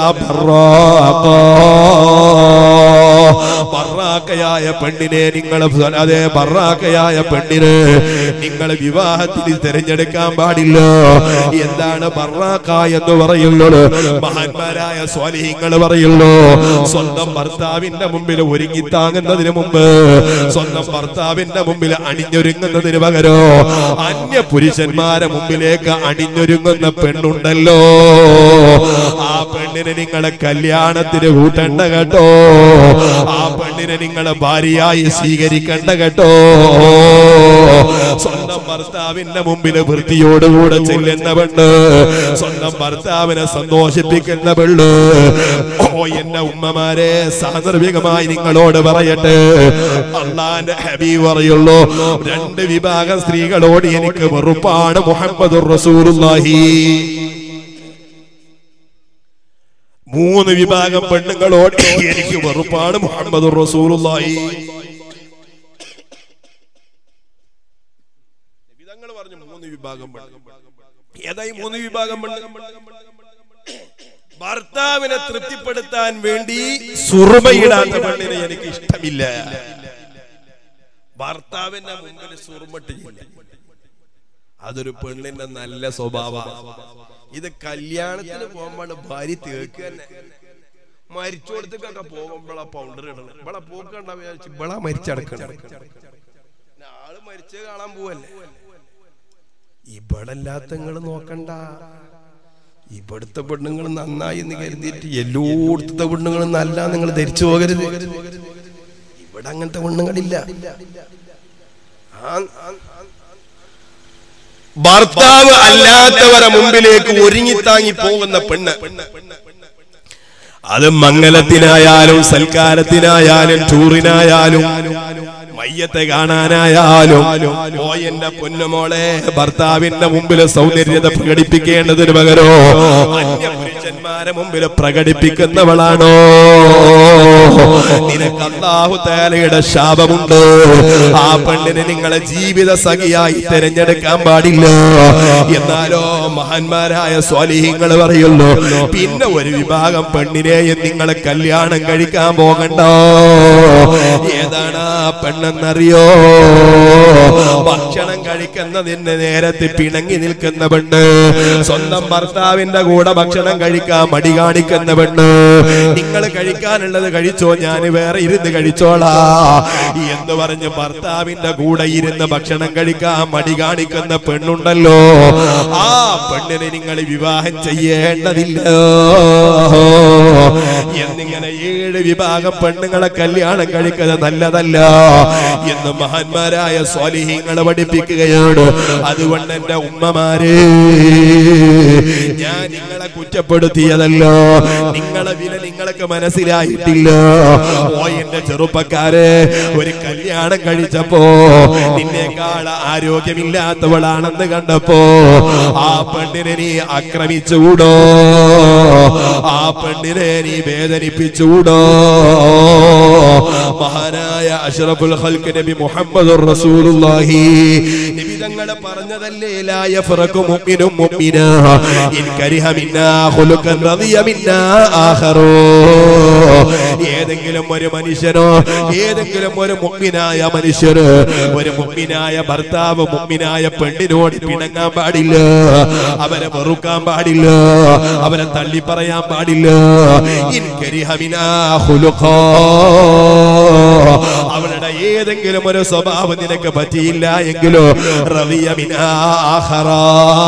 Speaker 1: ബറാക്കയായ പെണ്ണിനെ നിങ്ങൾ അതെ ബറാക്കയായ പെണ്ണിന് നിങ്ങൾ വിവാഹത്തിൽ തിരഞ്ഞെടുക്കാൻ പാടില്ല എന്താണ് ബറാക്ക എന്ന് പറയുന്നത് മഹാന്മാരായ സ്വാലിഹിങ്ങൾ പറയുള്ളൂ സ്വന്തം ഭർത്താവിന്റെ മുമ്പിൽ ഒരുങ്ങി താങ്ങുന്നതിന് മുമ്പ് സ്വന്തം ഭർത്താവിന്റെ മുമ്പിൽ അണിഞ്ഞൊരുങ്ങുന്നതിന് പകരോ അന്യ പുരുഷന്മാരെ മുമ്പിലേക്ക് അണിഞ്ഞൊരുങ്ങുന്ന പെണ്ണുണ്ടല്ലോ ആ പെണ്ണിനെ നിങ്ങളെ കല്യാണത്തിന് കൂട്ടണ്ട കേട്ടോ ആ പെണ്ണിനെ നിങ്ങളെ ഭാര്യയായി സ്വീകരിക്കണ്ട കേട്ടോ സ്വന്തം ഭർത്താവിന്റെ മുമ്പിൽ വൃത്തിയോടുകൂടെ ചെല്ലുന്ന പെണ്ണ് സ്വന്തം ഭർത്താവിനെ സന്തോഷിപ്പിക്കുന്ന പെണ്ണ് ഓ എന്റെ ഉമ്മമാരെ സാന്ദർഭികമായി നിങ്ങളോട് പറയട്ടെ അള്ളാന്റെ ഹബീബ് പറയുള്ളൂ രണ്ട് വിഭാഗം സ്ത്രീകളോട് എനിക്ക് വെറുപ്പാണ് മുഹമ്മദ് റസൂലുള്ളാഹി മൂന്ന് വിഭാഗം പെണ്ണുങ്ങളോട് എനിക്ക് വെറുപ്പാണ് മുഹമ്മദ് റസൂലുള്ളാഹി നബിതങ്ങൾ പറഞ്ഞു മൂന്ന് വിഭാഗം പെണ്ണ് ഏതായി മൂന്ന് വിഭാഗം പെണ്ണ് ഭർത്താവിനെ തൃപ്തിപ്പെടുത്താൻ വേണ്ടി സുറുമയിടാത്ത പെണ്ണിനെ എനിക്ക് ഇഷ്ടമില്ല ഭർത്താവിന്റെ മുമ്പിൽ സുറുമട്ടില്ല അതൊരു പെണ്ണിന്റെ നല്ല സ്വഭാവ ഇത് കല്യാണത്തിന് പോകുമ്പോൾ ഭാര്യ തേക്ക് തന്നെ മരിച്ചോടത്തേക്കൊക്കെ പോകുമ്പോഴാ പൗണ്ടർ ഇടണം ഇവിടെ പോക്കണ്ട വിചാരിച്ചു ഇവിടെ മരിച്ചടക്കണം ആള് മരിച്ചത് കാണാൻ പോവല്ലേ ഇവിടെ അല്ലാത്ത നിങ്ങൾ നോക്കണ്ട ഇവിടുത്തെ പെണ്ണുങ്ങൾ നന്നായി എന്ന് കരുതിയിട്ട് എല്ലായിടത്തെ പെണ്ണുങ്ങളും നല്ല നിങ്ങൾ ധരിച്ചു പോകരുത് ഇവിടെ അങ്ങനത്തെ പെണ്ണുങ്ങളില്ല ആ- ആ- ഭർത്താവ് അല്ലാത്തവരെ മുമ്പിലേക്ക് ഒരുങ്ങിത്താങ്ങി പോകുന്ന പെണ്ണ് അത് മംഗലത്തിനായാലും സൽക്കാരത്തിനായാലും ടൂറിനായാലും മയ്യത്തെ കാണാനായാലും ഓ എന്റെ പൊന്നുമോളെ ഭർത്താവിന്റെ മുമ്പിൽ സൗന്ദര്യത പ്രകടിപ്പിക്കേണ്ടതിന് പകരോ അന്യ പുരുഷന്മാരെ മുമ്പിൽ പ്രകടിപ്പിക്കുന്നവളാണോ നിനക്ക് അള്ളാഹു താലയുടെ ശാപമുണ്ട് ആ പെണ്ണിനെ നിങ്ങളെ ജീവിത സഖിയായി തിരഞ്ഞെടുക്കാൻ പാടില്ല എന്നാലോ മഹാന്മാരായ സ്വാലിഹിങ്ങൾ പറയുള്ളൂ പിന്നെ ഒരു വിഭാഗം പെണ്ണിനെയും നിങ്ങളെ കല്യാണം കഴിക്കാൻ പോകണ്ട ഏതാണ് ആ പെണ്ണെന്നറിയോ ഭക്ഷണം കഴിക്കുന്നതിന് നേരത്തെ പിണങ്ങി നിൽക്കുന്ന പെണ്ണ് സ്വന്തം ഭർത്താവിന്റെ കൂടെ ഭക്ഷണം കഴിക്കാൻ മടി കാണിക്കുന്ന പെണ്ണ് നിങ്ങൾ കഴിക്കാനുള്ളത് കഴിച്ചോ ഞാൻ വേറെ ഇരുന്ന് കഴിച്ചോളാ എന്ന് പറഞ്ഞ് ഭർത്താവിന്റെ കൂടെ ഇരുന്ന് ഭക്ഷണം കഴിക്കാൻ മടി കാണിക്കുന്ന പെണ്ണുണ്ടല്ലോ ആ പെണ്ണിനെ നിങ്ങൾ വിവാഹം ചെയ്യേണ്ടതില്ല എന്നിങ്ങനെ ഏഴ് വിഭാഗം പെണ്ണുങ്ങളെ കല്യാണം കഴിക്കുന്നത് നല്ലതല്ല എന്ന് മഹാന്മാരായ സ്വാലിഹീങ്ങളെ പഠിപ്പിക്കുകയാണ് അതുകൊണ്ട് എന്റെ ഉമ്മമാരെ ഞാൻ നിങ്ങളെ കുറ്റപ്പെടുത്തിയതല്ല നിങ്ങളെ വില നിങ്ങൾക്ക് മനസ്സിലായിട്ടില്ല ഓ എന്റെ ചെറുപ്പക്കാരെ ഒരു കല്യാണം കഴിച്ചപ്പോ നിന്നേക്കാൾ ആരോഗ്യമില്ലാത്തവളാണെന്ന് കണ്ടപ്പോ ആ പെണ്ണിനെ നീ ആക്രമിച്ചുകൂടോ ആ പെണ്ണിനെ നീ വേദനിപ്പിച്ചുകൂടോ മഹാനായ അഷ്റഫുൽ ഖൽക്ക് നബി മുഹമ്മദ് റസൂലുള്ളാഹി നബി തങ്ങളെ പറഞ്ഞതല്ലേ ലാ യഫറഖു മുഅ്മിനും മുഅ്മിന ഇൻ കരിഹ മിന്നാ ഖുലുഖൻ റദിയ മിന്നാ ആഖറു ഏതെങ്കിലും ഒരു മനുഷ്യനോ ഏതെങ്കിലും ഒരു മുഅ്മിനായ മനുഷ്യന് ഒരു മുഅ്മിനായ ഭർത്താവ് മുഅ്മിനായ പെണ്ണിനോട് പിണങ്ങാൻ പാടില്ല അവരെ വെറുക്കാൻ പാടില്ല അവരെ തള്ളി പറയാൻ പാടില്ല ഇൻ കരിഹ മിനാ ഖുലുഖാ അവളുടെ ഏതെങ്കിലും ഒരു സ്വഭാവം നിനക്ക് പറ്റിയില്ല എങ്കിലോ റവിയ മിനാ ആഖറാ.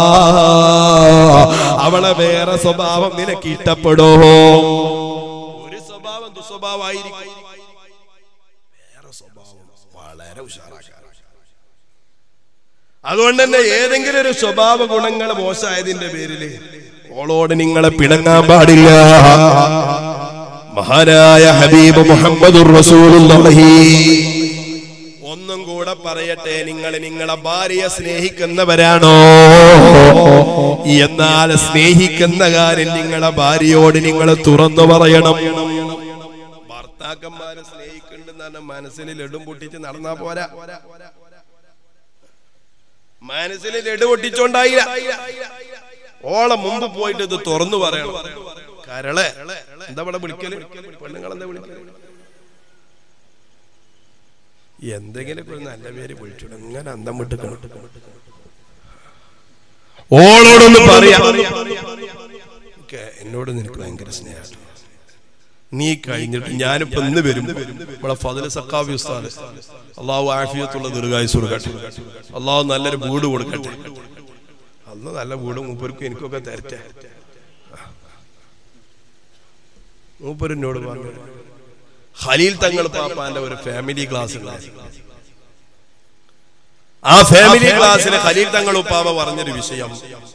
Speaker 1: അവളെ വേറെ സ്വഭാവം നിനക്ക് ഇഷ്ടപ്പെടോ ഒരു സ്വഭാവം ദുസ്വഭാവമായിരിക്കും വേറെ സ്വഭാവം വളരെ ഉഷാറാക്കാൻ അതുകൊണ്ട് തന്നെ ഏതെങ്കിലും ഒരു സ്വഭാവ ഗുണങ്ങൾ മോശമായതിന്റെ പേരില് ഓളോട് നിങ്ങളെ പിണങ്ങാൻ പാടില്ല മഹാനായ ഹബീബ് മുഹമ്മദ് റസൂലുള്ളാഹി ഒന്നും കൂടെ പറയട്ടെ നിങ്ങൾ നിങ്ങളെ ഭാര്യയെ സ്നേഹിക്കുന്നവരാണോ എന്നാൽ സ്നേഹിക്കുന്ന കാര്യം നിങ്ങളെ ഭാര്യയോട് നിങ്ങൾ തുറന്നു പറയണം ഭർത്താക്കന്മാരെ സ്നേഹിക്കുന്നുണ്ടെന്നാണ് മനസ്സിൽ ലഡും പൊട്ടിച്ച് നടന്നാ പോരാ മനസ്സിൽ ലഡു പൊട്ടിച്ചോണ്ടായില്ല ഓളെ മുമ്പ് പോയിട്ട് ഇത് തുറന്നു പറയണം കരളെ എന്താ ഇവിടെ വിളിക്കല് പെണ്ണുങ്ങൾ എന്താ വിളിക്കല് എന്തെങ്കിലും ഒരു നല്ല പേര് വിളിച്ചു ഇങ്ങനെ അന്തം വിട്ടിക്കണം ഓളോടൊന്ന് പറയാം ഒക്കെ എന്നോട് നിനക്ക് ഭയങ്കര സ്നേഹം നീ കഴിഞ്ഞിട്ട് ഞാനിപ്പോ ഇന്ന് വരും നമ്മളെ ഫതില് സക്കാവി ഉസ്താദ് അള്ളാഹു ആഫിയത്തുള്ള ദീർഘായുസ് കൊടുക്കട്ടെ അള്ളാഹു നല്ലൊരു വീട് കൊടുക്കട്ടെ അന്ന് നല്ല വീട് മൂപ്പർക്കും എനിക്കൊക്കെ തരട്ടെ മൂപ്പരിനോട് പറഞ്ഞു ഖലീൽ തങ്ങൾ പാപ്പാന്റെ ഒരു ഫാമിലി ക്ലാസ് ഉണ്ടായിരുന്നു ആ ഫാമിലി ക്ലാസ്സിലെ ഖലീൽ തങ്ങൾ ഉപ്പാവ പറഞ്ഞൊരു വിഷയം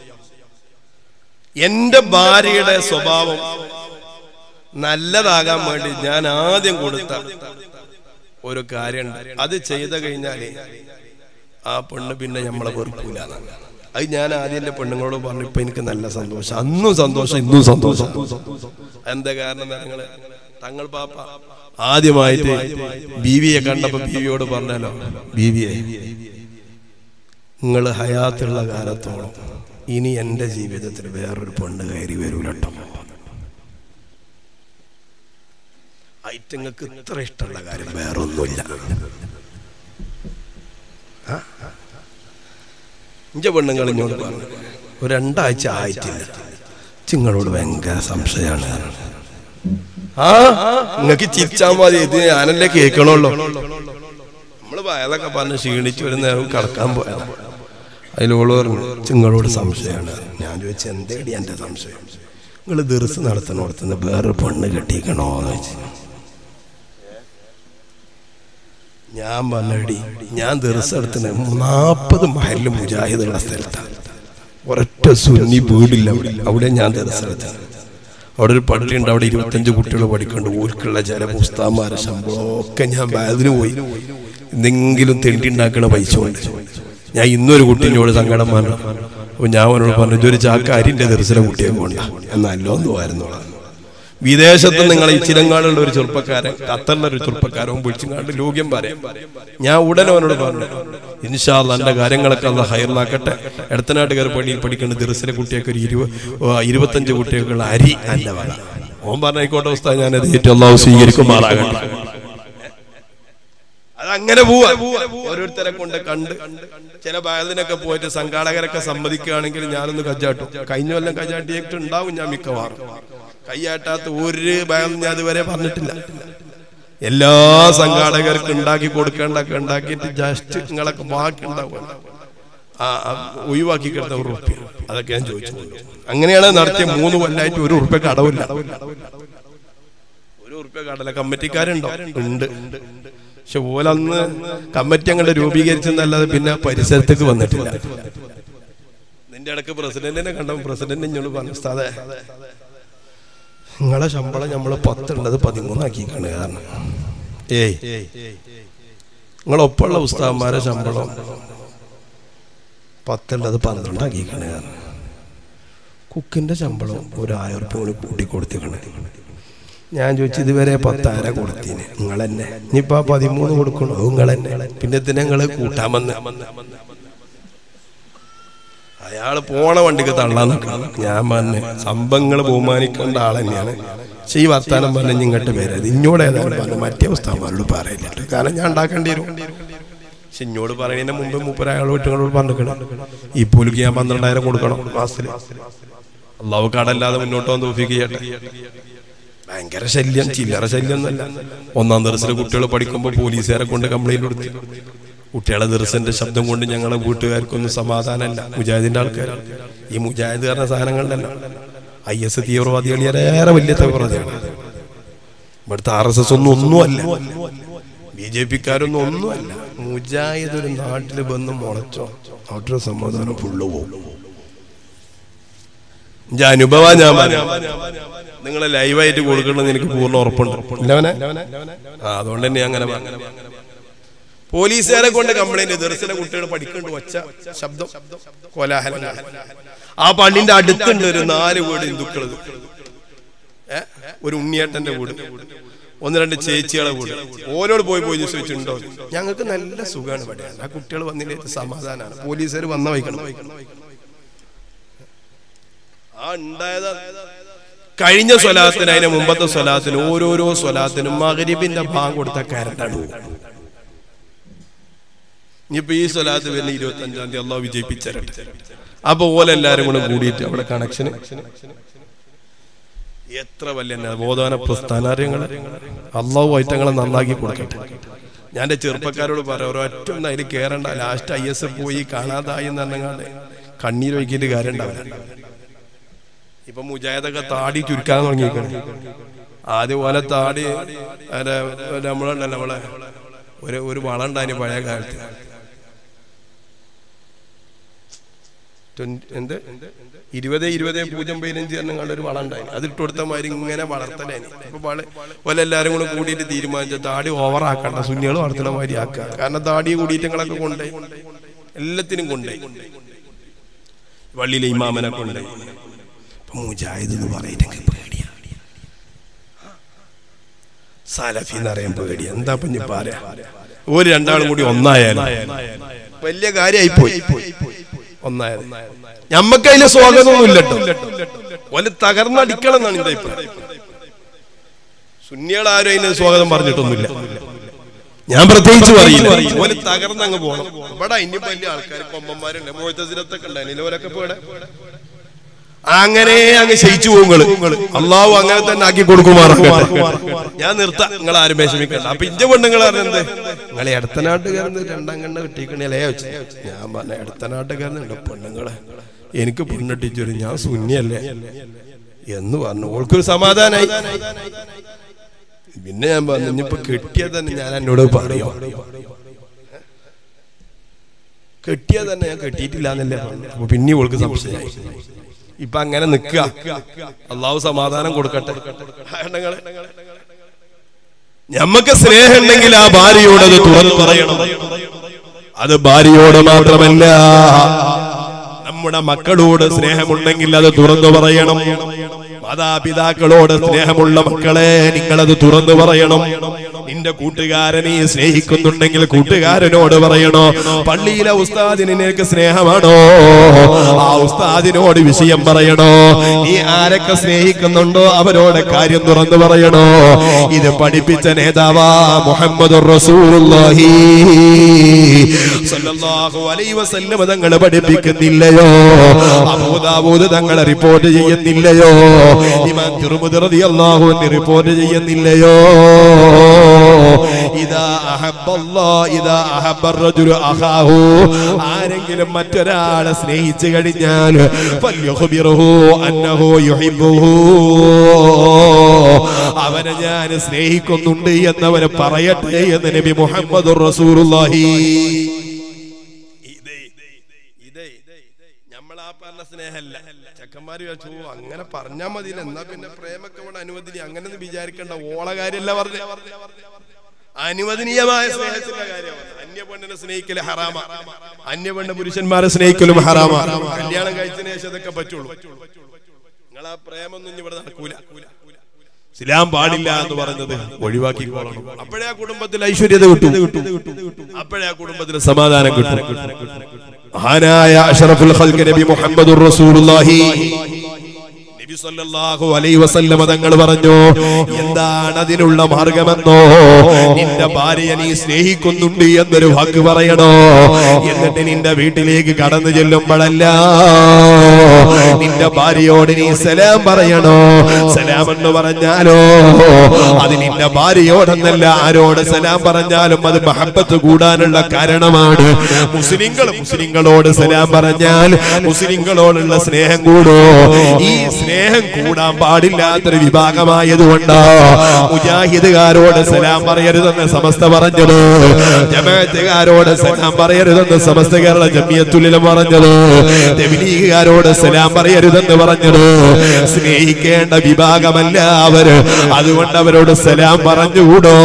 Speaker 1: എന്റെ ഭാര്യയുടെ സ്വഭാവം നല്ലതാകാൻ വേണ്ടി ഞാൻ ആദ്യം കൊടുത്ത ഒരു കാര്യമുണ്ട് അത് ചെയ്ത കഴിഞ്ഞാലേ ആ പെണ്ണ് പിന്നെ നമ്മളെ വെറുക്കൂല അത് ഞാൻ ആദ്യം എന്റെ പെണ്ണുങ്ങളോട് പറഞ്ഞു ഇപ്പൊ എനിക്ക് നല്ല സന്തോഷം അന്നും സന്തോഷം ഇന്നും സന്തോഷം എന്താ കാരണം നിങ്ങള് തങ്ങൾ പാപ്പ ആദ്യമായിട്ട് ബീവിയെ കണ്ടപ്പോ ബീവിയോട് പറഞ്ഞല്ലോ ബീവിയെ നിങ്ങൾ ഹയാത്തുള്ള കാലത്തോളം ഇനി എന്റെ ജീവിതത്തിൽ വേറൊരു പെണ്ണ് കയറി വരൂലട്ടോ ഐറ്റങ്ങൾക്ക് ഇത്ര ഇഷ്ടമുള്ള കാര്യം വേറൊന്നുമില്ല ആ? ഇഞ്ച പെണ്ണുങ്ങൾ ഇങ്ങോട്ട് പറഞ്ഞു ഒരു രണ്ടാഴ്ച ആയിട്ടില്ല ചിങ്ങളോട് ഭയങ്കര സംശയമാണ് ആ നിങ്ങക്ക് ചിരിച്ചാ മതി ഇത് ഞാനല്ലേ കേൾക്കണുള്ളൂ നമ്മള് വയലൊക്കെ പറഞ്ഞ് ക്ഷീണിച്ച് ഒരു നേരം കടക്കാൻ പോയാ അതിലോള് പറഞ്ഞു നിങ്ങളോട് സംശയമാണ് ഞാൻ ചോദിച്ചു എന്തേടി എൻ്റെ സംശയം നിങ്ങൾ ദിവസം നടത്തണോടത്തുനിന്ന് വേറെ പെണ്ണ് കെട്ടിക്കണോ എന്ന് ചോദിച്ചു ഞാൻ പറഞ്ഞടി ഞാൻ ദിവസം എടുത്തിന് നാൽപ്പത് മഹലിൽ മുജാഹിദുള്ള സ്ഥലത്താണ് ഒരൊറ്റ സുന്നി വീടില്ല അവിടെ അവിടെ ഞാൻ ദിവസം എടുത്തത് അവിടെ ഒരു പള്ളിയുണ്ട് അവിടെ ഇരുപത്തഞ്ച് കുട്ടികൾ പഠിക്കുന്നുണ്ട് ഊർക്കുള്ള ചില പുസ്തകന്മാരെ ശമ്പളമൊക്കെ ഞാൻ ബാതിന് പോയി എന്തെങ്കിലും തെണ്ടി ഉണ്ടാക്കണ പൈസ കൊണ്ട് ഞാൻ ഇന്നൊരു കുട്ടീനോട് സങ്കടം പറഞ്ഞു അപ്പൊ ഞാൻ അവനോട് പറഞ്ഞു ഇതൊരു ചാക്ക അരിന്റെ ദർശന കുട്ടിയെ കൊണ്ട എന്നല്ലോ തോന്നുവായിരുന്നോളാം വിദേശത്ത് നിങ്ങൾ ഈ ചിലങ്കാടുള്ള ഒരു ചെറുപ്പക്കാരൻ ഖത്തറിലെ ഒരു ചെറുപ്പക്കാരൻ വിളിച്ചുങ്ങാണ്ട് ലോക്യം പറയാം ഞാൻ ഉടനെ അവനോട് പറഞ്ഞു ഇൻഷാല്ല എന്റെ കാര്യങ്ങളൊക്കെ അല്ല ഹയറിലാക്കട്ടെ എടത്തനാട്ടുകാർ പള്ളിയിൽ പഠിക്കേണ്ട ദിവസത്തിലെ കുട്ടിയൊക്കെ ഒരു ഇരുപ ഓ, ഇരുപത്തഞ്ച് കുട്ടികൾക്കുള്ള അരി അല്ല വേണം ഓൻ പറഞ്ഞ ആയിക്കോട്ടെ ഉസ്താദ് ഞാൻ അത് ഏറ്റവും അള്ളാഹു സ്വീകരിക്കുമാറാകട്ടെ അതങ്ങനെ പോവാ ഓരോരുത്തരെ കൊണ്ട് കണ്ട് ചില ബാലതിനൊക്കെ പോയിട്ട് സംഘാടകരൊക്കെ സമ്മതിക്കുകയാണെങ്കിൽ ഞാനൊന്ന് കജാട്ടും കഴിഞ്ഞ കൊല്ലം കജാട്ടിയിട്ട് ഉണ്ടാവും ഞാൻ മിക്കവാറും കൈയാട്ടാത്ത ഒരു ബാലം ഞാൻ ഇതുവരെ പറഞ്ഞിട്ടില്ല എല്ലാ സംഘാടകർക്കും ഉണ്ടാക്കി കൊടുക്കേണ്ടൊക്കെ ഉണ്ടാക്കിയിട്ട് ജസ്റ്റ് നിങ്ങളൊക്കെ ബാക്കി ഉണ്ടാവുക ആ ആ, ഒഴിവാക്കി കിടന്ന ഒരു ഉറുപ്പ്യ അതൊക്കെ ഞാൻ ചോദിച്ചു അങ്ങനെയാണ് നടത്തിയ മൂന്ന് കൊല്ലായിട്ട് ഒരു ഉറുപ്പ്യക്ക് അടവില്ല ഒരു ഉറുപ്പ്യ കടല കമ്മിറ്റിക്കാരുണ്ടോ ഉണ്ട് പക്ഷെ ഓലന്ന് കമ്മിറ്റി അങ്ങോട്ട് രൂപീകരിച്ചെന്നല്ലാതെ പിന്നെ പരിസരത്തേക്ക് വന്നിട്ടില്ല നിന്റെ ഇടക്ക് പ്രസിഡന്റിനെ കണ്ടപ്പോൾ പ്രസിഡന്റ് ഇങ്ങോട്ട് പറഞ്ഞു ഉസ്താദേ നിങ്ങളെ ശമ്പളം നമ്മള് പത്തുള്ളത് പതിമൂന്നാക്കിക്കാണ് കാരണം ഏയ് നിങ്ങളൊപ്പമുള്ള ഉസ്താദന്മാരെ ശമ്പളം പത്തുള്ളത് പന്ത്രണ്ടാക്കിക്കാണ് കാരണം കുക്കിന്റെ ശമ്പളം ഒരു ആയിരം റുപ്യ കൂടി കൂട്ടി കൊടുത്തിക്കണേ ഞാൻ ചോദിച്ചു ഇതുവരെ പത്തായിരം കൊടുത്തിന് നിങ്ങൾ തന്നെ ഇനിയിപ്പോ ആ പതിമൂന്ന് കൊടുക്കണോ നിങ്ങൾ തന്നെ പിന്നെ ഇതിനെ നിങ്ങള് കൂട്ടാമെന്ന് അയാള് പോണ വണ്ടിക്ക് തള്ളാൻ നിൽക്കണം ഞാൻ പറഞ്ഞ് സംഭവങ്ങൾ ബഹുമാനിക്കേണ്ട ആൾ തന്നെയാണ് പക്ഷെ ഈ വർത്താനം പറഞ്ഞ ഇങ്ങോട്ട് വരരുത് ഇഞ്ഞോട് ഏതായാലും പറഞ്ഞു മറ്റേ ഉസ്താന്മാരോട് പറയില്ല കാരണം ഞാൻ ഉണ്ടാക്കേണ്ടി വരും പക്ഷെ ഇഞ്ഞോട് പറയുന്നതിന് മുമ്പ് മൂപ്പര അയാളോട് നിങ്ങളോട് പറഞ്ഞിക്കണം ഈ പുലിക്ക് ഞാൻ പന്ത്രണ്ടായിരം കൊടുക്കണം മാസത്തിൽ അള്ളാഹു കടല്ലാതെ മുന്നോട്ട് വന്ന് തോഫിക്ക് ചെയ്യട്ടെ ഭയങ്കര ശല്യം ചില്ലറ ശല്യം ഒന്നല്ല ഒന്നാം ദിവസത്തിലെ കുട്ടികൾ പഠിക്കുമ്പോൾ പോലീസുകാരെ കൊണ്ട് കംപ്ലൈന്റ് കൊടുത്തു കുട്ടികളെ ദിവസന്റെ ശബ്ദം കൊണ്ട് ഞങ്ങളെ വീട്ടുകാർക്കൊന്നും സമാധാനമല്ല മുജാഹിദിന്റെ ആൾക്കാരാണ് ഈ മുജാഹിദ് പറഞ്ഞ സാധനങ്ങളിലല്ല ഐ എസ് തീവ്രവാദികളേറെ വലിയ തീവ്രവാദിയാണ് ഇവിടുത്തെ ആർ എസ് എസ് ഒന്നും ഒന്നുമല്ല ബി ജെ പിക്കാരൊന്നും ഒന്നുമല്ല മുജാഹിദ് ഒരു നാട്ടിൽ വന്ന് മുളച്ചോ നാട്ടിലെ സമാധാനം ഫുള്ള് പോകും എന്റെ അനുഭവ ഞാൻ പറയാം നിങ്ങൾ ലൈവായിട്ട് കൊടുക്കണമെന്ന് എനിക്ക് പൂർണ്ണ ഉറപ്പുണ്ട് ഇല്ലവനെ ആ അതുകൊണ്ട് തന്നെ അങ്ങനെ പറഞ്ഞു പോലീസുകാരെ കൊണ്ട് കംപ്ലൈന്റ് ദർശന കുട്ടികൾ പഠിക്കേണ്ട ഒച്ച ശബ്ദം കോലാഹലം ആ പള്ളിന്റെ അടുത്തുണ്ട് ഒരു നാല് വീട് ഹിന്ദുക്കൾ ഏ? ഒരു ഉണ്ണിയേട്ടന്റെ വീട് ഒന്ന് രണ്ട് ചേച്ചികളെ വീട് ഓരോട് പോയി പോയി ചോദിച്ചിട്ടുണ്ടോ ഞങ്ങൾക്ക് നല്ല സുഖമാണ് ഇവിടെ ആ കുട്ടികൾ വന്നില്ലേ സമാധാനമാണ് പോലീസുകാർ വന്ന വയ്ക്കണം ആ ഉണ്ടായത് കഴിഞ്ഞ സ്വലാത്തിന് അതിന് മുമ്പത്തെ സ്വലാത്തിന് ഓരോരോ സ്വലാത്തിനും മകരിബിന്റെ ഭാഗം കൊടുത്ത കരണ്ടാണ് ഇനിയിപ്പോ ഈ സ്വലാത്ത് വരുന്ന ഇരുപത്തി അഞ്ചാം തീയതി അള്ളാഹ് വിജയിപ്പിച്ചരട്ടെ അപ്പൊ ഓലെല്ലാരും കൂടെ കൂടിയിട്ട് അവിടെ കണക്ഷന് എത്ര വലിയ നവോത്ഥാന പ്രസ്ഥാനങ്ങള് അള്ളാഹു ഐറ്റങ്ങളെ നന്നാക്കി കൊടുക്കട്ടെ ഞാൻ എന്റെ ചെറുപ്പക്കാരോട് പറയാം ഒരൊറ്റ ഒന്നും അതിൽ കേറണ്ട ലാസ്റ്റ് ഐ എസ് പോയി കാണാതായി എന്ന് പറഞ്ഞാണ്ട് കണ്ണീരൊഴിക്കിട്ട് കാര്യം ഉണ്ടാവില്ല ഇപ്പൊ മുജാഹിദൊക്കെ താടി ചുരുക്കാൻ തുടങ്ങിയിരിക്കണം ആദ്യം പോലെ താടി അതെ, നമ്മളുണ്ടല്ലോ നമ്മളെ ഒരു ഒരു വളം ഉണ്ടായിരുന്നു പഴയ കാലത്ത് ട്വന്റി- എന്ത് ഇരുപത് ഇരുപത് പൂജ്യം പതിനഞ്ച് എണ്ണം കണ്ട ഒരു വളം ഉണ്ടായി അത് ഇട്ട് കൊടുത്ത മാതിരി ഇങ്ങനെ വളർത്തലേനി ഇപ്പൊ വള പോലെ എല്ലാരും കൂടെ കൂടിയിട്ട് തീരുമാനിച്ച താടി ഓവറാക്കണ്ട സുന്നികൾ വളർത്തണ മാതിരി ആക്കുക കാരണം താടി കൂടിയിട്ടങ്ങളൊക്കെ കൊണ്ടേ എല്ലാത്തിനും കൊണ്ടേ വള്ളിയിലെ ഇമാമനെ കൊണ്ടേ ഇപ്പൊ മുജാഹിദ് എന്ന് പറയുന്നെങ്കിൽ പേടിയാ സലഫി എന്ന് പറയാൻ പേടി എന്താ ഇപ്പൊ ഞാൻ പറയാ ഒരു രണ്ടാളും കൂടി ഒന്നായാലും വലിയ കാര്യമായി പോയി ഒന്നായത് ഞമ്മക്ക് അതിലെ സ്വാഗതമൊന്നും ഇല്ലട്ടോ ഓല് തകർന്നടിക്കണം എന്നാണ് എന്റെ അഭിപ്രായം സുന്നികൾ ആരും അതിന് സ്വാഗതം പറഞ്ഞിട്ടൊന്നുമില്ല ഞാൻ പ്രത്യേകിച്ച് പറയില്ല ഓല് തകർന്നങ്ങ് പോകണം ഇവിടെ ഇനി വലിയ ആൾക്കാർ കൊമ്പന്മാരുണ്ട് മോഹത്തസിരത്തൊക്കെ ഉണ്ടായിരുന്നു ഓരൊക്കെ ഇപ്പൊ ഇവിടെ അങ്ങനെ അങ്ങ് ശയിച്ചു പോകുങ്ങള് അള്ളാഹു അങ്ങനെ തന്നെ ആക്കി കൊടുക്കുമാറാകട്ടെ ഞാൻ നിർത്താം നിങ്ങൾ ആരും വിഷമിക്കണ്ട അപ്പൊ ഇഞ്ച പെണ്ണുങ്ങൾ പറഞ്ഞത് നിങ്ങളെ ഇടത്തനാട്ടുകാരന് രണ്ടാം കണ്ണ കിട്ടിക്കണേ വെച്ച് ഞാൻ പറഞ്ഞ ഇടത്തനാട്ടുകാരനുണ്ട് പെണ്ണുങ്ങളെ എനിക്ക് പെണ്ണിട്ടിച്ചൊരു ഞാൻ ശൂന്യല്ലേ എന്ന് പറഞ്ഞു ഓൾക്കൊരു സമാധാനായി പിന്നെ ഞാൻ പറഞ്ഞു ഇനിയിപ്പോ കെട്ടിയാൽ തന്നെ ഞാൻ എന്നോട് പറയോ കെട്ടിയാൽ തന്നെ ഞാൻ കെട്ടിയിട്ടില്ല എന്നല്ലേ പറഞ്ഞു അപ്പൊ പിന്നെ ഓൾക്ക് സംശയമായി ഇപ്പൊ അങ്ങനെ നിക്കുക അള്ളാഹു സമാധാനം കൊടുക്കട്ടെ ആണുങ്ങളെ. ഞമ്മക്ക് സ്നേഹം ഉണ്ടെങ്കിൽ ആ ഭാര്യയോട് അത് തുറന്നു പറയണം അത് ഭാര്യയോട് മാത്രമല്ല നമ്മുടെ മക്കളോട് സ്നേഹമുണ്ടെങ്കിൽ അത് തുറന്നു പറയണം മാതാപിതാക്കളോട് സ്നേഹമുള്ള മക്കളെ നിങ്ങളത് തുറന്നു പറയണം നിന്റെ കൂട്ടുകാരനെ സ്നേഹിക്കുന്നുണ്ടെങ്കിൽ കൂട്ടുകാരനോട് പറയണോ പള്ളിയിലെ ഉസ്താദിന് നിനക്ക് സ്നേഹമാണോ ആ ഉസ്താദിനോട് വിഷയം പറയണോ നീ ആരൊക്കെ സ്നേഹിക്കുന്നുണ്ടോ അവരോട് കാര്യം തുറന്നു പറയണോ ഇത് പഠിപ്പിച്ച നേതാവാ മുഹമ്മദ് റസൂലുള്ളാഹി സല്ലല്ലാഹു അലൈഹി വസല്ലം തങ്ങൾ പഠിപ്പിക്കുന്നില്ലയോ അബൂദാവൂദ് തങ്ങൾ റിപ്പോർട്ട് ചെയ്യുന്നില്ലയോ ഇമാം തിരുമുദി റളിയല്ലാഹു അൻഹു റിപ്പോർട്ട് ചെയ്യുന്നില്ലയോ ഇതാ അഹബ്ബല്ലാ ഇതാ അഹബ്ബർ റജുലു അഖാഹു ആരെങ്കിലും മറ്റൊരാളെ സ്നേഹിച്ചു കഴിഞ്ഞാൽ ഫല്യുഖ്ബിറുഹു അന്നഹു യുഹിബ്ബുഹു അവനെ ഞാൻ സ്നേഹിക്കുന്നുണ്ട് എന്നവന് പറയട്ടെ എന്ന് നബി മുഹമ്മദ് റസൂലുള്ളാഹി ഇതേ ഇതേ നമ്മളാ പറഞ്ഞ സ്നേഹല്ല ചെക്കന്മാര് ചോദിച്ചു "ഓ, അങ്ങനെ പറഞ്ഞാ മതി എന്നാ പിന്നെ പ്രേമൊക്കെ ഇവിടെ അനുവദനീയ അങ്ങനെ ഒന്നും വിചാരിക്കണ്ട ഓള കാര്യമല്ല പറഞ്ഞ അനുവദനീയമായ സ്നേഹത്തിന്റെ കാര്യമാണ് അന്യ പെണ്ണിനെ സ്നേഹിക്കല് ഹറാമ അന്യ പെണ്ണ് പുരുഷന്മാരെ സ്നേഹിക്കലും ഹറാമ കല്യാണം കഴിച്ചതിന് ശേഷം അതൊക്കെ പറ്റുള്ളൂ നിങ്ങൾ ആ പ്രേമൊന്നും ഇനി ഇവിടെ നടക്കൂല ഇസ്ലാം പാടില്ല എന്ന് പറഞ്ഞത് ഒഴിവാക്കി അപ്പോഴേ ആ കുടുംബത്തിൽ ഐശ്വര്യത കിട്ടും അപ്പോഴേ ആ കുടുംബത്തിൽ സമാധാനം കിട്ടും മഹാനായ അഷറഫുൽ ഖൽക്ക് നബി മുഹമ്മദുർ റസൂലുള്ളാഹി നബി സല്ലല്ലാഹു അലൈഹി വസല്ലമ തങ്ങൾ പറഞ്ഞു എന്താണ് അതിനുള്ള മാർഗമെന്നോ നിന്റെ ഭാര്യയെ നീ സ്നേഹിക്കുന്നുണ്ട് എന്നൊരു വാക്ക് പറയണോ എന്നിട്ട് നിന്റെ വീട്ടിലേക്ക് കടന്നു ചെല്ലുമ്പോഴല്ല നിന്റെ ഭാര്യയോട് നീ സലാം പറയണോ സലാം എന്ന് പറഞ്ഞാലോ അത് നിന്റെ ഭാര്യയോടെന്നല്ല ആരോട് സലാം പറഞ്ഞാലും അത് മഹബത്ത് കൂടാനുള്ള കാരണമാണ് മുസ്ലിങ്ങൾ മുസ്ലിങ്ങളോട് സലാം പറഞ്ഞാൽ മുസ്ലിങ്ങളോടുള്ള സ്നേഹം കൂടോ ഈ സ്നേഹം കൂടാൻ പാടില്ലാത്തൊരു വിഭാഗമായതുകൊണ്ടാ മുജാഹിദുകാരോട് സലാം പറയരുതെന്ന് സമസ്ത പറഞ്ഞത് ജമാഅത്തുകാരോട് സലാം പറയരുതെന്ന് സമസ്ത കേരള ജമിയത്തുലിലും പറഞ്ഞത് തെബിലീഗുകാരോട് സലാം പറയരുതെന്ന് പറഞ്ഞത് സ്നേഹിക്കേണ്ട വിഭാഗമല്ല അവര് അതുകൊണ്ട് അവരോട് സലാം പറഞ്ഞുകൂടോ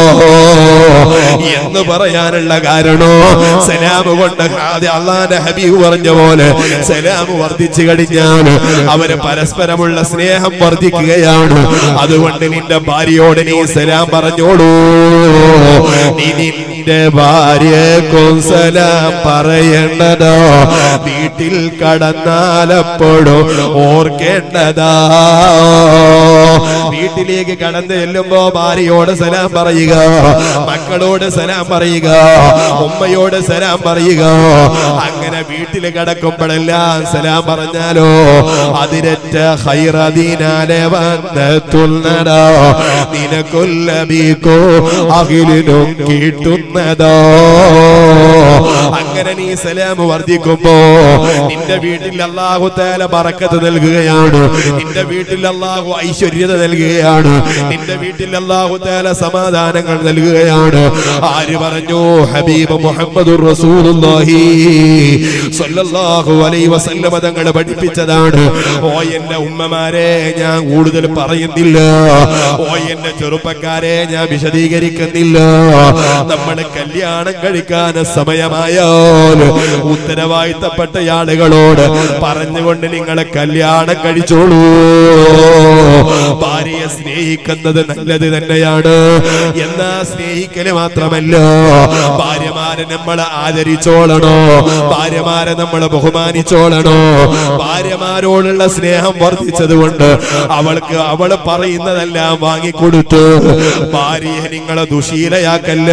Speaker 1: എന്ന് പറയാനുള്ള കാരണോ സലാം കൊണ്ട് അള്ളാന്റെ ഹബീബ് പറഞ്ഞ പോലെ സലാം വർദ്ധിച്ചു കഴിഞ്ഞാൽ അവര് പരസ്പരമുള്ള സ്നേഹം വർദ്ധിക്കുകയാണ് അതുകൊണ്ട് നിന്റെ ഭാര്യയോട് നീ സലാം പറഞ്ഞോളൂ നീ നിന്റെ ഭാര്യക്കും സലാം പറയേണ്ടതോ വീട്ടിൽ കടന്നാലപ്പോഴും ഓർക്കേണ്ടതാ വീട്ടിലേക്ക് കടന്നു ചെല്ലുമ്പോ ഭാര്യയോട് സലാം പറയുക മക്കളോട് സലാം പറയുക ഉമ്മയോട് സലാം പറയുക അങ്ങനെ വീട്ടിൽ കിടക്കുമ്പോഴെല്ലാം സലാം പറഞ്ഞാലോ അതിരറ്റ ഹൈറദീനാലെ വന്നെത്തുന്നതോ നിനക്കൊല്ലബീക്കോ അഖിലിനും കിട്ടുന്നതോ അങ്ങനെ നീ സലാം വർദ്ധിക്കുമ്പോ നിന്റെ വീട്ടിൽ അള്ളാഹു തേല പറക്കത്ത് നൽകുകയാണ് നിന്റെ വീട്ടിൽ അള്ളാഹു ഐശ്വര്യത നൽകുകയാണ് നിന്റെ വീട്ടിൽ അള്ളാഹു തേല സമാധാനങ്ങൾ നൽകുകയാണ് ആര് പറഞ്ഞു ഹബീബ് മുഹമ്മദ് റസൂലുള്ളാഹി സ്വല്ലല്ലാഹു അലൈഹി വസല്ലമ തങ്ങൾ പഠിപ്പിച്ചതാണ് ഓ എന്റെ ഉമ്മമാരെ ഞാൻ കൂടുതൽ പറയുന്നില്ല ഓ എന്റെ ചെറുപ്പക്കാരെ ഞാൻ വിശദീകരിക്കുന്നില്ല നമ്മൾ കല്യാണം കഴിക്കാൻ സമയമായാൽ ഉത്തരവാദിത്തപ്പെട്ട ആളുകളോട് പറഞ്ഞുകൊണ്ട് നിങ്ങളെ കല്യാണം കഴിച്ചോളൂ ഭാര്യയെ സ്നേഹിക്കുന്നത് നല്ല നല്ലത് തന്നെയാണ് എന്നാ സ്നേഹിക്കല് മാത്രമല്ല ഭാര്യമാരെ നമ്മൾ ആദരിച്ചോളണോ ഭാര്യമാരെ നമ്മൾ ബഹുമാനിച്ചോളണോ ഭാര്യമാരോടുള്ള സ്നേഹം വർദ്ധിച്ചത് കൊണ്ട് അവൾക്ക് അവള് പറയുന്നതെല്ലാം വാങ്ങിക്കൊടുത്തു ഭാര്യയെ നിങ്ങളെ ദുശീലയാക്കല്ല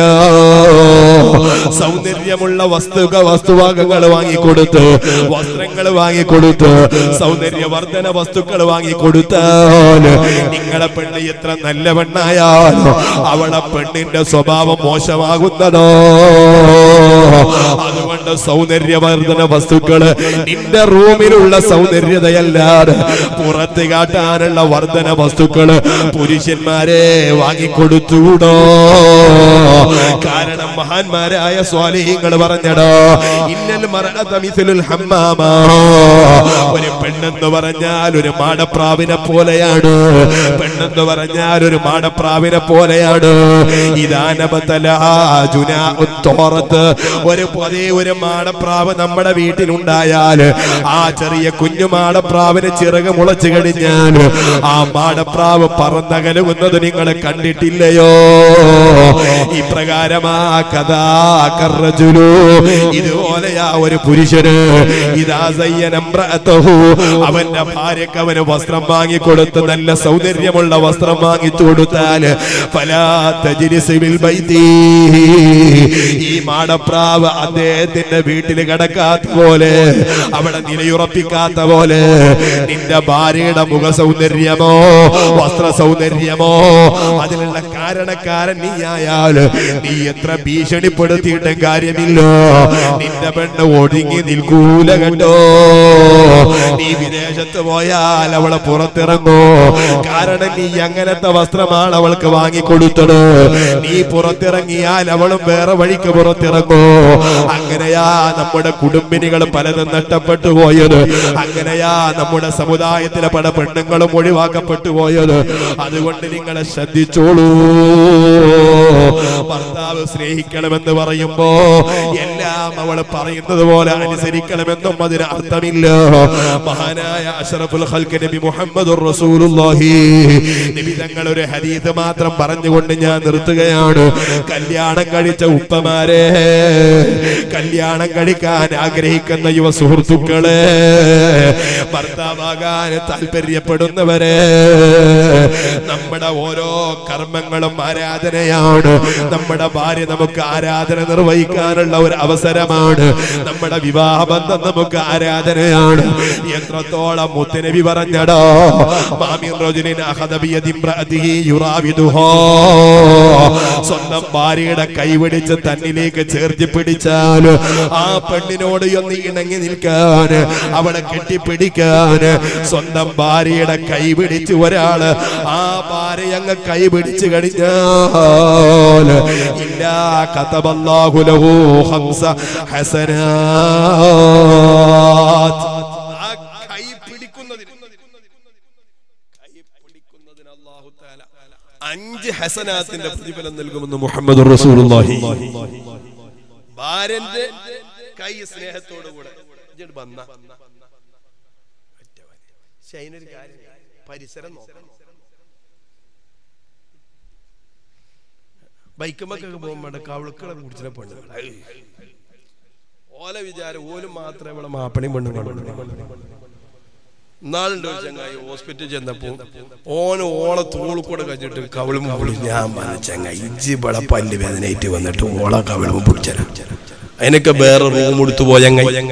Speaker 1: സൗന്ദര്യമുള്ള വസ്തുക വസ്തുവാകങ്ങൾ വാങ്ങിക്കൊടുത്ത് വസ്ത്രങ്ങൾ വാങ്ങിക്കൊടുത്ത് സൗന്ദര്യവർദ്ധന വസ്തുക്കൾ വാങ്ങിക്കൊടുത്താൽ നിങ്ങളെ പെണ്ണ് എത്ര നല്ല പെണ്ണായാലും അവളെ പെണ്ണിന്റെ സ്വഭാവം മോശമാകുന്നതോ അതുകൊണ്ട് സൗന്ദര്യവർദ്ധന വസ്തുക്കള് നിന്റെ റൂമിലുള്ള സൗന്ദര്യതയല്ലാതെ പുറത്ത് കാട്ടാനുള്ള വർദ്ധന വസ്തുക്കള് പുരുഷന്മാരെ വാങ്ങിക്കൊടുത്തുകൂടോ കാരണം മഹാന്മാരായ സ്വാലിഹ്യങ്ങൾ പറഞ്ഞടോ ഇന്നൽ മറഅത മിഥലുൽ ഹമ്മാമ ഒരു പെണ്ണെന്ന് പറഞ്ഞാൽ ഒരു മാടപ്രാവിനെ പോലെയാണ് പെണ്ണെന്ന് പറഞ്ഞാൽ ഒരു മാടപ്രാവിനെ പോലെയാണ് ഇതാനബത്തല ജുനാ ഉത്തോറത്ത് ഒരു പൊതേ ഒരു മാടപ്രാവ് നമ്മുടെ വീട്ടിലുണ്ടായാൽ ആ ചെറിയ കുഞ്ഞു മാടപ്രാവിന് ചിറക് മുളച്ചു കഴിഞ്ഞാൽ ആ മാടപ്രാവ് പറന്നകലുന്നത് നിങ്ങൾ കണ്ടിട്ടില്ലയോ ഇപ്രകാരമാ കഥാ കറജുലു ഇതുപോലെയാ ഒരു പുരുഷന് ഇതാ സയ്യനമ്രഅതഹു അവന്റെ ഭാര്യക്ക് അവന് വസ്ത്രം വാങ്ങിക്കൊടുത്ത് നല്ല സൗന്ദര്യമുള്ള വസ്ത്രം വാങ്ങിച്ചു കൊടുത്താൽ ഫലാ തജ്ലിസ് ബിൽ ബൈതി ഈ മാടപ്രാവ് അദ്ദേഹത്തിന്റെ വീട്ടിൽ കിടക്കാത്ത പോലെ അവിടെ നിലയുറപ്പിക്കാത്ത പോലെ നിന്റെ ഭാര്യയുടെ മുഖ സൗന്ദര്യമോ വസ്ത്ര സൗന്ദര്യമോ അതിനുള്ള കാരണക്കാരൻ നീ ആയാൽ നീ എത്ര ഭീഷണിപ്പെടുത്തിയിട്ടും കാര്യമില്ല നിന്റെ പെണ്ണ് ഒടുങ്ങി നിൽക്കൂല കണ്ടോ നീ വിദേശത്ത് പോയാൽ അവളെ പുറത്തിറങ്ങോ കാരണം നീ അങ്ങനത്തെ വസ്ത്രമാണ് അവൾക്ക് വാങ്ങിക്കൊടുത്തത് നീ പുറത്തിറങ്ങിയാൽ അവളും വേറെ വഴിക്ക് പുറത്തിറങ്ങോ അങ്ങനെയാ നമ്മുടെ കുടുംബിനികൾ പലതും നഷ്ടപ്പെട്ടു പോയത് അങ്ങനെയാ നമ്മുടെ സമുദായത്തിലെ പല പെണ്ണുങ്ങളും ഒഴിവാക്കപ്പെട്ടു പോയത് അതുകൊണ്ട് നിങ്ങളെ ശ്രദ്ധിച്ചോളൂ ഭർത്താവ് സ്നേഹിക്കണമെന്ന് പറയുമ്പോ എല്ലാം അവൾ പറയുന്നത് പോലെ അനുസരിക്കണമെന്നും അതിന് അർത്ഥമില്ല മഹാനായ അഷറഫുൽ ഖൽക്ക് നബി മുഹമ്മദ് റസൂലുള്ളാഹി നബി തങ്ങൾ ഒരു ഹദീസ് മാത്രം പറഞ്ഞുകൊണ്ട് ഞാൻ നിർത്തുകയാണ് കല്യാണം കഴിച്ച ഉപ്പമാരെ കല്യാണം കഴിക്കാൻ ആഗ്രഹിക്കുന്ന യുവ സുഹൃത്തുക്കളെ ഭർത്താവാകാൻ താല്പര്യപ്പെടുന്നവരെ നമ്മുടെ ഓരോ കർമ്മങ്ങളും ആരാധനയാണ് നമ്മുടെ ഭാര്യ നമുക്ക് ആരാധന നിർവഹിക്കാനുള്ള ഒരു അവസരമാണ് നമ്മുടെ വിവാഹബന്ധം നമുക്ക് ആരാധനയാണ് എത്രത്തോളം മുത്തനബി പറഞ്ഞടോ മാമിൻ റജുലിൻ അഖദ ബിയദി ഇംറഅതിഹി യുറാവിദുഹാ സ്വന്തം ഭാര്യയുടെ കൈപിടിച്ച് തന്നിലേക്ക് ചേർത്ത് പിടിച്ചാൽ ആ പെണ്ണിനോട് ഒന്ന് ഇണങ്ങി നിൽക്കാൻ അവളെ കെട്ടിപ്പിടിക്കാൻ സ്വന്തം ഭാര്യയുടെ കൈ പിടിച്ച് ഒരാള് ആ ഭാര്യ അങ്ങ് കൈ പിടിച്ചു കഴിഞ്ഞാൽ ഇല്ല കതബല്ലാഹു ലഹു ഹംസ ഹസനാത്ത് ആ കൈ പിടിക്കുന്നതിന് കൈ പിടിക്കുന്നതിന് അല്ലാഹു തആല അഞ്ച് ഹസനാത്തിന്റെ പ്രതിഫലം നൽകുമെന്ന് മുഹമ്മദ് റസൂലുള്ളാഹി ഭാര്യന്റെ കൈ സ്നേഹത്തോടു കൂടെ ഇജ്ജ് വന്ന പക്ഷെ അതിനൊരു കാര്യം പരിസരം നോക്കണം ബൈക്കുമൊക്കെ പോകുമ്പോൾ കവളുക്കളെ കുടിച്ചിട്ട് പെണ്ണുങ്ങൾ ഓല വിചാരം ഓലും മാത്രമേ ഇവിടെ മാപ്പണി പെണ്ണുങ്ങളുള്ളൂ നാളുണ്ട് ഒരു ചങ്ങായി ഹോസ്പിറ്റലിൽ ചെന്നപ്പോ ഓന് ഓളെ തോള് കൂടെ കഴിഞ്ഞിട്ട് കവിളും പൊളി ഞാൻ പറഞ്ഞ ചങ്ങായി ഇജ്ജി ഇവിടെ പല്ല് വേദനയായിട്ട് വന്നിട്ട് ഓളെ കവിളും പിടിച്ചരാ അതിനൊക്കെ വേറെ റൂം എടുത്തു പോയ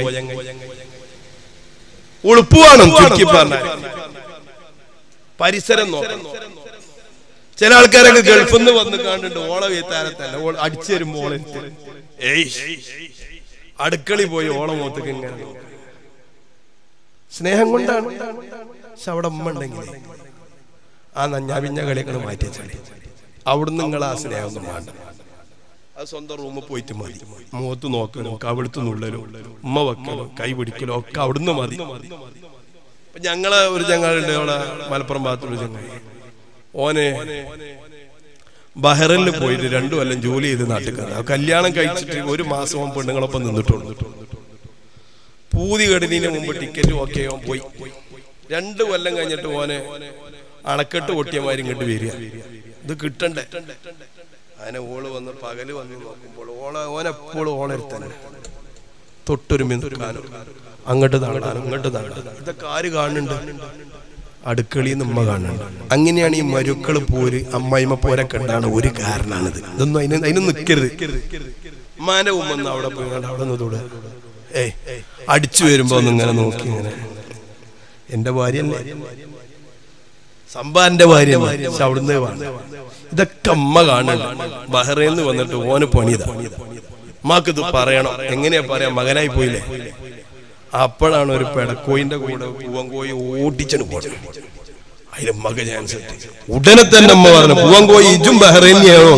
Speaker 1: ഉളുപ്പുവാണ് ചുരുക്കി പറഞ്ഞാൽ പരിസരം നോക്കണം ചില ആൾക്കാരൊക്കെ ഗൾഫിൽ നിന്ന് വന്ന് കണ്ടിട്ട് ഓളെ വീത്താരത്തല്ല ഓൾ അടിച്ചു തരുമ്പോ ഓളെ ഏയ് അടുക്കളി പോയി ഓളെ മുഖത്തേക്ക് ഇങ്ങനെ നോക്കും. സ്നേഹം കൊണ്ടാണ് പക്ഷെ അവിടെ ഉമ്മ ഉണ്ടെങ്കിൽ ആ നഞ്ഞാവിഞ്ഞ കളിയൊക്കെ മാറ്റി വെച്ചാൽ അവിടുന്ന് നിങ്ങൾ ആ സ്നേഹം ഒന്നും വേണ്ട അത് സ്വന്തം റൂമിൽ പോയിട്ട് മതി മുഖത്ത് നോക്കലും കവിടുത്ത് നുള്ളലും ഉമ്മ വെക്കലും കൈ പിടിക്കലും ഒക്കെ അവിടുന്ന് മതി ഇപ്പൊ ഞങ്ങളെ ഒരു ചങ്ങാളുണ്ട് അവിടെ മലപ്പുറം ഭാഗത്തുള്ള ചങ്ങായി ഓനെ ബഹ്റിനിൽ പോയിട്ട് രണ്ടു കൊല്ലം ജോലി ചെയ്ത് നാട്ടിൽ കയറി കല്യാണം കഴിച്ചിട്ട് ഒരു മാസം അവൻ പെണ്ണുങ്ങളൊപ്പം നിന്നിട്ടുള്ളൂ പൂതി കെടുന്നതിന് മുമ്പ് ടിക്കറ്റ് ഓക്കെ അവൻ പോയി രണ്ടു കൊല്ലം കഴിഞ്ഞിട്ട് ഓനെ അണക്കെട്ട് പൊട്ടിയമാരും ഇങ്ങോട്ട് വരിക ഇത് കിട്ടണ്ടേ അങ്ങനെ ഓള് വന്ന് പകല് വന്ന് നോക്കുമ്പോൾ ഓളെ ഓനെപ്പോഴും ഓളരുത്തന്നെ തൊട്ടൊരുമി നിൽക്കാനും അങ്ങോട്ട് തള്ളാനും ഇങ്ങോട്ട് തള്ളാനും ഇതൊക്കെ ആര് കാണുന്നുണ്ട് അടുക്കളയിൽ നിന്ന് ഉമ്മ കാണുന്നുണ്ട് അങ്ങനെയാണ് ഈ മരുക്കള് പോര് അമ്മായിമ്മ പോരൊക്കെ ഉണ്ടാണ് ഒരു കാരണമാണിത് ഇതൊന്നും അതിന് അതിന് നിൽക്കരുത് ഉമ്മാന്റെ ഉമ്മ ഒന്ന് അവിടെ പോയി കണ്ട് അവിടെ നിന്ന് തൊടുക ഏയ് അടിച്ചു വരുമ്പോ ഒന്ന് ഇങ്ങനെ നോക്കി ഇങ്ങനെ എന്റെ ഭാര്യയല്ലേ സമ്പാന്റെ ഭാര്യ പക്ഷെ അവിടുന്ന് വേണം ഇതൊക്കെ അമ്മ കാണുന്നുണ്ട് ബഹ്റയിൽ നിന്ന് വന്നിട്ട് ഓന് പണിതാ ഉമ്മാക്ക് ഇത് പറയണം എങ്ങനെയാ പറയാ മകനായി പോയില്ലേ അപ്പോഴാണ് ഒരു പെടക്കോയിന്റെ കൂടെ പൂവങ്കോയി ഓടിച്ചന് പോട്ടെ അതിന് മക ചാൻസ് ഉടനെ തന്നെ അമ്മ പറഞ്ഞു പൂവങ്കോയി ഇജും ബഹ്റൈനിയാണോ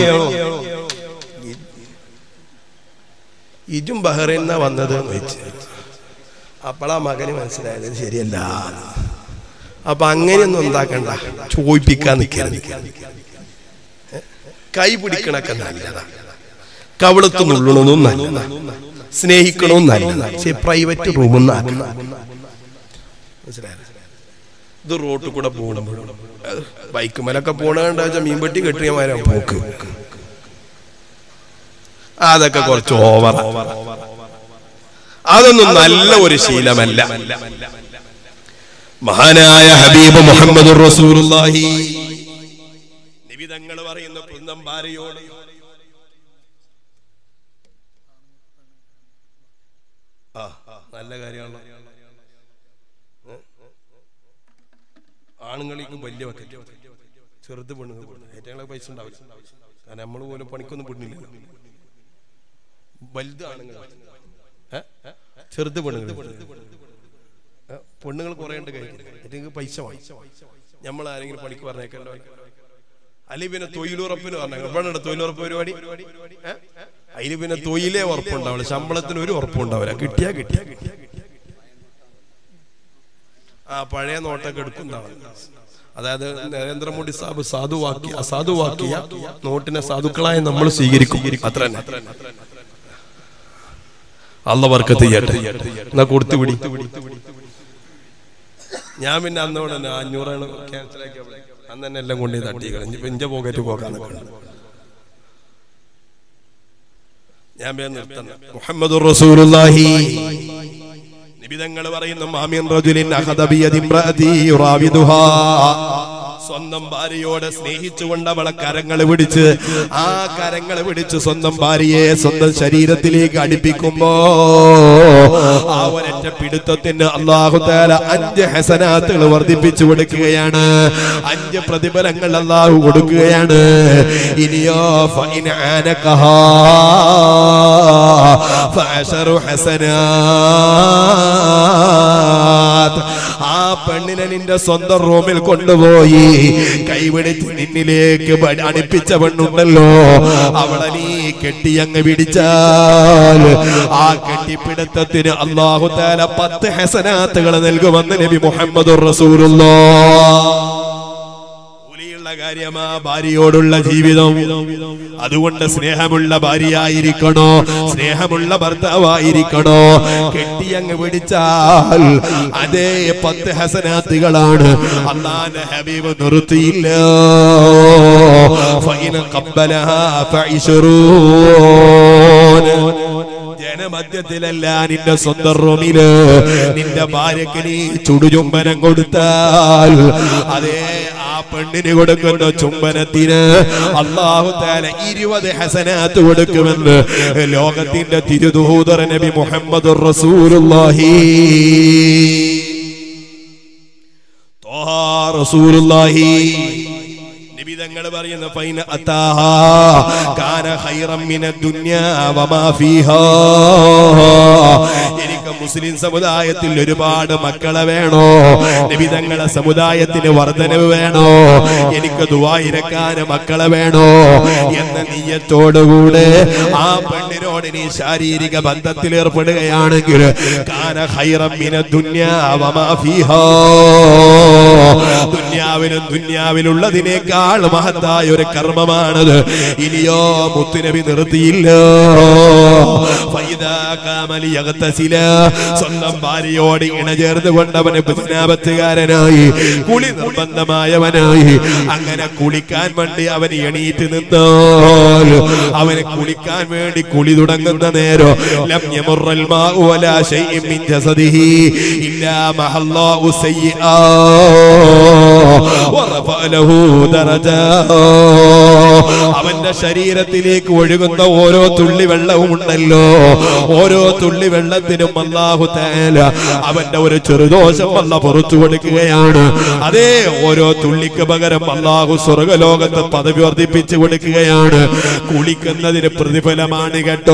Speaker 1: ഇജും ബഹ്റൈനാ വന്നത് എന്ന് വെച്ച് അപ്പോഴാ മകന് മനസ്സിലായത് ഇത് ശരിയല്ല അപ്പൊ അങ്ങനെയൊന്നും ഉണ്ടാക്കണ്ട ചോദിപ്പിക്കാൻ നിൽക്കരുത് കൈ പിടിക്കണൊക്കെ നല്ലതാ കവിളത്ത് നുള്ളണതും നല്ലതാ സ്നേഹിക്കണവും നല്ലതാ പക്ഷെ പ്രൈവറ്റ് റൂമിൽ നിന്ന് മനസ്സിലായത് ഇത് റോട്ടിൽ കൂടെ പോകുമ്പോഴും ബൈക്ക് മേലൊക്കെ പോണ കണ്ടാ വെച്ചാൽ മീൻപെട്ടി കെട്ടിയമാരാ പോക്ക് അതൊക്കെ കുറച്ച് ഓവർ അതൊന്നും നല്ല ഒരു ശീലമല്ല മഹാനായ ഹബീബ് മുഹമ്മദ് റസൂലുള്ളാഹി നിബിതങ്ങൾ പറയുന്ന കുന്തം ഭാര്യയോട് ആ നല്ല കാര്യമാണല്ലോ ഏ? ആണുങ്ങൾക്ക് വലിയ വക്കറ്റ് ചെറുത് പെണ്ണുങ്ങൾ ഏറ്റവും പൈസ ഉണ്ടാവില്ല കാരണം നമ്മൾ പോലും പണിക്കൊന്നും പെണ്ണില്ല വലുത് ആണുങ്ങൾ ഏ? ചെറുത് പെണ്ണുങ്ങൾ ഏ? പെണ്ണുങ്ങൾ കുറെ ഉണ്ട് കയ്യിൽ എനിക്ക് പൈസ വേണം നമ്മൾ ആരെങ്കിലും പണിക്ക് പറഞ്ഞേക്കല്ലോ അല്ലെ പിന്നെ തൊഴിലുറപ്പിന് പറഞ്ഞേക്കാം ഇവിടെ തൊഴിലുറപ്പ് പരിപാടി ഏ? അതിന് പിന്നെ തൊഴിലേ ഉറപ്പുണ്ടാവില്ല ശമ്പളത്തിന് ഒരു ഉറപ്പുണ്ടാവില്ല കിട്ടിയാ കിട്ടിയാ കിട്ടിയാ ആ പഴയ നോട്ടൊക്കെ എടുക്കുന്നതാണ് അതായത് നരേന്ദ്രമോദി സാബ് സാധുവാക്കി അസാധുവാക്കിയ നോട്ടിനെ സാധുക്കളായി നമ്മൾ സ്വീകരിക്കും അത്ര തന്നെ അള്ള വർക്കത്ത് ചെയ്യട്ടെ എന്നാ കൊടുത്തു പിടി ഞാൻ പിന്നെ അന്നോടെ തന്നെ അഞ്ഞൂറാണ് ക്യാൻസൽ ആക്കിയ അന്ന് തന്നെ എല്ലാം കൊണ്ടേ തട്ടി കളഞ്ഞു ഇപ്പൊ ഇഞ്ച പോക്കറ്റ് പോകാൻ ഞാൻ വേഗം നിർത്തണം മുഹമ്മദ് റസൂലുള്ളാഹി നിബിതങ്ങൾ പറയുന്നു മാമിൻ റജുലിൻ അഖദ ബിയദി ഇംറഅതി യുറാവിദുഹാ സ്വന്തം ഭാര്യയോട് സ്നേഹിച്ചുകൊണ്ട് അവളെ കരങ്ങൾ പിടിച്ച് ആ കരങ്ങൾ പിടിച്ച് സ്വന്തം ഭാര്യയെ സ്വന്തം ശരീരത്തിലേക്ക് അടുപ്പിക്കുമ്പോ ആ ഒരൊറ്റ പിടുത്തത്തിന് അള്ളാഹു താല അഞ്ച് ഹസനാത്തുകൾ വർദ്ധിപ്പിച്ചു കൊടുക്കുകയാണ് അഞ്ച് പ്രതിഫലങ്ങൾ അള്ളാഹു കൊടുക്കുകയാണ് ഇനിയോ ഫൈൻ ആനക്കഹാ ഫഅശറു ഹസനാത്ത് ആ പെണ്ണിനെ നിന്റെ സ്വന്തം റൂമിൽ കൊണ്ടുപോയി കൈപിടിച്ച് നിന്നിലേക്ക് ബ- അടുപ്പിച്ച പെണ്ണുണ്ടല്ലോ അവളെ നീ കെട്ടി അങ്ങ് പിടിച്ചാൽ ആ കെട്ടിപ്പിടുത്തത്തിന് അള്ളാഹു താല പത്ത് ഹസനാത്തുകൾ നൽകുമെന്ന് നബി മുഹമ്മദ് റസൂലുള്ള കൂലിയുള്ള കാര്യമാ ഭാര്യയോടുള്ള ജീവിതം അതുകൊണ്ട് സ്നേഹമുള്ള ഭാര്യയായിരിക്കണോ സ്നേഹമുള്ള ഭർത്താവായിരിക്കണോ കെട്ടിയങ്ങ് പിടിച്ചാൽ അതേ പത്ത് ഹസനാത്തുകളാണ് അള്ളാന്റെ ഹബീബ് നിർത്തിയില്ല ഫൈന ഖബ്ബലഹാ ഫഇശ്റൂൻ ജനമധ്യത്തിലല്ല നിന്റെ സ്വന്തം റൂമില് നിന്റെ ഭാര്യക്ക് നീ ചുടുചുംബനം കൊടുത്താൽ അതേ ആ പെണ്ണിന് കൊടുക്കുന്ന ചുംബനത്തിന് അള്ളാഹു താല ഇരുപത് ഹസനാത്ത് കൊടുക്കുമെന്ന് ലോകത്തിന്റെ തിരുദൂതർ നബി മുഹമ്മദ് റസൂലുള്ളാഹി ത്വാഹാ റസൂലുള്ളാഹി നിബിതങ്ങൾ പറയുന്ന ഫൈന അത്താഹാ കാന ഖൈറം മിന ദുനിയാ വമാ ഫീഹാ എനിക്ക് മുസ്ലിം സമുദായത്തിൽ ഒരുപാട് മക്കളെ വേണോ നിബിതങ്ങളെ സമുദായത്തിന് വർധനവ് വേണോ എനിക്ക് ദുവായിരക്കാന മക്കളെ വേണോ എന്ന നീയത്തോടുകൂടെ ആ പെണ്ണിനോട് നീ ശാരീരിക ബന്ധത്തിൽ ഏർപ്പെടുകയാണെങ്കിൽ കാന ഖൈറം മിന ദുനിയാ വമാ ഫീഹാ ദുന്യാവിനും ദുന്യാവിലുള്ളതിനേക്കാൾ അതിനേക്കാൾ മഹത്തായ ഒരു കർമ്മമാണത് ഇനിയോ മുത്തുനബി നിർത്തിയില്ല ഫൈദാ കാമലി യഗ്തസില. സ്വന്തം ഭാര്യയോട് ഇണചേർന്ന് കൊണ്ടവന് ബുദ്ധിനാപത്തുകാരനായി കുളി നിർബന്ധമായവനായി അങ്ങനെ കുളിക്കാൻ വേണ്ടി അവൻ എണീറ്റ് നിന്നാൽ അവന് കുളിക്കാൻ വേണ്ടി കുളി തുടങ്ങുന്ന നേരം ലം യമറുൽ മാഉ വലാ ശൈഇൻ മിൻ ജസദിഹി ഇല്ലാ മഹല്ലാഹു സയ്യിആ വറഫഅ ലഹു ദറജാ അവന്റെ ശരീരത്തിലേക്ക് ഒഴുകുന്ന ഓരോ തുള്ളി വെള്ളവും ഉണ്ടല്ലോ ഓരോ തുള്ളി വെള്ളത്തിനും അല്ലാഹു തആല അവന്റെ ഒരു ചെറുദോഷം അല്ല പുറത്തു കൊടുക്കുകയാണ് അതേ ഓരോ തുള്ളിക്ക് പകരം അല്ലാഹു സ്വർഗലോകത്ത് പദവി വർദ്ധിപ്പിച്ചു കൊടുക്കുകയാണ് കുളിക്കുന്നതിന് പ്രതിഫലമാണ് കേട്ടോ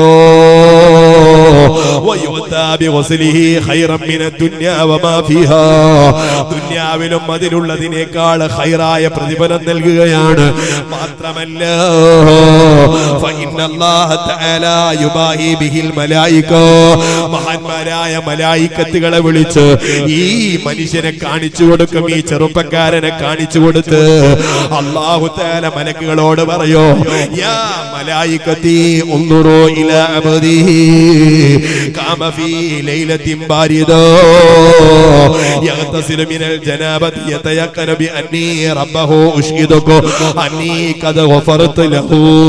Speaker 1: വയുഅത്താ ബിഗുസ്ലിഹി ഖൈറൻ മിന ദുനിയാ വമാ ഫീഹാ ദുനിയാവിലും അതിലുള്ളതിനേക്കാൾ ഖൈറായ പ്രതിഫലം നൽകുകയാണ് മാത്രമല്ല ഫഇന്ന അല്ലാഹ തആല യുബാഹി ബിഹിൽ മലായിക മഹാന്മാരായ മലായിക്കത്തുകളെ വിളിച്ച് ഈ മനുഷ്യനെ കാണിച്ചു കൊടുക്കും ഈ ചെറുപ്പക്കാരനെ കാണിച്ചു കൊടുത്ത് അള്ളാഹു തആല മലക്കുകളോട് പറയോ യാ മലായിക്കത്തി ഉൻദുറു ഇലാ അബ്ദിഹി കാമ ഫീ ലൈലത്തിൻ ബാരിദാ يغتسل من الجنابة يتيقن بأني ربه أشهدك أني قد غفرت له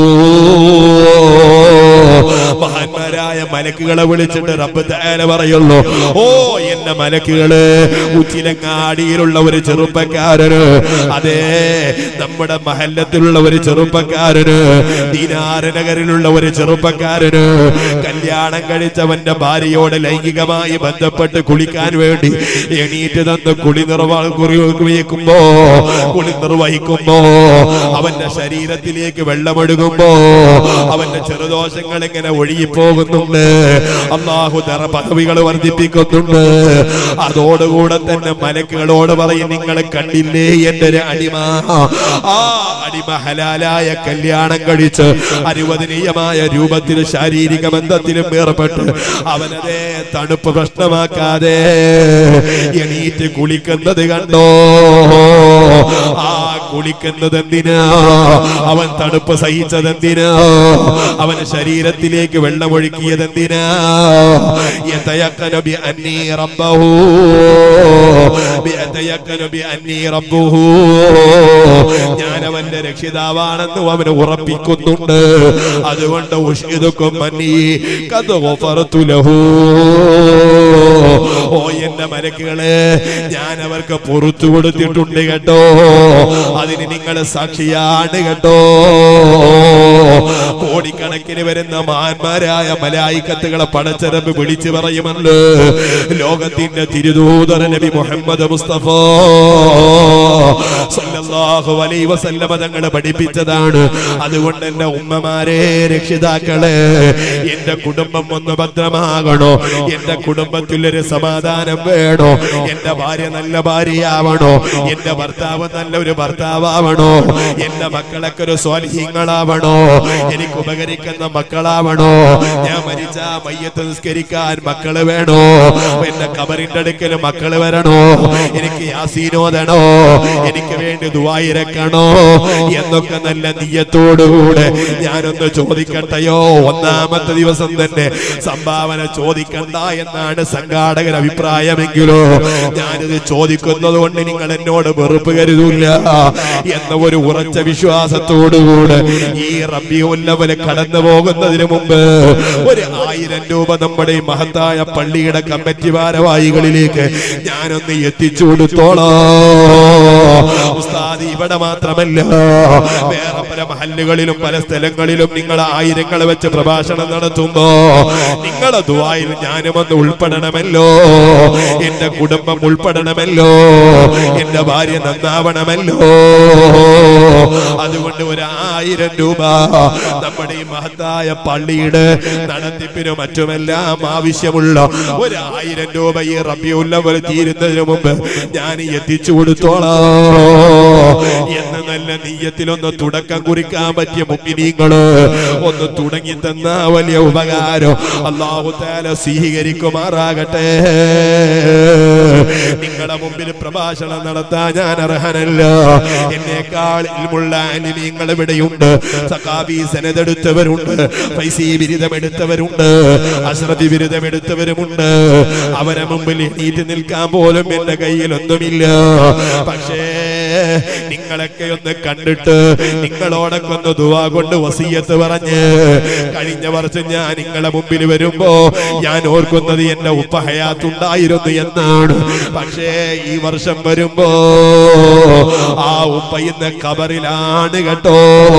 Speaker 1: മഹാന്മാരായ മലക്കുകളെ വിളിച്ചിട്ട് റബ്ബ് തആല പറയുള്ളൂ ഓ എന്റെ മലക്കുകള് ഉച്ചിലങ്ങാടിയിലുള്ള ഒരു ചെറുപ്പക്കാരന് അതെ നമ്മുടെ മഹല്ലത്തിലുള്ള ഒരു ചെറുപ്പക്കാരന് ദീനാര നഗരിലുള്ള ഒരു ചെറുപ്പക്കാരന് കല്യാണം കഴിച്ചവന്റെ ഭാര്യയോട് ലൈംഗികമായി ബന്ധപ്പെട്ട് കുളിക്കാൻ വേണ്ടി എണീറ്റ് തന്ന് കുളി നിർവ കുറിവെക്കുമ്പോ കുളി നിർവഹിക്കുമ്പോ അവന്റെ ശരീരത്തിലേക്ക് വെള്ളമൊഴുകുമ്പോ അവന്റെ ചെറുദോഷങ്ങൾ ഇങ്ങനെ ഒഴുകിപ്പോകുന്നുണ്ട് അള്ളാഹു തറ പദവികൾ വർദ്ധിപ്പിക്കുന്നുണ്ട് അതോടുകൂടെ തന്നെ മലക്കുകളോട് പറയും നിങ്ങൾ കണ്ടില്ലേ എന്റെ ഒരു അടിമ ആ അടിമ ഹലാലായ കല്യാണം കഴിച്ച് അനുവദനീയമായ രൂപത്തിൽ ശാരീരിക ബന്ധത്തിലും ഏർപ്പെട്ട് അവനതേ തണുപ്പ് പ്രശ്നമാക്കാതെ എണീറ്റ് കുളിക്കുന്നത് കണ്ടോ ആ കുളിക്കുന്നത് എന്തിനാ അവൻ തണുപ്പ് സഹിച്ചത് എന്തിനാ അവന് ശരീരത്തിലേക്ക് വെള്ളമൊഴുക്കിയത് എന്തിനാ يتيقن بأني ربه يتيقن بأني ربه ഞാൻ അവന്റെ രക്ഷിതാവാണെന്ന് അവന് ഉറപ്പിക്കുന്നുണ്ട് അതുകൊണ്ട് ഉഷിതുക്കും മന്നി കത് ഗഫറതു ലഹു ഓ എന്റെ മലക്കുകളെ ഞാൻ അവർക്ക് പുറത്തു കൊടുത്തിട്ടുണ്ട് കേട്ടോ അതിന് നിങ്ങൾ സാക്ഷിയാണ് കേട്ടോ കോടിക്കണക്കിന് വരുന്ന മാന്മാരായ മലായിക്കത്തുകളെ പടച്ചരമ്പ് വിളിച്ചു പറയുമല്ലോ ലോകത്തിന്റെ തിരുദൂതര നബി മുഹമ്മദ് മുസ്തഫ സല്ലല്ലാഹു അലൈഹി വസല്ലമ തങ്ങൾ പഠിപ്പിച്ചതാണ് അതുകൊണ്ട് എന്റെ ഉമ്മമാരെ രക്ഷിതാക്കളെ എന്റെ കുടുംബം ഒന്ന് ഭദ്രമാകണോ എന്റെ കുടുംബത്തിൽ ഒരു സമാധാനം വേണോ എന്റെ ഭാര്യ നല്ല ഭാര്യയാവണോ എന്റെ ഭർത്താവ് നല്ല ഒരു ഭർത്താവാവണോ എന്റെ മക്കളൊക്കെ ഒരു സ്വാലിഹ്യങ്ങളാവണോ എനിക്ക് ഉപകരിക്കുന്ന മക്കളാവണോ ഞാൻ മരിച്ച മയ്യത്ത് നിസ്കരിക്കാൻ മക്കള് വേണോ എന്റെ കബറിന്റെ അടുക്കൽ മക്കള് വരണോ എനിക്ക് യാസീനോദണോ എനിക്ക് വേണ്ടി ദുവായിരക്കണോ എന്നൊക്കെ നല്ല നീയത്തോടുകൂടെ ഞാനൊന്ന് ചോദിക്കട്ടെയോ ഒന്നാമത്തെ ദിവസം തന്നെ സംഭാവന ചോദിക്കണ്ട എന്നാണ് സംഘാടകർ അഭിപ്രായമെങ്കിലോ ഞാനിത് ചോദിക്കുന്നത് കൊണ്ട് നിങ്ങൾ എന്നോട് വെറുപ്പ് കരുതൂല്ല എന്ന ഒരു ഉറച്ച വിശ്വാസത്തോടുകൂടെ ഈ റബിയുല്ലവന് കടന്നു പോകുന്നതിന് മുമ്പ് ഒരു ആയിരം രൂപ നമ്മുടെ ഈ മഹത്തായ പള്ളിയുടെ കമ്മിറ്റി ഭാരവാഹികളിലേക്ക് ഞാനൊന്ന് എത്തിച്ചു കൊടുത്തോളാം ഉസ്താദ് ഇവിടെ മാത്രമല്ല വേറെ പല മഹല്ലുകളിലും പല സ്ഥലങ്ങളിലും നിങ്ങൾ ആയിരങ്ങൾ വെച്ച് പ്രഭാഷണം നടത്തുമ്പോ നിങ്ങളെ ദുവായിൽ ഞാനും ഒന്ന് ഉൾപ്പെടണമല്ലോ എന്റെ കുടുംബം ഉൾപ്പെടണമല്ലോ എന്റെ ഭാര്യ നന്നാവണമല്ലോ അതുകൊണ്ട് ഒരു ആയിരം രൂപ നമ്മുടെ ഈ മഹത്തായ പള്ളിയുടെ നടത്തിപ്പിനും മറ്റുമെല്ലാം ആവശ്യമുള്ള ഒരു ആയിരം രൂപ ഈ റബിയുള്ളവർ തീരുന്നതിന് മുമ്പ് ഞാൻ എത്തിച്ചു കൊടുത്തോളാം എന്ന് നല്ല നീയത്തിലൊന്ന് തുടക്കം കുറിക്കാൻ പറ്റിയ മുഗ്നീങ്ങള് ഒന്ന് തുടങ്ങി തന്ന വലിയ ഉപകാരം അള്ളാഹു താല സ്വീകരിക്കുമാറാകട്ടെ നിങ്ങളുടെ മുമ്പിൽ പ്രഭാഷണം നടത്താൻ ഞാൻ അർഹനല്ല എന്നേക്കാൾ ഇൽമുള്ള അനിമീങ്ങൾ ഇവിടെയുണ്ട് സഖാബി സനതെടുത്തവരുണ്ട് ഫൈസി ബിരുദമെടുത്തവരുണ്ട് അശ്രതി ബിരുദമെടുത്തവരുമുണ്ട് അവരെ മുമ്പിൽ എണീറ്റ് നിൽക്കാൻ പോലും എന്റെ കയ്യിലൊന്നുമില്ല പക്ഷേ നിങ്ങളൊക്കെ ഒന്ന് കണ്ടിട്ട് നിങ്ങളോടൊക്കെ ഒന്ന് ദുവാ കൊണ്ട് വസീയത്ത് പറഞ്ഞ് കഴിഞ്ഞ വർഷം ഞാൻ നിങ്ങളെ മുമ്പിൽ വരുമ്പോ ഞാൻ ഓർക്കുന്നത് എന്റെ ഉപ്പ ഹയാത്തുണ്ടായിരുന്നു എന്നാണ് പക്ഷേ ഈ വർഷം വരുമ്പോ ആ ഉപ്പ ഇന്ന് കബറിലാണ് കേട്ടോ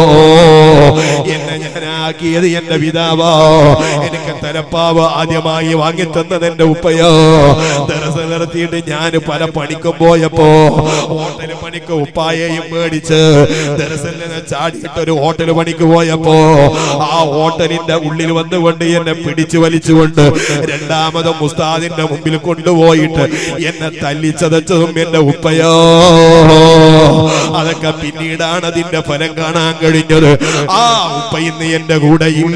Speaker 1: എന്നെ ഞാനാക്കിയത് എന്റെ പിതാവോ എനിക്ക് തലപ്പാവ് ആദ്യമായി വാങ്ങിത്തന്നത് എന്റെ ഉപ്പയോ ദർശനം നടത്തിയിട്ട് ഞാൻ പല പണിക്കും പോയപ്പോ ഹോട്ടൽ പണിക്ക് ഉപ്പായെയും മേടിച്ച് ദർശനം ചാടിയിട്ട് ഒരു ഹോട്ടൽ പണിക്ക് പോയപ്പോ ആ ഹോട്ടലിന്റെ ഉള്ളിൽ വന്നുകൊണ്ട് എന്നെ പിടിച്ചു വലിച്ചുകൊണ്ട് രണ്ടാമതും ഉസ്താദിന്റെ മുമ്പിൽ കൊണ്ടുപോയിട്ട് എന്നെ തല്ലിച്ചതച്ചതും എന്റെ ഉപ്പയോ അതൊക്കെ പിന്നീടാണ് അതിന്റെ ഫലം കാണാൻ കഴിഞ്ഞത് ആ ഉപ്പ ഇന്ന് എന്റെ കൂടെ ഇല്ല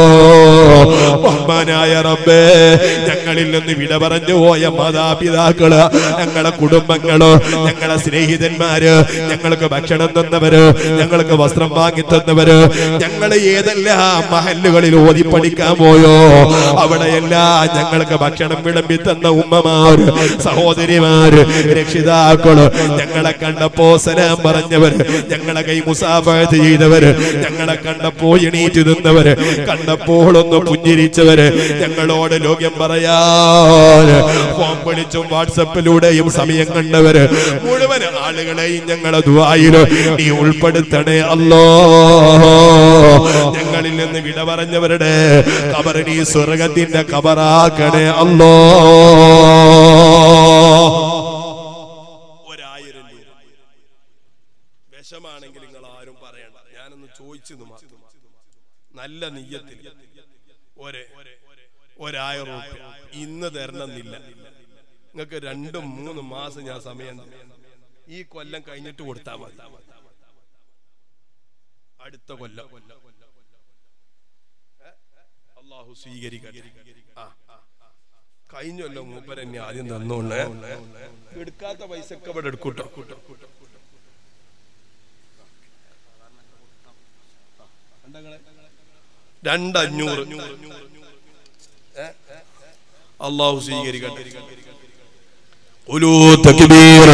Speaker 1: ബഹുമാനായ റബ്ബേ ഞങ്ങളിൽ നിന്ന് വിട പറഞ്ഞു പോയ മാതാപിതാക്കള് ഞങ്ങളെ കുടുംബങ്ങള് ഞങ്ങളെ സ്നേഹിതന്മാര് ഞങ്ങൾക്ക് ഭക്ഷണം തന്നവര് ഞങ്ങൾക്ക് വസ്ത്രം വാങ്ങി തന്നവര് ഞങ്ങൾ ഏതെല്ലാം മഹല്ലുകളിൽ ഓതി പഠിക്കാൻ പോയോ അവിടെയെല്ലാം ഞങ്ങൾക്ക് ഭക്ഷണം വിളമ്പി തന്ന ഉമ്മമാര് സഹോദരിമാര് രക്ഷിതാക്കള് ഞങ്ങളെ കണ്ടപ്പോ സലാം പറഞ്ഞവര് ഞങ്ങളെ കൈ മുസാഫത്ത് ചെയ്തവര് ഞങ്ങളെ കണ്ടപ്പോ എണീറ്റ് നിന്നവര് കണ്ടപ്പോൾ ഒന്ന് പുഞ്ചിരിച്ചവര് ഞങ്ങളോട് ലോകം പറയാൻ ഫോൺ വിളിച്ചും വാട്സപ്പിലൂടെയും സമയം കണ്ടവര് മുഴുവൻ ആളുകളെയും ഞങ്ങളെ ദുആയില് നീ ഉൾപ്പെടുത്തണേ അല്ലോ ഞങ്ങളിൽ നിന്ന് വിട പറഞ്ഞവരുടെ കബറ് നീ സ്വർഗത്തിന്റെ കബറാക്കണേ അല്ലോ ഒരായിരം രൂപ വിഷമാണെങ്കിൽ നിങ്ങൾ ആരും പറയണ്ട ഞാനൊന്ന് ചോദിച്ചു മാത്രം നല്ല നീയത്തിൽ ഒരേ ഒരായിരം രൂപ ഇന്ന് തരണമെന്നില്ല നിങ്ങൾക്ക് രണ്ടും മൂന്നും മാസം ഞാൻ സമയം തരാം. ഈ കൊല്ലം കഴിഞ്ഞിട്ട് കൊടുത്താൽ മതി അടുത്ത കൊല്ലം ഏ? അള്ളാഹു സ്വീകരിക്കട്ടെ ആ കഴിഞ്ഞല്ലോ മൂപ്പർ എന്നെ ആദ്യം തന്നോണ്ട് എടുക്കാത്ത പൈസ ഒക്കെ ഇവിടെ എടുക്കൂട്ടോ രണ്ടഞ്ഞൂറ് അള്ളാഹു സ്വീകരിക്കട്ടെ
Speaker 2: ഉലൂ തക്ബീർ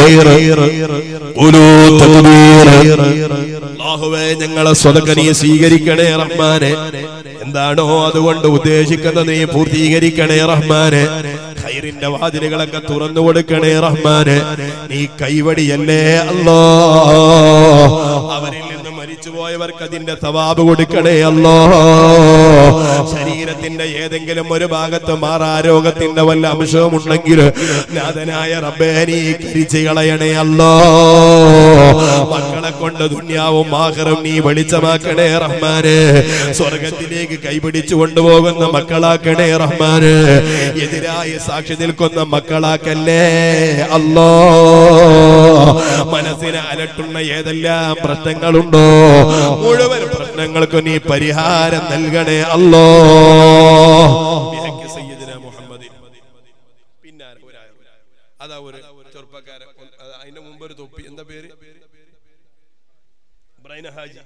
Speaker 2: ഉലൂ തക്ബീർ
Speaker 1: അള്ളാഹുവേ ഞങ്ങളെ സ്വതക്ക നീ സ്വീകരിക്കണേ റഹ്മാനെ എന്താണോ അതുകൊണ്ട് ഉദ്ദേശിക്കുന്നത് നീ പൂർത്തീകരിക്കണേ റഹ്മാനെ ഖൈറിന്റെ വാതിലുകളൊക്കെ തുറന്നു കൊടുക്കണേ റഹ്മാനെ നീ കൈവടിയല്ലേ അല്ലോ അവരിൽ നിന്ന് മരിച്ചുപോയവർക്ക് അതിന്റെ സവാബ് കൊടുക്കണേ അല്ലോ ശരീരത്തിന്റെ ഏതെങ്കിലും ഒരു ഭാഗത്ത് മാറാരോഗത്തിന്റെ വല്ല അംശവും ഉണ്ടെങ്കിൽ നാഥനായ റബ്ബേ നീ കരിച്ചു കളയണേ അല്ലോ മക്കളെ കൊണ്ട് ദുന്യാവും ആഹ്റം നീ വെളിച്ചമാക്കണേ റഹ്മാന് സ്വർഗത്തിലേക്ക് കൈപിടിച്ചു കൊണ്ടുപോകുന്ന മക്കളാക്കണേ റഹ്മാന് എതിരായി സാക്ഷി നിൽക്കുന്ന മക്കളാക്കല്ലേ അല്ലോ മനസ്സിനെ അലട്ടുന്ന ഏതെല്ലാം പ്രശ്നങ്ങളുണ്ടോ മുഴുവൻ പ്രശ്നങ്ങൾക്കും നീ പരിഹാരം നൽകണേ അല്ലോ ബിഹഖി സയ്യിദിന മുഹമ്മദിൻ. പിന്നെ ആരാ? ഒരായ ഒരു. അതാ ഒരു ചെറുപ്പക്കാരൻ അത് അതിന്റെ മുമ്പ് ഒരു തൊപ്പി എന്താ പേര് ഇബ്രാഹിം ഹാജി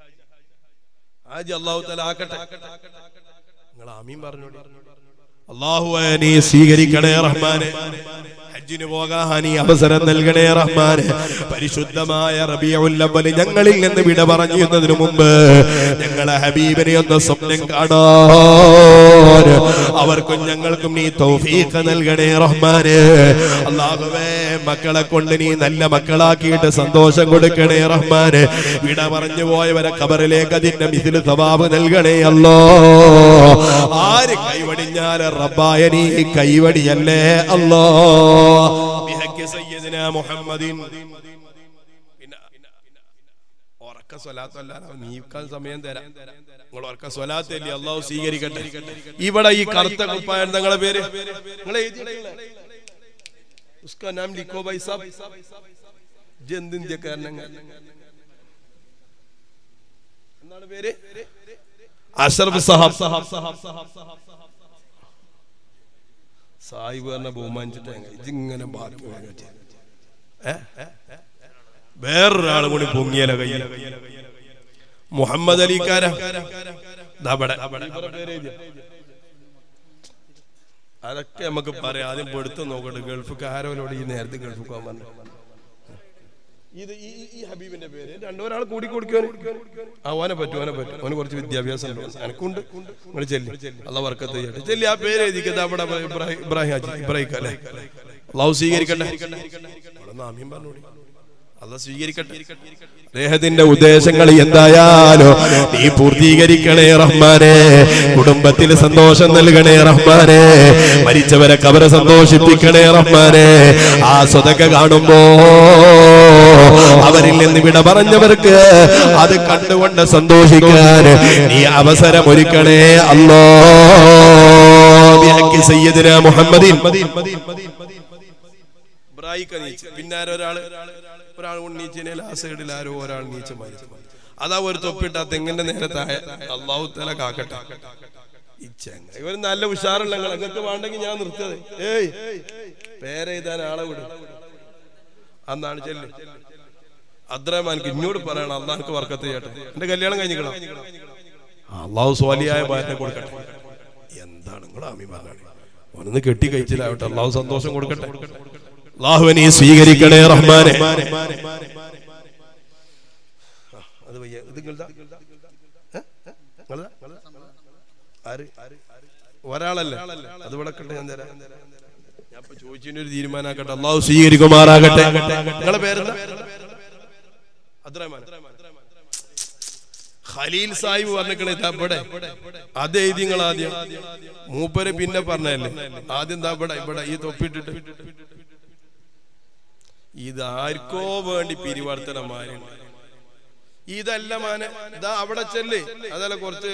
Speaker 1: ഹാജി അള്ളാഹു തല ആക്കട്ടെ നിങ്ങൾ ആമീൻ പറഞ്ഞു അള്ളാഹു നീ സ്വീകരിക്കണേ റഹ്മാനെ ഹജ്ജിന് പോകാൻ നീ അവസരം നൽകണേ റഹ്മാനെ പരിശുദ്ധമായ റബിയുല്ലവല് ഞങ്ങളിൽ നിന്ന് വിട പറഞ്ഞതിനു മുമ്പ് ഞങ്ങളെ ഹബീബിനെ ഒന്ന് സ്വപ്നം കാണാൻ അവർക്കും ഞങ്ങൾക്കും നീ തൗഫീഖ് നൽകണേ റഹ്മാനെ അള്ളാഹുവേ മക്കളെ കൊണ്ട് നീ നല്ല മക്കളാക്കിയിട്ട് സന്തോഷം കൊടുക്കണേ റഹ്മാനെ വിട പറഞ്ഞു പോയവരെ കബറിലേക്ക് അതിന്റെ മിഥില് സവാബ് നൽകണേ അല്ലോ ആര് കൈവടിഞ്ഞാല് റബ്ബായ നീ കൈവടിയല്ലേ അല്ലോ ബിഹഖി സയ്യിദിന മുഹമ്മദിൻ പിന്നെ ഉറക്ക സ്വലാത്തല്ല നീക്കാൻ സമയം തരാം നിങ്ങൾ ഉറക്ക സ്വലാത്തല്ലേ അള്ളാഹു സ്വീകരിക്കട്ടെ ഇവിടെ ഈ കറുത്ത കുപ്പായ നിങ്ങളെ പേര് നിങ്ങൾ എഴുതിയിട്ടില്ലേ? ഉസ്കാ നാം ലിഖോ ഭായ് സാബ് ഇജ്ജ് എന്ത് ഇന്ത്യക്കാരനങ്ങ എന്താണ് പേര് അഷറഫ് സഹാബ് സാഹിബ് പറഞ്ഞ ബഹുമാനിച്ചിട്ട് ഇതിങ്ങനെ ബാക്കി വാങ്ങിച്ചു വേറൊരാൾ കൂടി പൊങ്ങിയല കയ്യിൽ മുഹമ്മദ് അലിക്കാര ദാബടെ. അതൊക്കെ നമുക്ക് പറയാം ആദ്യം പെടുത്ത് നോക്കട്ടെ ഗൾഫുകാരോട് ഈ നേരത്തെ ഗൾഫ് പോകാൻ പറഞ്ഞു ഇത് ഈ ഈ- ഈ ഹബീബിന്റെ പേര് രണ്ടൊരാൾ കൂടി കൊടുക്കാൻ അവനെ പറ്റും അവനെ പറ്റും അവന് കുറച്ച് വിദ്യാഭ്യാസം ഉണ്ട് എനക്കുണ്ട് നിങ്ങൾ ചെല്ലി അല്ല വർക്കത്ത് ചെയ്യട്ടെ ചെല്ലി ആ പേര് എഴുതിക്കത് അവിടെ ഇബ്രാഹിം ഇബ്രാഹിം ഹാജി ഇബ്രാഹിം അല്ലേ അള്ളാഹു സ്വീകരിക്കട്ടെ അവിടെ നാമ്യം പറഞ്ഞോടി അല്ല സ്വീകരിക്കട്ടെ അദ്ദേഹത്തിന്റെ ഉദ്ദേശങ്ങൾ എന്തായാലോ നീ പൂർത്തീകരിക്കണേ റഹ്മാനെ കുടുംബത്തിൽ സന്തോഷം നൽകണേ റഹ്മാനെ മരിച്ചവരെ കബറെ സന്തോഷിപ്പിക്കണേ റഹ്മാനെ ആ സ്വതക്ക കാണുമ്പോ അവരിൽ നിന്ന് വിട പറഞ്ഞവർക്ക് അത് കണ്ടുകൊണ്ട് സന്തോഷിക്കാൻ നീ അവസരം ഒരുക്കണേ അല്ലോ സയ്യദിന മുഹമ്മദിൻ ഇബ്രാഹിക്ക നീച്ച് പിന്നെ ആരോ ഒരാള് ഒരാൾ ഉണ്ണീച്ചിനെ ആ സൈഡിൽ ആരോ ഒരാൾ നീച്ച് മരിച്ചു അതാ ഒരു തൊപ്പിട്ട ആ തെങ്ങിന്റെ നേരെ താഴെ അള്ളാഹു തല കാക്കട്ടെ ഈ ചെങ്ങ ഇവർ നല്ല ഉഷാറുള്ള നിങ്ങൾക്ക് വേണ്ടെങ്കിൽ ഞാൻ നിർത്തത് ഏയ് പേരെഴുതാൻ ആളെ വിടും അന്നാണ് ചെല്ലു അദ്രമാനക്ക് ഇന്നോട് പറയണം അള്ളാഹ്ക്ക് വർക്കത്ത് ചെയ്യട്ടെ എന്റെ കല്യാണം കഴിഞ്ഞിക്കണം അള്ളാഹു സ്വാലിയായ ഭാര്യനെ കൊടുക്കട്ടെ എന്താണ് നിങ്ങൾ ആമി പറഞ്ഞാണ് ഓനൊന്ന് കെട്ടി കഴിച്ചില്ലാവട്ടെ അള്ളാഹു സന്തോഷം കൊടുക്കട്ടെ അള്ളാഹു നീ സ്വീകരിക്കണേ റഹ്മാനെ ആ, അത് വയ്യ. ഇത് നിങ്ങളുതാ? ഏ? ഏ? നിങ്ങളുതാ? ആര്? ഒരാളല്ലേ അത് ഇവിടെ കണ്ട് ഞാൻ തരാം ഞാൻ ഇപ്പൊ ചോദിച്ചതിന് ഒരു തീരുമാനാക്കട്ടെ അള്ളാഹു സ്വീകരിക്കുമാറാകട്ടെ നിങ്ങളെ പേരെന്താ അദ്രഹ്മാൻ ഖലീൽ സാഹിബ് പറഞ്ഞിക്കണേ ഇതാ ഇവിടെ അത് എഴുതി നിങ്ങൾ ആദ്യം മൂപ്പര് പിന്നെ പറഞ്ഞല്ലേ ആദ്യം എന്താ ഇവിടെ ഇവിടെ ഈ തൊപ്പിട്ടിട്ട് ഇത് ആർക്കോ വേണ്ടി പിരിവർത്തനമാരുണ്ട് ഇതല്ല മാനെ ഇതാ അവിടെ ചെല്ല് അതല്ല കുറച്ച്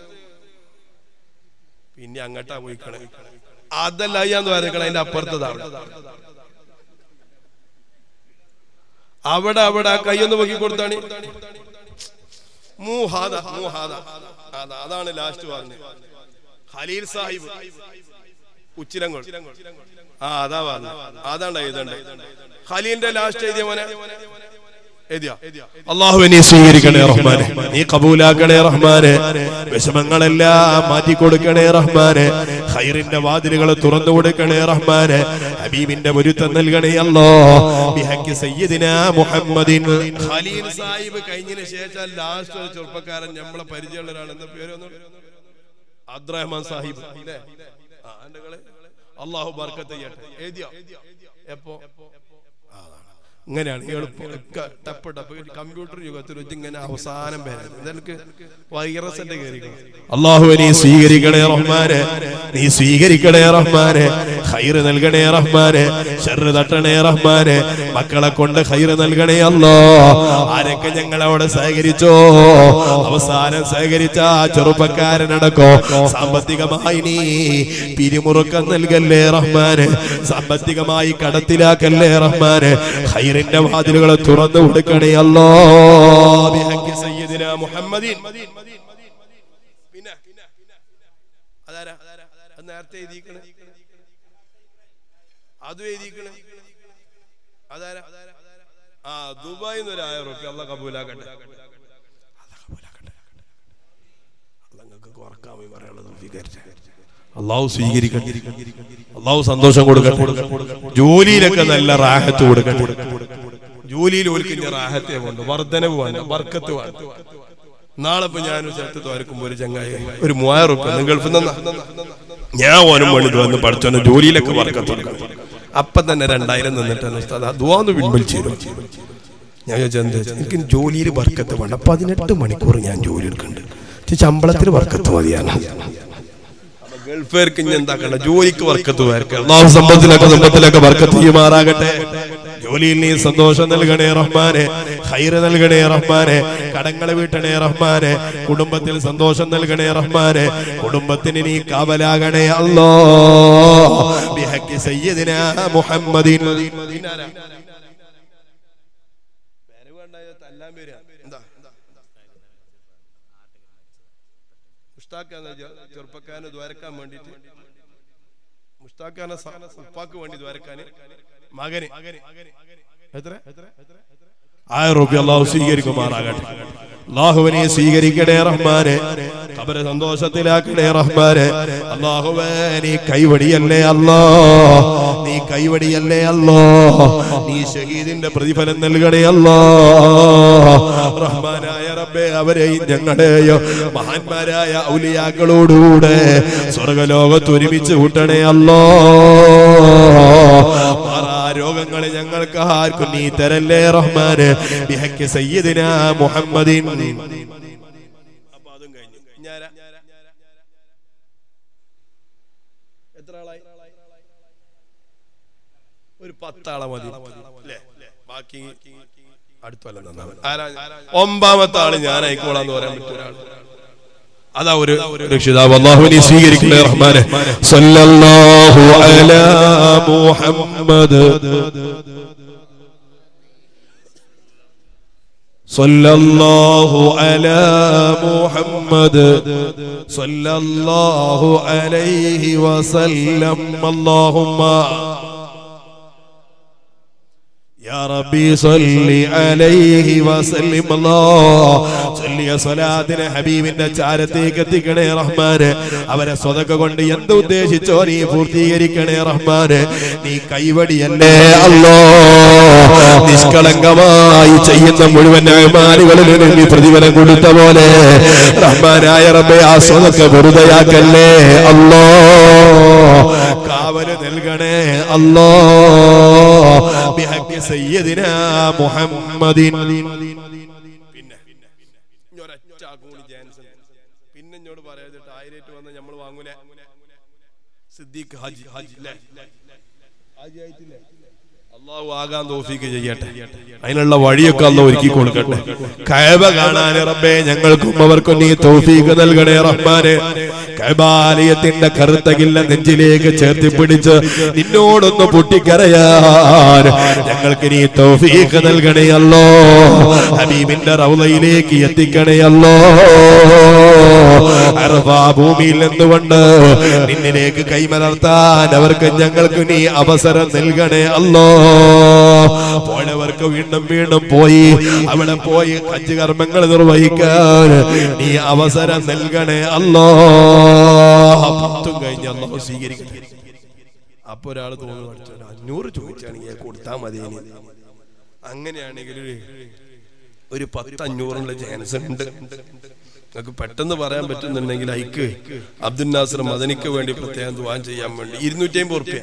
Speaker 1: പിന്നെ അങ്ങട്ടാ പോയിക്കണേ അതല്ല അയ്യാന്ന് പറഞ്ഞിക്കണ അതിന്റെ അപ്പുറത്തതാണ് അവിടെ അവിടെ ആ കൈയൊന്ന് പൊക്കി കൊടുത്താണ് മൂഹാദ മൂഹാദ അതാ അതാണ് ലാസ്റ്റ് പറഞ്ഞത് ഖലീൽ സാഹിബ് ഉച്ചിലങ്ങൾ ആ അതാ പറഞ്ഞത് അതാണ് എഴുതണ്ടേ ഖലീലിന്റെ ലാസ്റ്റ് എഴുതിയ മോനെ എഴുതിയ അള്ളാഹു നീ സ്വീകരിക്കണേ റഹ്മാനെ നീ കബൂലാക്കണേ റഹ്മാനെ വിഷമങ്ങളെല്ലാം മാറ്റി കൊടുക്കണേ റഹ്മാനെ ഖൈറിന്റെ വാതിലുകൾ തുറന്നു കൊടുക്കണേ റഹ്മാനെ ഹബീബിന്റെ പൊരുത്തം നൽകണേ അല്ലോ ബിഹക്കി സയ്യിദിന മുഹമ്മദിൻ ഖലീൽ സാഹിബ് കഴിഞ്ഞതിന് ശേഷം ലാസ്റ്റ് ഒരു ചെറുപ്പക്കാരൻ നമ്മളെ പരിചയമുള്ള ഒരാൾ എന്താ പേര് ഒന്ന് അബ്ദുറഹ്മാൻ സാഹിബ് അല്ലേ ആ, എൻ്റെ കളി. അള്ളാഹു ബർക്കത്ത് ചെയ്യട്ടെ എഴുതിയോ എപ്പോ ഇങ്ങനെയാണ് എളുപ്പം ഒക്കെ ടപ്പ് ടപ്പ് കമ്പ്യൂട്ടർ യുഗത്തിൽ വെച്ച് ഇങ്ങനെ അവസാനം പേരാണ് ഇതെനിക്ക് വൈറസിന്റെ കയറി അള്ളാഹു നീ സ്വീകരിക്കണേ റഹ്മാനെ നീ സ്വീകരിക്കണേ റഹ്മാനെ ഹൈറ് നൽകണേ റഹ്മാനെ ഷെറ് തട്ടണേ റഹ്മാനെ മക്കളെ കൊണ്ട് ഹൈറ് നൽകണേ അല്ലോ ആരൊക്കെ ഞങ്ങളവിടെ സഹകരിച്ചോ അവസാനം സഹകരിച്ച ആ ചെറുപ്പക്കാരനടക്കോ സാമ്പത്തികമായി നീ പിരിമുറുക്കം നൽകല്ലേ റഹ്മാന് സാമ്പത്തികമായി കടത്തിലാക്കല്ലേ റഹ്മാന് ഹൈറിന്റെ വാതിലുകൾ തുറന്നു കൊടുക്കണേ അല്ലോ ബിഹഖി സയ്യിദിന മുഹമ്മദിൻ പിന്നെ അതാരാ അത് നേരത്തെ എഴുതിക്കണേ അതും എഴുതിക്കണേ അതാരാ ആ ദുബായിൽ നിന്ന് ഒരു ആയിരം റുപ്യ അല്ല കബൂലാക്കട്ടെ അള്ളാഹു സ്വീകരിക്കട്ടെ അള്ളാഹു സന്തോഷം കൊടുക്കട്ടെ ജോലിയിലൊക്കെ നല്ല റാഹത്ത് കൊടുക്കട്ടെ ജോലിയിൽ ഒരു കിഞ്ഞ റാഹത്തെ കൊണ്ട് വർധനവ് വേണ്ട വർക്കത്ത് വേണ്ട നാളെ ഇപ്പൊ ഞാൻ ഒരു സ്ഥലത്ത് തോരക്കുമ്പോ ഒരു ചങ്ങായി ഒരു മൂവായിരം റുപ്യ ഗൾഫിൽ നിന്നാ ഞാൻ ഓനും വേണ്ടി വന്ന് പഠിച്ചോനെ ജോലിയിലൊക്കെ വർക്കത്ത് കൊടുക്കണം അപ്പൊ തന്നെ രണ്ടായിരം നിന്നിട്ട് ദുവാന്ന് പിൻവലിച്ചു ഞാൻ ചോദിച്ചാൽ എന്താ വെച്ചാ, എനിക്ക് ജോലിയിൽ വർക്കത്ത് വേണ്ട പതിനെട്ട് മണിക്കൂർ ഞാൻ ജോലി എടുക്കുന്നുണ്ട് പക്ഷെ ശമ്പളത്തിന് വർക്കത്ത് മതിയാണ് ഗൾഫേർക്ക് ഇനി എന്താക്കണ്ട ജോലിക്ക് വർക്കത്ത് വേർക്കണം അള്ളാഹു സമ്പത്തിലൊക്കെ സമ്പത്തിലൊക്കെ വർക്കത്ത് ചെയ്യുമാറാകട്ടെ ജോലിയിൽ നീ സന്തോഷം നൽകണേ റഹ്മാനെ ഹൈറ് നൽകണേ റഹ്മാനെ കടങ്ങളെ വീട്ടണേ റഹ്മാനെ കുടുംബത്തിൽ സന്തോഷം നൽകണേ റഹ്മാനെ കുടുംബത്തിന് നീ കാവലാകണേ അല്ലോ ബിഹക്കി സയ്യിദിന മുഹമ്മദിൻ മുഷ്താഖ് ചെറുപ്പക്കാരന് ദ്വാരക്കാൻ വേണ്ടിട്ട് മുഷ്താഖാന ഉപ്പാക്ക് വേണ്ടി ദ്വാരക്കാന് മകന് എത്ര
Speaker 2: ആയിരം റുപ്യ അള്ളാഹു സ്വീകരിക്കുമാറാകട്ടെ അള്ളാഹുവിനെ സ്വീകരിക്കണേ റഹ്മാനെ അവരെ സന്തോഷത്തിലാക്കണേ റഹ്മാനെ അള്ളാഹുവേ നീ കൈവടിയല്ലേ അല്ലോ നീ കൈവടിയല്ലേ അല്ലോ നീ ഷഹീദിന്റെ പ്രതിഫലം നൽകണേ അല്ലോ റഹ്മാനായ റബ്ബെ അവരെയും ഞങ്ങളെയോ മഹാന്മാരായ ഔലിയാക്കളോടുകൂടെ സ്വർഗലോകത്ത് ഒരുമിച്ച് കൂട്ടണേ അല്ലോ മാറാ രോഗങ്ങളെ ഞങ്ങൾക്ക് ആർക്കും നീ തരല്ലേ റഹ്മാന് ബിഹക്ക് സയ്യിദിന മുഹമ്മദിൻ
Speaker 1: അപ്പൊ അതും കഴിഞ്ഞു ഞാനാ എത്ര ആളായി ഒരു പത്താളെ മതി അല്ലേ? ബാക്കി അടുത്തല്ല നന്നാവും ആരാ ഒമ്പാമത്തെ ആള് ഞാൻ ആയിക്കോളാന്ന് പറയാൻ പറ്റും ഒരാൾ
Speaker 2: അതാ ഒരു രക്ഷിതാവ് അള്ളാഹുവിനെ സ്വീകരിക്കണേ റഹ്മാനെ സല്ലല്ലാഹു അലാ മുഹമ്മദ് സല്ലല്ലാഹു അലാ മുഹമ്മദ് സല്ലല്ലാഹു അലൈഹി വസല്ലം അല്ലാഹുമ്മ يا ربي صل عليه وسلم الله ചൊല്ലിയ സ്വലാത്തിന് ഹബീബിന്റെ ചാരത്തേക്ക് എത്തിക്കണേ റഹ്മാന് അവരെ സ്വതക്ക കൊണ്ട് എന്ത് ഉദ്ദേശിച്ചോ നീ പൂർത്തീകരിക്കണേ റഹ്മാന് നീ കൈവടിയല്ലേ അല്ലോ നിഷ്കളങ്കമായി ചെയ്യുന്ന മുഴുവൻ അമാലുകളിലും നീ പ്രതിഫലം കൊടുത്ത പോലെ റഹ്മാനായ റബ്ബെ ആ സ്വതക്ക വെറുതെയാക്കല്ലേ അല്ലോ കാവല് നൽകണേ അല്ലോ ബിഹഖി സയ്യിദിനാ മുഹമ്മദിൻ
Speaker 1: പിന്നെ ഇനി ഒരൊറ്റ ആൾക്കും കൂടി ചാൻസ് ഉണ്ട്. പിന്നെ എന്നോട് പറയാതിട്ട് ആയിരേറ്റ് വന്ന് നമ്മൾ വാങ്ങൂല സിദ്ദീഖ് ഹാജി ഹാജി അല്ലേ ഹാജി ആയിട്ടില്ലേ അള്ളാഹു ആകാൻ തോഫീക്ക് ചെയ്യട്ടെ
Speaker 2: അതിനുള്ള വഴിയൊക്കെ അല്ല ഒരുക്കി കൊടുക്കട്ടെ കയബ കാണാൻ റബ്ബേ ഞങ്ങൾക്കും അവർക്കും നീ തൗഫീഖ് നൽകണേ റഹ്മാനെ കൈബാലയത്തിന്റെ കറുത്ത കില്ല നെഞ്ചിലേക്ക് ചേർത്തി പിടിച്ച് നിന്നോടൊന്ന് പൊട്ടിക്കരയാൻ ഞങ്ങൾക്ക് നീ തൗഫീഖ് നൽകണേ അല്ലോ ഹബീബിന്റെ റൗലയിലേക്ക് എത്തിക്കണേ അല്ലോ അറഫാ ഭൂമിയിൽ നിന്നുകൊണ്ട് നിന്നിലേക്ക് കൈമലർത്താൻ അവർക്ക് ഞങ്ങൾക്ക് നീ അവസരം നൽകണേ അല്ലോ പോയവർക്ക് വീണ്ടും വീണ്ടും പോയി അവിടെ പോയി ഹജ്ജ് കർമ്മങ്ങൾ നിർവഹിക്കാൻ നീ അവസരം നൽകണേ അല്ലോ പത്തും കഴിഞ്ഞ് അല്ലോ സ്വീകരിക്കട്ടെ
Speaker 1: അപ്പൊ ഒരാൾ തോന്നുന്നു "പഠിച്ചോനെ, അഞ്ഞൂറ് ചോദിച്ചാണെങ്കിൽ കൊടുത്താൽ മതി ഇനി." അങ്ങനെയാണെങ്കിൽ ഒരു- ഒരു പത്ത് അഞ്ഞൂറിനുള്ള ചാൻസ് ഉണ്ട് നിങ്ങൾക്ക് പെട്ടെന്ന് പറയാൻ പറ്റുന്നുണ്ടെങ്കിൽ ഐക്ക് അബ്ദുൽ നാസർ മദനിക്ക് വേണ്ടി പ്രത്യേകം ദുവാൻ ചെയ്യാൻ വേണ്ടി ഇരുന്നൂറ്റി അമ്പത് റുപ്യ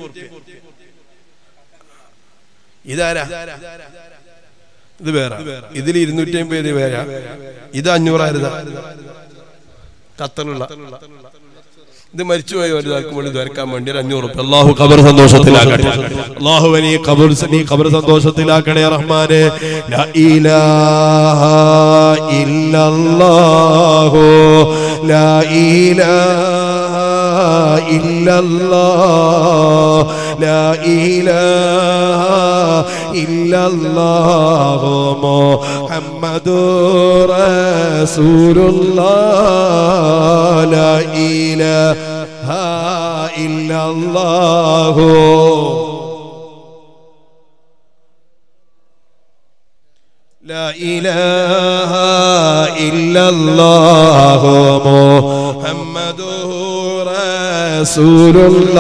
Speaker 1: ഇതാരാ ഇത് വേറെ ഇതിൽ ഇരുന്നൂറ്റി അമ്പത് ഇത് വേറെ ഇത് അഞ്ഞൂറായിരുന്ന ഖത്തറിലുള്ള ഇത് മരിച്ചുപോയ ഒരാൾക്കും വേണ്ടി ദ്വരക്കാൻ വേണ്ടി ഒരു അഞ്ഞൂറ് റുപ്യ
Speaker 2: അള്ളാഹു ഖബർ സന്തോഷത്തിലാക്കട്ടെ അള്ളാഹു നീ ഖബർ നീ ഖബർ സന്തോഷത്തിലാക്കണേ റഹ്മാനെ ലാ ഇലാഹ ഇല്ലല്ലാഹു ലാ ഇലാഹ ഇല്ലല്ലാഹ് ലാ ഇലാഹ ഇല്ലല്ലാഹു മുഹമ്മദുർ റസൂലുള്ളാഹ് ലാ ഇലാഹ ഇല്ലല്ലാഹു لا إله إلا الله محمد رسول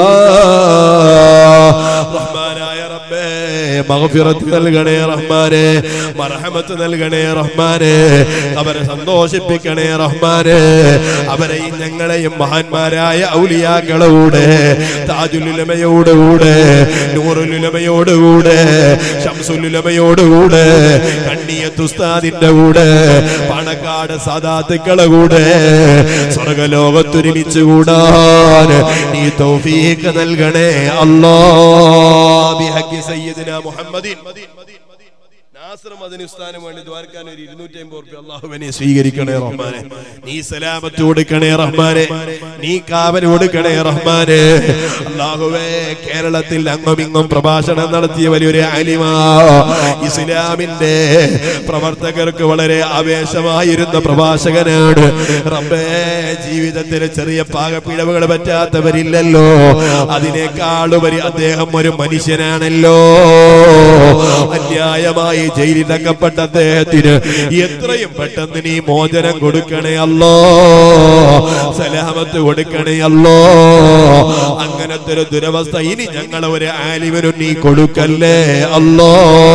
Speaker 2: الله റഹ്മാനായ റബ്ബേ മഗ്ഫിറത്ത് നൽകണേ റഹ്മാനെ മർഹമത്ത് നൽകണേ റഹ്മാനെ അവരെ സന്തോഷിപ്പിക്കണേ റഹ്മാനെ അവരെയും ഞങ്ങളെയും മഹാന്മാരായ ഔലിയാക്കളോടെ താജുലുലമയോടുകൂടെ നൂറുലുലമയോടുകൂടെ ഷംസുലുലമയോടുകൂടെ കണ്ണിയത്തുസ്താദിന്റെ കൂടെ പണക്കാട് സാദാത്തുക്കളെ കൂടെ സ്വർഗലോകത്തൊരുമിച്ച് കൂടാൻ നീ തൗഫീഖ് നൽകണേ അല്ലാ ബിഹഖി സയ്യിദിന മുഹമ്മദിൻ
Speaker 1: നാസർ മദനി ഉസ്താനും വേണ്ടി ദ്വാരക്കാൻ ഒരു ഇരുന്നൂറ്റി അമ്പത് റുപ്യ അള്ളാഹുവിനെ സ്വീകരിക്കണേ റഹ്മാനെ
Speaker 2: നീ സലാമത്ത് കൊടുക്കണേ റഹ്മാനെ നീ കാവൽ കൊടുക്കണേ റഹ്മാനെ അള്ളാഹുവേ കേരളത്തിൽ അങ്ങും ഇങ്ങും പ്രഭാഷണം നടത്തിയ വലിയൊരു ആലിമാ ഇസ്ലാമിന്റെ പ്രവർത്തകർക്ക് വളരെ ആവേശമായിരുന്ന പ്രഭാഷകനാണ് റബ്ബേ ജീവിതത്തിൽ ചെറിയ പാകപ്പിഴവുകൾ പറ്റാത്തവരില്ലല്ലോ അതിനേക്കാളുപരി അദ്ദേഹം ഒരു മനുഷ്യനാണല്ലോ അന്യായമായി ജയിലിലക്കപ്പെട്ട അദ്ദേഹത്തിന് എത്രയും പെട്ടെന്ന് നീ മോചനം കൊടുക്കണേ അല്ലോ സലാമത്ത് കൊടുക്കണേ അല്ലോ അങ്ങനത്തെ ഒരു ദുരവസ്ഥ ഇനി ഞങ്ങളെ ഒരു ആലിവനും നീ കൊടുക്കല്ലേ അല്ലോ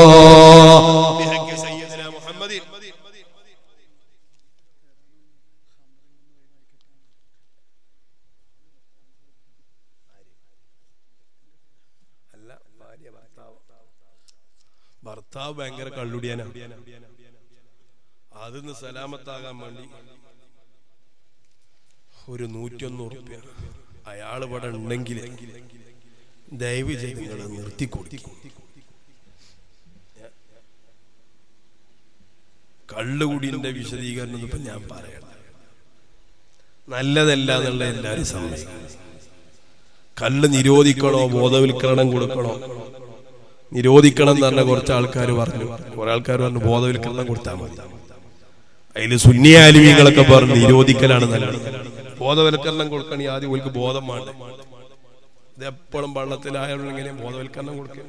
Speaker 1: അല്ല ഭാര്യ ഭർത്താവ് ഭർത്താവ് ഭയങ്കര കള്ളുടിയാനാ അതിന്ന് സലാമത്താകാൻ വേണ്ടി ഒരു നൂറ്റൊന്ന് ഉറുപ്പ്യ അയാൾ ഇവിടെ ഉണ്ടെങ്കിൽ ദയവ് ചെയ്ത് നിങ്ങൾ നിർത്തി കൊടുക്കും കള്ളുകുടിന്റെ വിശദീകരണം ഇപ്പൊ ഞാൻ പറയണം നല്ലതല്ല എന്നുള്ള എല്ലാവരും സമ്മതിക്കും കല്ല് നിരോധിക്കണോ ബോധവൽക്കരണം കൊടുക്കണോ നിരോധിക്കണം എന്ന് പറഞ്ഞ കുറച്ച് ആൾക്കാർ പറഞ്ഞു കുറെ ആൾക്കാർ പറഞ്ഞു ബോധവൽക്കരണം കൊടുത്താൽ മതി അതിൽ സുന്നി ആലിമീങ്ങളൊക്കെ പറഞ്ഞു നിരോധിക്കലാണ് നല്ലത് ബോധവൽക്കരണം കൊടുക്കണേ ആദ്യം ഓൽക്ക് ബോധം വേണ്ട ഇത് എപ്പോഴും വള്ളത്തിലായാലും ഇങ്ങനെ ബോധവൽക്കരണം കൊടുക്കുക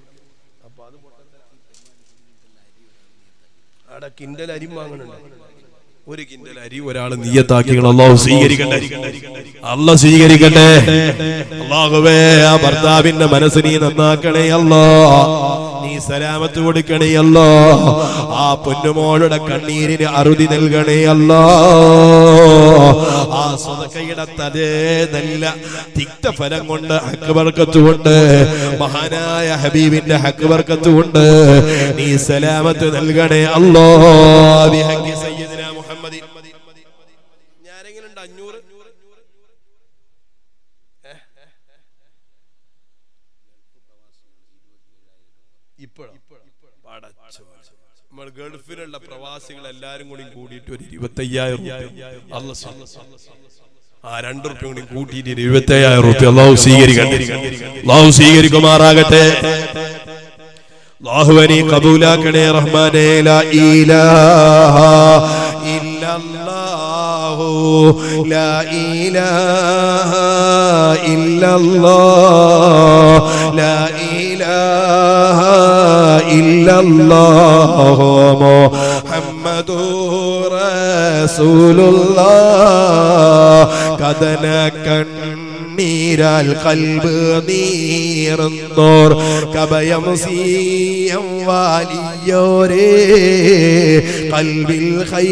Speaker 1: അവിടെ കിൻഡൽ അരി വാങ്ങണുണ്ട് ഒരു കിൻഡൽ അരി ഒരാൾ നീയത്താക്കി അള്ളാഹു സ്വീകരിക്കട്ടെ
Speaker 2: അല്ല സ്വീകരിക്കട്ടെ അള്ളാഹുവേ ആ ഭർത്താവിന്റെ മനസ്സ് നീ നന്നാക്കണേ അല്ലോ നീ സലാമത്ത് കൊടുക്കണേ അല്ലോ ആ പൊന്നുമോളുടെ കണ്ണീരിന് അറുതി നൽകണേ അല്ലോ ആ സ്വതക്കയുടെ തതേ നല്ല തിക്തഫലം കൊണ്ട് ഹക്ക് കൊണ്ട് മഹാനായ ഹബീബിന്റെ ഹക്ക് കൊണ്ട് നീ സലാമത്ത് നൽകണേ അല്ലോ ബിഹഖി സയ്യിദിനാ മുഹമ്മദി
Speaker 1: ഞാരെങ്കിലും ഉണ്ട് അഞ്ഞൂറ് ഇപ്പോഴും നമ്മൾ ഗൾഫിലുള്ള പ്രവാസികൾ എല്ലാരും കൂടി കൂടിയിട്ട് ഒരു ഇരുപത്തയ്യായിരം അല്ല ആ രണ്ടു റുപ്യ കൂടി കൂട്ടിയിട്ട് ഒരു ഇരുപത്തയ്യായിരം റുപ്യ അള്ളാഹു സ്വീകരിക്കട്ടെ
Speaker 2: അള്ളാഹു സ്വീകരിക്കുമാറാകട്ടെ അള്ളാഹുവനി കബൂലാക്കണേ റഹ്മാനേ ലാ ഇലാഹ ഇല്ലല്ലാഹു ലാ ഇലാഹ ഇല്ലല്ലാഹ് ലാ ഇലാഹ ഇല്ലല്ലാഹു മുഹമ്മദുർ റസൂലുള്ളാഹ് കദന കണ്ണീരാൽ കൽബ് നീറുന്നോർ കഭയം സീയം വാലിയോരേ കൽവിൽ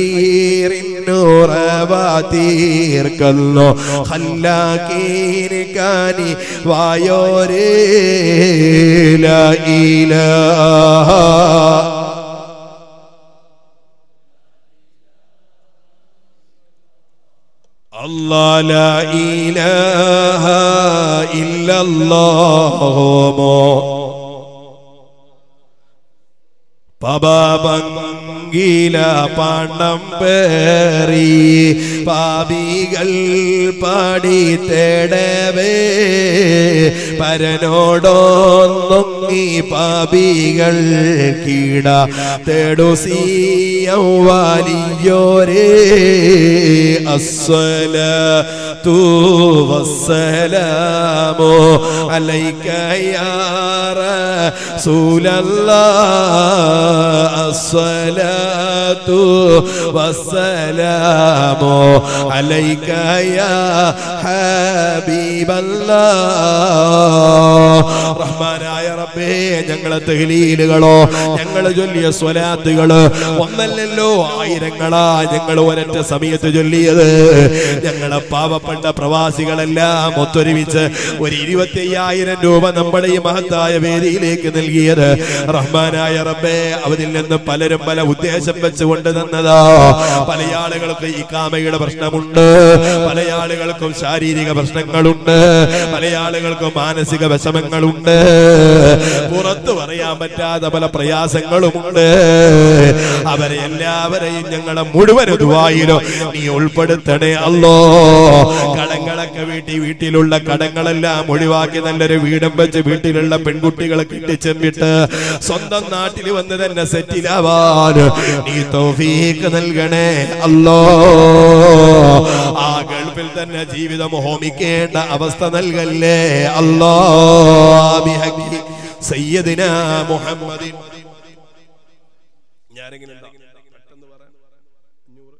Speaker 2: ഖൈറിന്നൂറവാതീർക്കല്ലോ ഖല്ലാക്കീന് കാനി വായോരേ ലാ ഇലാഹ الله لا إله إلا الله പബാബങ്കില പാണ്ഡം പേറി പാപികൾ പാടി തേടവേ പരനോടൊന്നൊങ്ങി പാപികൾ കീട തേടു സീയം വാലിയോരേ അസ്വല തൂ വസ്സലാമോ അലൈക്കയാറ സൂലല്ലാ الصلاة والسلام عليك يا حبيب الله റഹ്മാനായ റബ്ബേ ഞങ്ങളെ തെഹ്ലീലുകളോ ഞങ്ങൾ ചൊല്ലിയ സ്വലാത്തുകള് ഒന്നല്ലല്ലോ ആയിരങ്ങളാ ഞങ്ങൾ ഒരൊറ്റ സമയത്ത് ചൊല്ലിയത് ഞങ്ങളെ പാവപ്പെട്ട പ്രവാസികളെല്ലാം ഒത്തൊരുമിച്ച് ഒരു ഇരുപത്തി അയ്യായിരം രൂപ നമ്മുടെ ഈ മഹത്തായ വേദിയിലേക്ക് നൽകിയത് റഹ്മാനായ റബ്ബേ അവരിൽ നിന്ന് പലരും പല ഉദ്ദേശം വെച്ചുകൊണ്ട് തന്നതാ പല ആളുകൾക്ക് ഈ കാമയുടെ പ്രശ്നമുണ്ട് പല ആളുകൾക്കും ശാരീരിക പ്രശ്നങ്ങളുണ്ട് പല ആളുകൾക്കും മാനസിക വിഷമങ്ങളുണ്ട് പുറത്തു പറയാൻ പറ്റാത്ത പല പ്രയാസങ്ങളുമുണ്ട് അവരെ എല്ലാവരെയും ഞങ്ങളെ മുഴുവൻ ദുവായിലോ നീ ഉൾപ്പെടുത്തണേ അല്ലോ കടങ്ങളൊക്കെ വീട്ടി വീട്ടിലുള്ള കടങ്ങളെല്ലാം ഒഴിവാക്കി നല്ലൊരു വീടും വെച്ച് വീട്ടിലുള്ള പെൺകുട്ടികളെ കിട്ടിച്ചെമ്പിട്ട് സ്വന്തം നാട്ടിൽ വന്ന് തന്നെ സെറ്റിലാവാൻ നീ തൗഫീക്ക് നൽകണേ അല്ലോ ആ ഗൾഫിൽ തന്നെ ജീവിതം ഹോമിക്കേണ്ട അവസ്ഥ നൽകല്ലേ അല്ലോ ബിഹഖി സയ്യിദിന മുഹമ്മദിൻ
Speaker 1: ഞാനെങ്ങനെ പെട്ടെന്ന് പറയാൻ അഞ്ഞൂറ്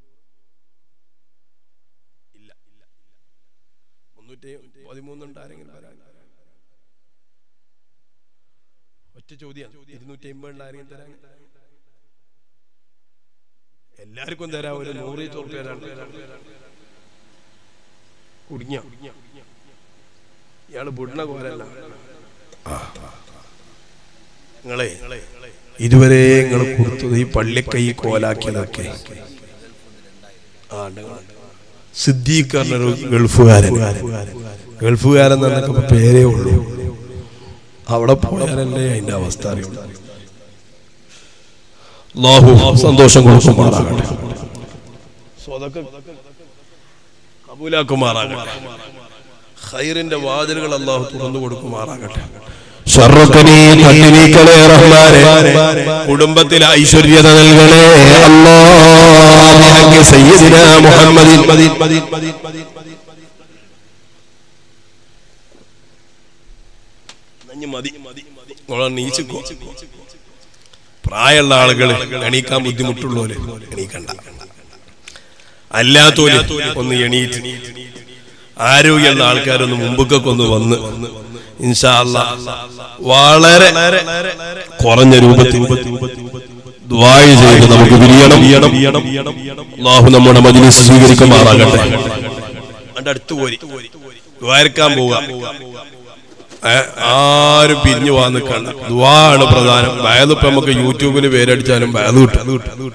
Speaker 1: ഇല്ല ഇല്ല മുന്നൂറ്റി പതിമൂന്നുണ്ട് ആരെങ്കിലും വരാൻ ഒറ്റ ചോദ്യം ഇരുന്നൂറ്റി അമ്പത് ആരെങ്കിലും തരാൻ എല്ലാവർക്കും തരാം ഒരു നൂറ് ചോർപ്പേരാണ് കുടുങ്ങിയ ഇയാള് ബുഡ്ണ കോലല്ല നിങ്ങളെ ഇതുവരെ നിങ്ങൾ കൊടുത്തത് ഈ പള്ളിക്കൈ കോലാക്കിയതൊക്കെ ആ ഉണ്ട്, ഉണ്ട്. സിദ്ദീഖ് പറഞ്ഞൊരു ഗൾഫുകാരൻ ഗൾഫുകാരൻ എന്നൊക്കെ ഇപ്പൊ പേരേ ഉള്ളൂ അവിടെ പോയാലല്ലേ അതിന്റെ അവസ്ഥ അറിയുള്ളൂ അല്ലാഹു സന്തോഷം കൊടുക്കുമാറാകട്ടെ സ്വതക്ക കബൂലാക്കുമാറാകട്ടെ ഖൈറിന്റെ വാതിലുകൾ അള്ളാഹു തുറന്നു കൊടുക്കുമാറാകട്ടെ
Speaker 2: ഷർറുക്ക് നീ തട്ടി നീക്കണേ റഹ്മാനെ കുടുംബത്തിൽ ഐശ്വര്യത നൽകണേ അല്ലാ ബിഹഖി സയ്യിദിന മുഹമ്മദിൻ
Speaker 1: നഞ്ഞ് മതി നിങ്ങളെ നീച്ചിക്കോ പ്രായമുള്ള ആളുകൾ എണീക്കാൻ ബുദ്ധിമുട്ടുള്ളവര് എണീക്കണ്ട അല്ലാത്തോല് ഒന്ന് എണീറ്റ് ആരോഗ്യമുള്ള ആൾക്കാരൊന്ന് മുമ്പൊക്കെ ഒന്ന് വന്ന് ഇൻഷാ അല്ലാ വളരെ കുറഞ്ഞ രൂപത്തിൽ
Speaker 2: ദുആ ചെയ്ത് നമുക്ക് പിരിയണം
Speaker 1: അള്ളാഹു നമ്മുടെ മജ്ലിസ് സ്വീകരിക്കുമാറാകട്ടെ അതിന്റെ അടുത്ത് പോരി ദ്വാരക്കാൻ പോവുക ഏ, ആരും പിരിഞ്ഞു പോകാൻ നിൽക്കണ്ട ദുവാ ആണ് പ്രധാനം വയലിപ്പോ നമുക്ക് യൂട്യൂബിൽ പേരടിച്ചാലും വയത് കിട്ടും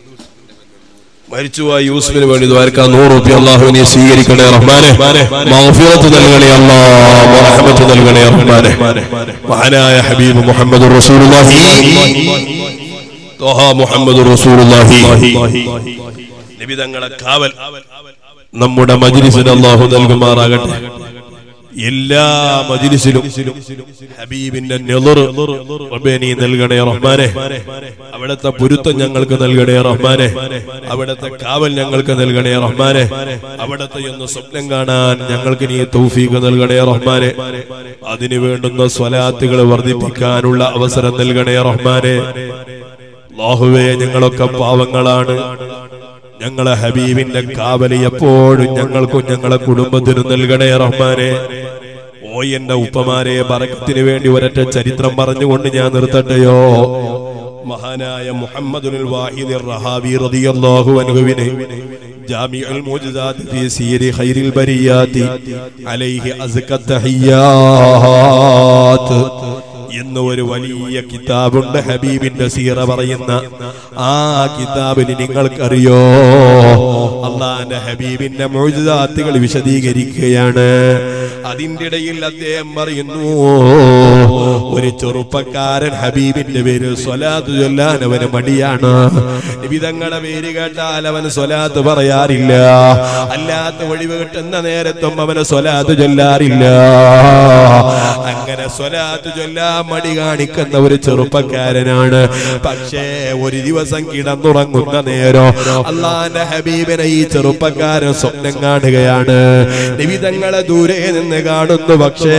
Speaker 1: മരിച്ചുപോയ യൂസുഫിന് വേണ്ടി ദ്വാരക്കാൻ നൂറ് റുപ്യ അള്ളാഹുവിനെ സ്വീകരിക്കണേ റഹ്മാനെ മഗ്ഫിറത്ത് നൽകണേ അല്ലാ റഹ്മത്ത് നൽകണേ റഹ്മാനെ മഹാനായ ഹബീബ് മുഹമ്മദ് റസൂലുള്ളാഹി ത്വഹ മുഹമ്മദ് റസൂലുള്ളാഹി നബി തങ്ങളെ കാവൽ നമ്മുടെ മജ്ലിസിന് അള്ളാഹു നൽകുമാറാകട്ടെ എല്ലാ മജ്ലിസിലും ഹബീബിന്റെ നെളുർ റബ്ബേ നീ നൽകണേ റഹ്മാനെ അവിടുത്തെ പൊരുത്തം ഞങ്ങൾക്ക് നൽകണേ റഹ്മാനെ അവിടുത്തെ കാവൽ ഞങ്ങൾക്ക് നൽകണേ റഹ്മാനെ അവിടുത്തെ ഒന്ന് സ്വപ്നം കാണാൻ ഞങ്ങൾക്ക് നീ തൗഫീഖ് നൽകണേ റഹ്മാനെ അതിനു വേണ്ടുന്ന സ്വലാത്തുകൾ വർദ്ധിപ്പിക്കാനുള്ള അവസരം നൽകണേ റഹ്മാനെ അല്ലാഹുവേ ഞങ്ങളൊക്കെ പാവങ്ങളാണ് ഞങ്ങളെ ഹബീബിന്റെ കാവലി എപ്പോഴും ഞങ്ങൾക്കും ഞങ്ങളെ കുടുംബത്തിനും നൽകണേ റഹ്മാനെ ഓ എന്റെ ഉപ്പമാരെ ബറക്കത്തിന് വേണ്ടി ഒരൊറ്റ ചരിത്രം പറഞ്ഞുകൊണ്ട് ഞാൻ നിർത്തട്ടെയോ മഹാനായ മുഹമ്മദുൽ വാഹിദ് റഹാബി റളിയല്ലാഹു അൻഹുവിനെ ജാമിഉൽ മുജ്സാദ് ഫീ സീരി ഖൈറിൽ ബരിയാത്തി അലൈഹി അസ്ക തഹിയ്യാത്ത് എന്ന ഒരു വലിയ കിതാബുണ്ട് ഹബീബിന്റെ സീറ പറയുന്ന ആ കിതാബിന് നിങ്ങൾക്കറിയോ അള്ളാന്റെ ഹബീബിന്റെ മോചിതാത്തുകൾ വിശദീകരിക്കുകയാണ് അതിന്റെ ഇടയിൽ അദ്ദേഹം പറയുന്നു ഒരു ചെറുപ്പക്കാരൻ ഹബീബിന്റെ പേര് സ്വലാത്ത് ചൊല്ലാൻ അവന് മടിയാണ് വിധങ്ങളെ പേര് കേട്ടാൽ അവന് സ്വലാത്ത് പറയാറില്ല അല്ലാത്ത ഒഴിവ് കിട്ടുന്ന നേരത്തും അവന് സ്വലാത്ത് ചൊല്ലാറില്ല അങ്ങനെ സ്വലാത്ത് ചൊല്ലാൻ മടി കാണിക്കുന്ന ഒരു ചെറുപ്പക്കാരനാണ് പക്ഷേ ഒരു ദിവസം കിടന്നുറങ്ങുന്ന നേരം അള്ളാന്റെ ഹബീബിനെ ഈ ചെറുപ്പക്കാരൻ സ്വപ്നം കാണുകയാണ് നിവിധങ്ങളെ ദൂരെ നിന്ന് കാണുന്നു പക്ഷേ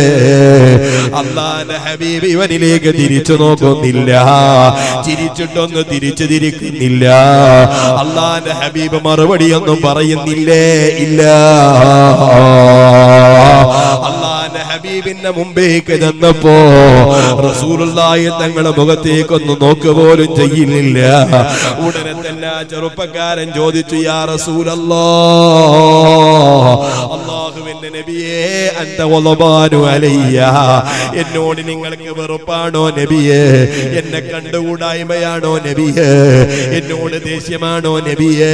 Speaker 1: അള്ളാന്റെ ഹബീബ് ഇവനിലേക്ക് തിരിച്ചു നോക്കുന്നില്ല ചിരിച്ചിട്ടൊന്ന് തിരിച്ചു തിരിക്കുന്നില്ല അള്ളാന്റെ ഹബീബ് മറുപടിയൊന്നും പറയുന്നില്ലേ ഇല്ല അള്ളാന്റെ ഹബീബിന്റെ മുമ്പേക്ക് ചെന്നപ്പോ റസൂലുള്ളാഹി തങ്ങളുടെ മുഖത്തേക്കൊന്ന് നോക്ക് പോലും ചെയ്യുന്നില്ല ഉടനെ തന്നെ ആ ചെറുപ്പക്കാരൻ ചോദിച്ചു യാ റസൂലല്ലാ അള്ളാഹു
Speaker 2: അള്ളാഹുവിന്റെ നബിയേ അന്ത വലബാനു അലയ്യ എന്നോട് നിങ്ങൾക്ക് വെറുപ്പാണോ നബിയേ എന്നെ കണ്ടുകൂടായ്മയാണോ നബിയേ എന്നോട് ദേഷ്യമാണോ നബിയേ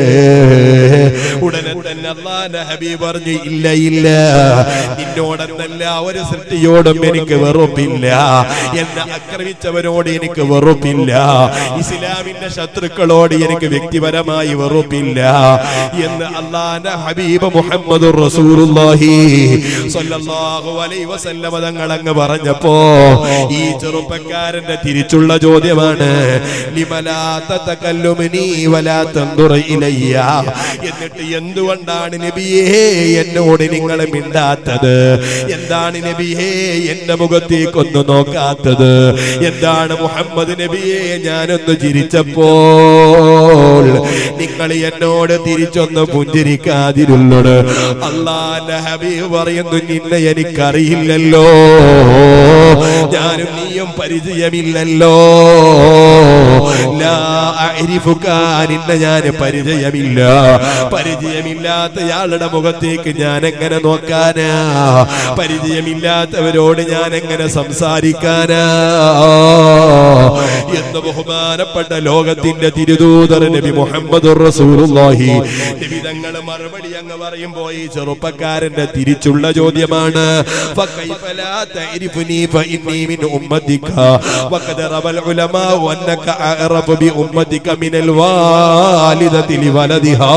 Speaker 2: ഉടനെ തന്നെ അള്ളാന്റെ ഹബീബ് പറഞ്ഞു ഇല്ല ഇല്ല നിന്നോടെന്നല്ല ഒരു സൃഷ്ടിയോടും എനിക്ക് വെറുപ്പില്ല എന്നെ ആക്രമിച്ചവരോട് എനിക്ക് വെറുപ്പില്ല ഇസ്ലാമിന്റെ ശത്രുക്കളോട് എനിക്ക് വ്യക്തിപരമായി വെറുപ്പില്ല എന്ന് അള്ളാന്റെ ഹബീബ് മുഹമ്മദ് റസൂലുള്ളാഹി സ്വല്ലല്ലാഹു അലൈഹി വസല്ലമ തങ്ങൾ അങ്ങ് പറഞ്ഞപ്പോ ഈ ചെറുപ്പക്കാരന്റെ തിരിച്ചുള്ള ചോദ്യമാണ് ലിമലാ തതകല്ലുമനി വലാ തൻദുറ ഇലയ്യ എന്നിട്ട് എന്തുകൊണ്ടാണ് നബിയേ എന്നോട് നിങ്ങൾ മിണ്ടാത്തത് എന്താണ് നബിയേ എന്റെ മുഖത്തേക്കൊന്ന് നോക്കാത്തത് എന്താണ് മുഹമ്മദ് നബിയെ ഞാനൊന്ന് ചിരിച്ചപ്പോൾ നിങ്ങൾ എന്നോട് തിരിച്ചൊന്ന് പുഞ്ചിരിക്കാതിരുന്നത് അള്ളാന്റെ ഹബീബ് പറയുന്നു നിന്നെ എനിക്കറിയില്ലല്ലോ ഞാനും നീയും പരിചയമില്ലല്ലോ ലാ അഅരിഫുക, നിന്നെ ഞാൻ പരിചയമില്ല പരിചയമില്ലാത്തയാളുടെ മുഖത്തേക്ക് ഞാൻ എങ്ങനെ നോക്കാനാ പരിചയമില്ലാത്തവരോട് ഞാൻ എങ്ങനെ സംസാരിക്കാനാ എന്ന് ബഹുമാനപ്പെട്ട ലോകത്തിന്റെ തിരുദൂതർ നബി മുഹമ്മദ് റസൂലുള്ളാഹി നബി തങ്ങൾ മറുപടി അങ്ങ് പറയുമ്പോ ഈ ചെറുപ്പക്കാരന്റെ തിരിച്ചുള്ള ചോദ്യമാണ് فكيف لا تعرفني فإني من أمتك وقد روى العلماء أنك أعرف بأمتك من الوالدة لولدها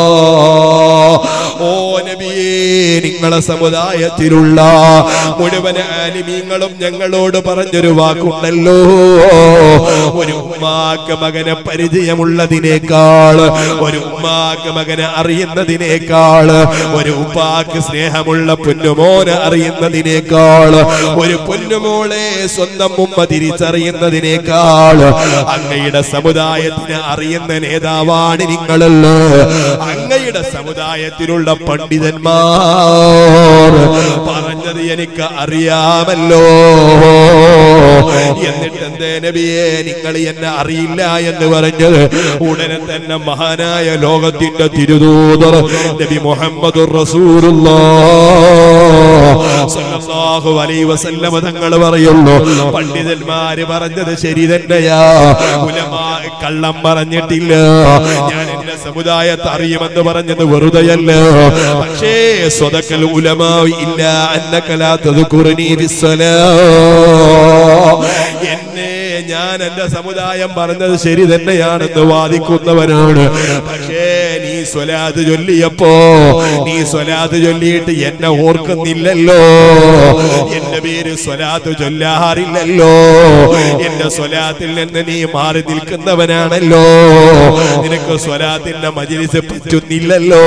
Speaker 2: ഓ നബിയേ നിങ്ങളെ സമുദായത്തിലുള്ള മുഴുവൻ ആലിമീങ്ങളും ഞങ്ങളോട് പറഞ്ഞൊരു വാക്കുണ്ടല്ലോ ഒരു ഉമ്മാക്ക് മകനെ പരിചയമുള്ളതിനേക്കാൾ ഒരു ഉമ്മാക്ക് മകനെ അറിയുന്നതിനേക്കാൾ ഒരു ഉപ്പാക്ക് സ്നേഹമുള്ള പൊന്നുമോനെ അറിയുന്നതിനേക്കാൾ ഒരു പൊന്നുമോളെ സ്വന്തം ഉമ്മ തിരിച്ചറിയുന്നതിനേക്കാൾ അങ്ങയുടെ സമുദായത്തിന് അറിയുന്ന നേതാവാണ് നിങ്ങളല്ലോ അങ്ങയുടെ സമുദായത്തിലുള്ള പണ്ഡിതന്മാർ പറഞ്ഞത് എനിക്ക് അറിയാമല്ലോ എന്നിട്ട് എന്തേ നബിയെ നിങ്ങൾ എന്നെ അറിയില്ല എന്ന് പറഞ്ഞത് ഉടനെ തന്നെ മഹാനായ ലോകത്തിന്റെ തിരുദൂതർ നബി മുഹമ്മദ് റസൂലുള്ളാഹു അലൈഹി വസല്ലമ തങ്ങൾ പറയുന്നു പണ്ഡിതന്മാര് പറഞ്ഞത് ശരി തന്നെയാ ഉലമാ കള്ളം പറഞ്ഞിട്ടില്ല ഞാൻ എന്റെ സമുദായത്തെ അറിയുമെന്ന് പറഞ്ഞത് വെറുതെയല്ല പക്ഷേ സ്വതക്കൽ ഉലമാ ഇല്ല അന്നകലാ തദ്കുറുനി ബിസ്സലാ എന്നെ ഞാൻ എന്റെ സമുദായം പറഞ്ഞത് ശരി തന്നെയാണെന്ന് വാദിക്കുന്നവനാണ് പക്ഷേ നീ സ്വലാത്ത് ചൊല്ലിയപ്പോ നീ സ്വലാത്ത് ചൊല്ലിയിട്ട് എന്നെ ഓർക്കുന്നില്ലല്ലോ എന്റെ പേര് സ്വലാത്ത് ചൊല്ലാറില്ലല്ലോ എന്റെ സ്വലാത്തിൽ നിന്ന് നീ മാറി നിൽക്കുന്നവനാണല്ലോ നിനക്ക് സ്വലാത്തിന്റെ മജിലിസ് പറ്റുന്നില്ലല്ലോ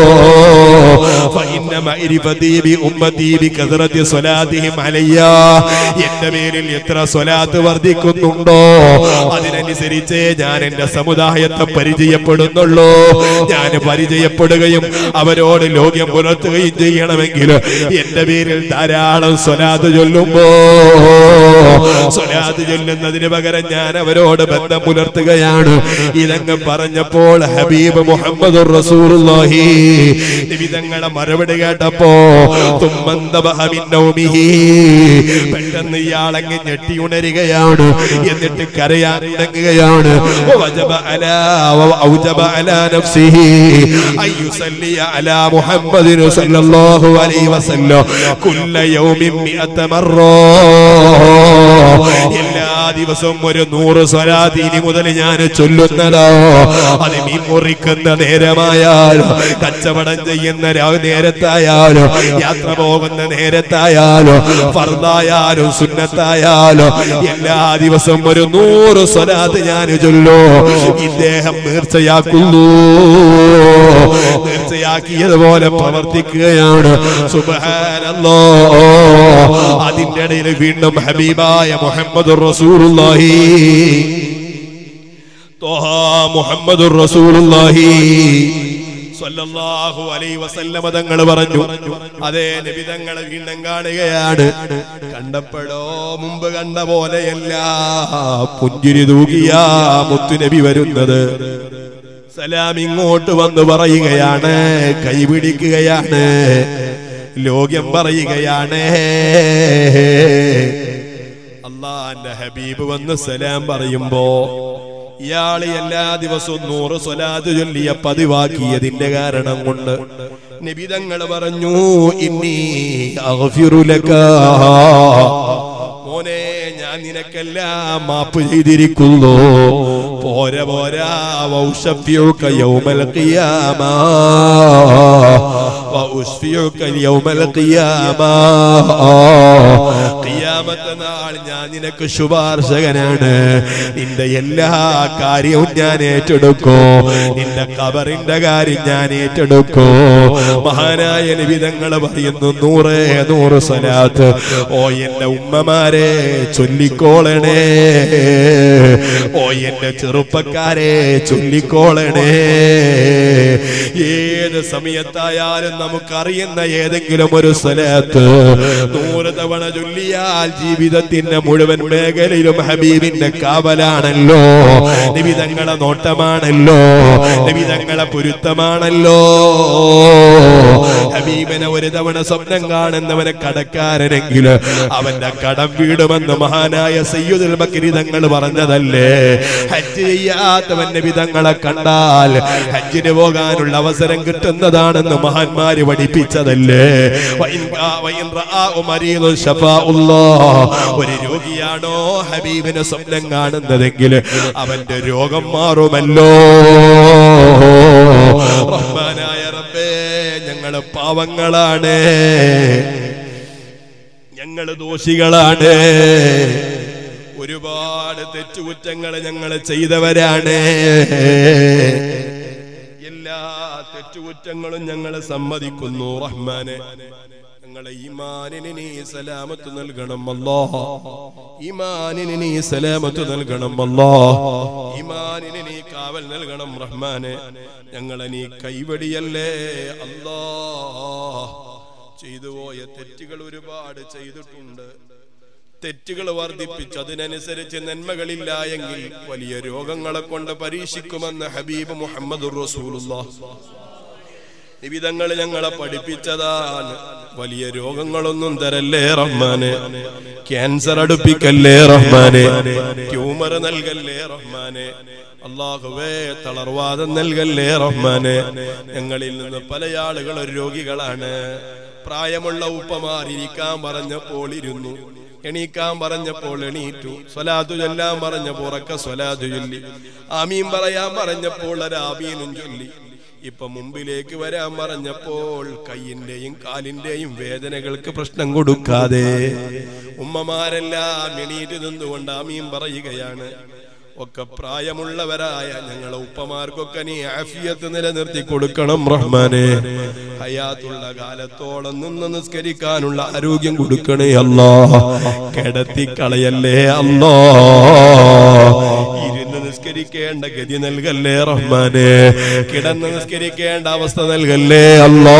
Speaker 2: فإن معرفتي بأمتي بكثرة صلاتهم علي എന്റെ പേരിൽ എത്ര സ്വലാത്ത് വർദ്ധിക്കുന്നുണ്ടോ അതിനനുസരിച്ച് ഞാൻ എന്റെ സമുദായത്തെ പരിചയപ്പെടുന്നുള്ളൂ ഞാൻ പരിചയപ്പെടുകയും അവരോട് ലോക്യം പുലർത്തുകയും ചെയ്യണമെങ്കിൽ എന്റെ പേരിൽ ധാരാളം സ്വലാത്ത് ചൊല്ലുമ്പോ സ്വലാത്ത് ചൊല്ലുന്നതിന് പകരം ഞാൻ അവരോട് ബന്ധം പുലർത്തുകയാണ് ഇതങ്ങ് പറഞ്ഞപ്പോൾ ഹബീബ് മുഹമ്മദ് റസൂലുള്ളാഹി നിമിതങ്ങളെ മറുപടി കേട്ടപ്പോ തുമ്മന്തബഹമിന്നൗമിഹി പെട്ടെന്ന് ഇയാളങ്ങ് ഞെട്ടി ഉണരുകയാണ് എന്നിട്ട് കരയാൻ തുടങ്ങുകയാണ് വജബ അലാ വഔജബ അലാ നഫ്സിഹി അയ്യുസല്ലി അലാ മുഹമ്മദിൻ സല്ലല്ലാഹു അലൈഹി വസല്ലം കുല്ല യൗമിൻ മിഅത മറ എല്ലാ ദിവസവും ഒരു നൂറ് സ്വലാത്ത് ഇനി മുതൽ ഞാൻ ചൊല്ലുന്നതോ അത് മീൻ മുറിക്കുന്ന നേരമായാലും കച്ചവടം ചെയ്യുന്ന രാ- നേരത്തായാലും യാത്ര പോകുന്ന നേരത്തായാലും ഫർദായാലും സുന്നത്തായാലും എല്ലാ ദിവസവും ഒരു നൂറ് സ്വലാത്ത് ഞാൻ ചൊല്ലു ഇദ്ദേഹം തീർച്ചയാക്കുന്നു തീർച്ചയാക്കിയതുപോലെ പ്രവർത്തിക്കുകയാണ് സുബ്ഹാനല്ലോ അതിന്റെ ഇടയിൽ വീണ്ടും ഹബീബായ മുഹമ്മദ് റസൂലുള്ളാഹി ത്വഹ മുഹമ്മദ് റസൂലുള്ളാഹി സ്വല്ലല്ലാഹു അലൈഹി വസല്ലമ തങ്ങൾ പറഞ്ഞു അതേ നബി തങ്ങളെ വീണ്ടും കാണുകയാണ് കണ്ടപ്പോഴോ മുമ്പ് കണ്ട പോലെയല്ല പുഞ്ചിരി തൂകിയ മുത്തുനബി വരുന്നത് സലാം ഇങ്ങോട്ട് വന്ന് പറയുകയാണ് കൈപിടിക്കുകയാണ് ലോകം പറയുകയാണ് അള്ളാന്റെ ഹബീബ് വന്ന് സലാം പറയുമ്പോ ഇയാള് എല്ലാ ദിവസവും നൂറ് സ്വലാത്ത് ചൊല്ലിയ പതിവാക്കിയതിന്റെ കാരണം കൊണ്ട് നിബിതങ്ങൾ പറഞ്ഞു ഇന്നീ അഗ്ഫിറുലക. മോനെ ഞാൻ നിനക്കെല്ലാം മാപ്പ് ചെയ്തിരിക്കുന്നു പോര പോരാ വൗഷഫ്യുക യൗമൽ ഖിയാമ വഉസ്ഫിയുക യൗമൽ ഖിയാമ ഖിയാമത്ത് നാൾ ഞാൻ നിനക്ക് ശുപാർശകനാണ് നിന്റെ എല്ലാ കാര്യവും ഞാൻ ഏറ്റെടുക്കോ നിന്റെ കബറിന്റെ കാര്യം ഞാൻ ഏറ്റെടുക്കോ മഹാനായ നിബിതങ്ങൾ പറയുന്നു നൂറ് നൂറ് സലാത്ത് ഓ എന്റെ ഉമ്മമാരെ ചൊല്ലിക്കോളണേ ഓ എന്റെ ചെറുപ്പക്കാരെ ചൊല്ലിക്കോളണേ ഏത് സമയത്തായാലും നമുക്കറിയുന്ന ഏതെങ്കിലും ഒരു സ്ഥലത്ത് നൂറ് തവണ ചൊല്ലിയാൽ ജീവിതത്തിന്റെ മുഴുവൻ മേഖലയിലും ഹബീബിന്റെ കാവലാണല്ലോ നിബിതങ്ങളെ നോട്ടമാണല്ലോ നിബിതങ്ങളെ പൊരുത്തമാണല്ലോ ഹബീബിനെ ഒരു തവണ സ്വപ്നം കാണുന്നവനെ കടക്കാരനെങ്കിൽ അവന്റെ കടം വീടുമെന്ന് മഹാനായ സയ്യുദുൽ ബക്കരി തങ്ങൾ പറഞ്ഞതല്ലേ ഹജ്ജ് ചെയ്യാത്തവന്റെ വിധങ്ങളെ കണ്ടാൽ ഹജ്ജിന് പോകാനുള്ള അവസരം കിട്ടുന്നതാണെന്ന് മഹാന്മാര് പഠിപ്പിച്ചതല്ലേ വൈൻ കാ- വൈൻ റആഉ മരീദുൻ ശഫാഉല്ലാഹ്. ഒരു രോഗിയാണോ ഹബീബിനെ സ്വപ്നം കാണുന്നതെങ്കിൽ അവന്റെ രോഗം മാറുമല്ലോ റഹ്മാനായ റബ്ബേ ഞങ്ങള് പാവങ്ങളാണ് ഞങ്ങള് ദോഷികളാണ് ഒരുപാട് തെറ്റുകുറ്റങ്ങൾ ഞങ്ങൾ ചെയ്തവരാണ് എല്ലാ തെറ്റുകുറ്റങ്ങളും ഞങ്ങൾ സമ്മതിക്കുന്നു റഹ്മാനെ ഞങ്ങളെ ഈമാനിന് നീ സലാമത്ത് നൽകണം അല്ലോ ഈമാനിന് നീ സലാമത്ത് നൽകണം അല്ലോ ഈമാനിന് നീ കാവൽ നൽകണം റഹ്മാനെ ഞങ്ങളെ നീ കൈവടിയല്ലേ അല്ലാ ചെയ്തു പോയ തെറ്റുകൾ ഒരുപാട് ചെയ്തിട്ടുണ്ട് തെറ്റുകൾ വർദ്ധിപ്പിച്ചു അതിനനുസരിച്ച് നന്മകളില്ല എങ്കിൽ വലിയ രോഗങ്ങളെ കൊണ്ട് പരീക്ഷിക്കുമെന്ന് ഹബീബ് മുഹമ്മദ് നിബിതങ്ങൾ ഞങ്ങളെ പഠിപ്പിച്ചതാണ് വലിയ രോഗങ്ങളൊന്നും തരല്ലേ റഹ്മാനെ ക്യാൻസർ അടുപ്പിക്കല്ലേ റഹ്മാനെ ട്യൂമർ നൽകല്ലേ റഹ്മാനെ അള്ളാഹുവേ തളർവാദം നൽകല്ലേ റഹ്മാനെ ഞങ്ങളിൽ നിന്ന് പല ആളുകൾ രോഗികളാണ് പ്രായമുള്ള ഉപ്പമാർ ഇരിക്കാൻ പറഞ്ഞപ്പോൾ ഇരുന്നു എണീക്കാൻ പറഞ്ഞപ്പോൾ എണീറ്റു സ്വലാത്തു ചൊല്ലാൻ പറഞ്ഞപ്പോൾ ഉറക്ക സ്വലാത്തു ചൊല്ലി ആമീൻ പറയാൻ പറഞ്ഞപ്പോൾ ഒരു ആമീനും ചൊല്ലി ഇപ്പൊ മുമ്പിലേക്ക് വരാൻ പറഞ്ഞപ്പോൾ കയ്യിന്റെയും കാലിന്റെയും വേദനകൾക്ക് പ്രശ്നം കൊടുക്കാതെ ഉമ്മമാരെല്ലാം എണീറ്റ് നിന്നുകൊണ്ട് ആമീൻ പറയുകയാണ് ഒക്കെ പ്രായമുള്ളവരായ ഞങ്ങളെ ഉപ്പമാർക്കൊക്കെ നീ ആഫിയത്ത് നിലനിർത്തി കൊടുക്കണം റഹ്മാനെ ഹയാത്തുള്ള കാലത്തോളം നിന്ന് നിസ്കരിക്കാനുള്ള ആരോഗ്യം കൊടുക്കണേ അല്ലാ കിടത്തി കളയല്ലേ അല്ലോ ഇരുന്ന് നിസ്കരിക്കേണ്ട ഗതി നൽകല്ലേ റഹ്മാനെ കിടന്ന് നിസ്കരിക്കേണ്ട അവസ്ഥ നൽകല്ലേ അല്ലോ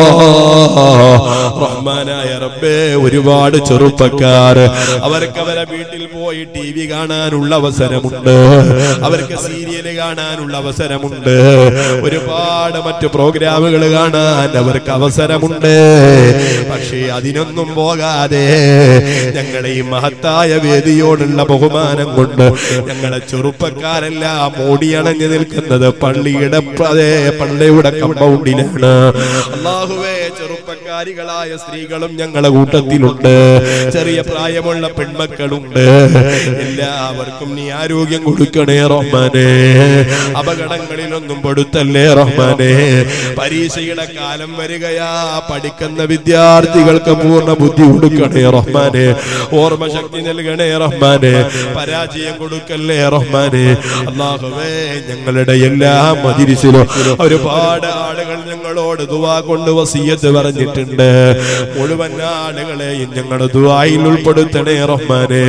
Speaker 2: റഹ്മാനായ റബ്ബേ ഒരുപാട് ചെറുപ്പക്കാർ അവർക്ക് അവരെ വീട്ടിൽ പോയി ടി വി കാണാനുള്ള അവസരമുണ്ട് അവർക്ക് സീരിയൽ കാണാനുള്ള അവസരമുണ്ട് ഒരുപാട് മറ്റു പ്രോഗ്രാമുകൾ കാണാൻ അവർക്ക് അവസരമുണ്ട് പക്ഷേ അതിനൊന്നും പോകാതെ ഞങ്ങളെ ഈ മഹത്തായ വേദിയോടുള്ള ബഹുമാനം കൊണ്ട് ഞങ്ങളെ ചെറുപ്പക്കാരെല്ലാം ഓടിയണഞ്ഞു നിൽക്കുന്നത് പള്ളിയുടെ പ്ര- അതേ പള്ളിയുടെ കമ്പൗണ്ടിലാണ് അള്ളാഹുവേ ചെറുപ്പക്കാരികളായ സ്ത്രീകളും ഞങ്ങളെ കൂട്ടത്തിലുണ്ട് ചെറിയ പ്രായമുള്ള പെൺമക്കളുണ്ട് എല്ലാവർക്കും നീ ആരോഗ്യം കൊടുക്കണേ റഹ്മാനെ അപകടങ്ങളിലൊന്നും പെടുത്തല്ലേ റഹ്മാനെ പരീക്ഷയുടെ കാലം വരികയാ പഠിക്കുന്ന വിദ്യാർത്ഥികൾക്ക് പൂർണ്ണ ബുദ്ധി കൊടുക്കണേ റഹ്മാനെ ഓർമ്മശക്തി നൽകണേ റഹ്മാനെ പരാജയം കൊടുക്കല്ലേ റഹ്മാനെ അള്ളാഹുവേ ഞങ്ങളുടെ എല്ലാ മതിരിസിലും ഒരുപാട് ആളുകൾ ഞങ്ങളോട് ദുവാ കൊണ്ട് വസീയത്ത് പറഞ്ഞിട്ടുണ്ട് മുഴുവൻ ആളുകളെയും ഞങ്ങളുടെ ദുവായിൽ ഉൾപ്പെടുത്തണേ റഹ്മാനെ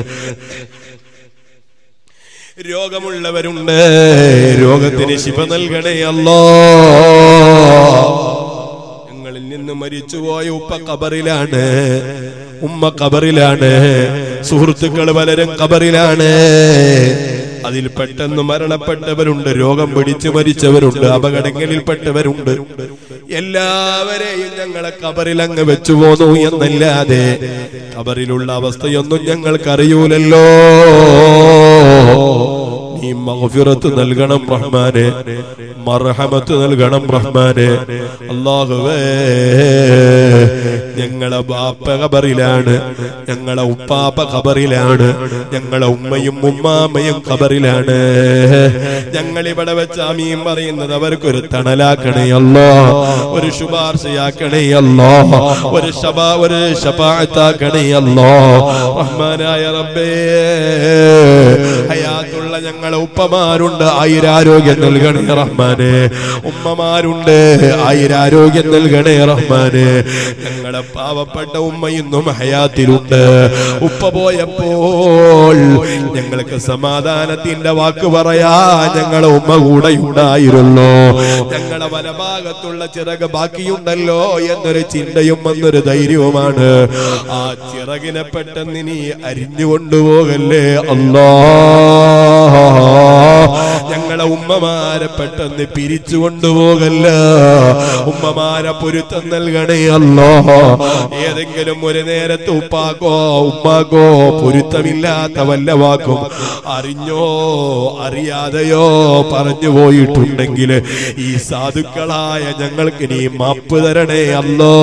Speaker 2: രോഗമുള്ളവരുണ്ട് രോഗത്തിന് ശിവ നൽകണേ അല്ലോ ഞങ്ങളിൽ നിന്ന് മരിച്ചുപോയ ഉപ്പ കബറിലാണ് ഉമ്മ കബറിലാണ് സുഹൃത്തുക്കൾ പലരും കബറിലാണ് അതിൽ പെട്ടെന്ന് മരണപ്പെട്ടവരുണ്ട് രോഗം പിടിച്ചു മരിച്ചവരുണ്ട് അപകടങ്ങളിൽപ്പെട്ടവരുണ്ട് എല്ലാവരെയും ഞങ്ങളെ കബറിൽ അങ്ങ് വെച്ചു പോന്നു എന്നല്ലാതെ കബറിലുള്ള അവസ്ഥയൊന്നും ഞങ്ങൾക്കറിയൂലല്ലോ നീ മഗ്ഫിറത്ത് നൽകണം റഹ്മാനെ മർഹമത്ത് നൽകണം റഹ്മാനെ അല്ലാഹുവേ ഞങ്ങളെ ബാപ്പ ഖബറിലാണ് ഞങ്ങളെ ഉപ്പാപ്പ ഖബറിലാണ് ഞങ്ങളെ ഉമ്മയും ഉമ്മാമയും ഖബറിലാണ് ഞങ്ങൾ ഇവിടെ വെച്ച് അമീൻ പറയുന്നത് അവർക്കൊരു തണലാക്കണേ അല്ലോ ഒരു ശുപാർശയാക്കണേ അല്ലോ ഒരു ശബ ഒരു ശപാത്താക്കണേ അല്ലോ റഹ്മാനായ റബ്ബേ ഹയാത്തുള്ള ഞങ്ങളെ ഉപ്പമാരുണ്ട് ആയിരാരോഗ്യം നൽകണേ റഹ്മാനെ ഉമ്മമാരുണ്ട് ആയിരാരോഗ്യം നൽകണേ റഹ്മാനെ ഞങ്ങളെ പാവപ്പെട്ട ഉമ്മ ഇന്നും ഹയാത്തിലുണ്ട് ഉപ്പ പോയപ്പോൾ ഞങ്ങൾക്ക് സമാധാനത്തിന്റെ വാക്ക് പറയാ ഞങ്ങളെ ഉമ്മ കൂടെ ഉണ്ടായിരുന്നു ഞങ്ങളെ വലഭാഗത്തുള്ള ചിറക് ബാക്കിയുണ്ടല്ലോ എന്നൊരു ചിന്തയും എന്നൊരു ധൈര്യവുമാണ് ആ ചിറകിനെ പെട്ടെന്ന് നീ അരിഞ്ഞുകൊണ്ടുപോകല്ലേ അല്ലാ ഞങ്ങളെ ഉമ്മമാരെ പെട്ടെന്ന് പിരിച്ചു കൊണ്ടുപോകല്ല ഉമ്മമാരെ പൊരുത്തം നൽകണേ അല്ലോ ഏതെങ്കിലും ഒരു നേരത്ത് ഉപ്പാക്കോ ഉമ്മാക്കോ പൊരുത്തമില്ലാത്ത വല്ല വാക്കും അറിഞ്ഞോ അറിയാതെയോ പറഞ്ഞു പോയിട്ടുണ്ടെങ്കിൽ ഈ സാധുക്കളായ ഞങ്ങൾക്ക് നീ മാപ്പ് തരണേ അല്ലോ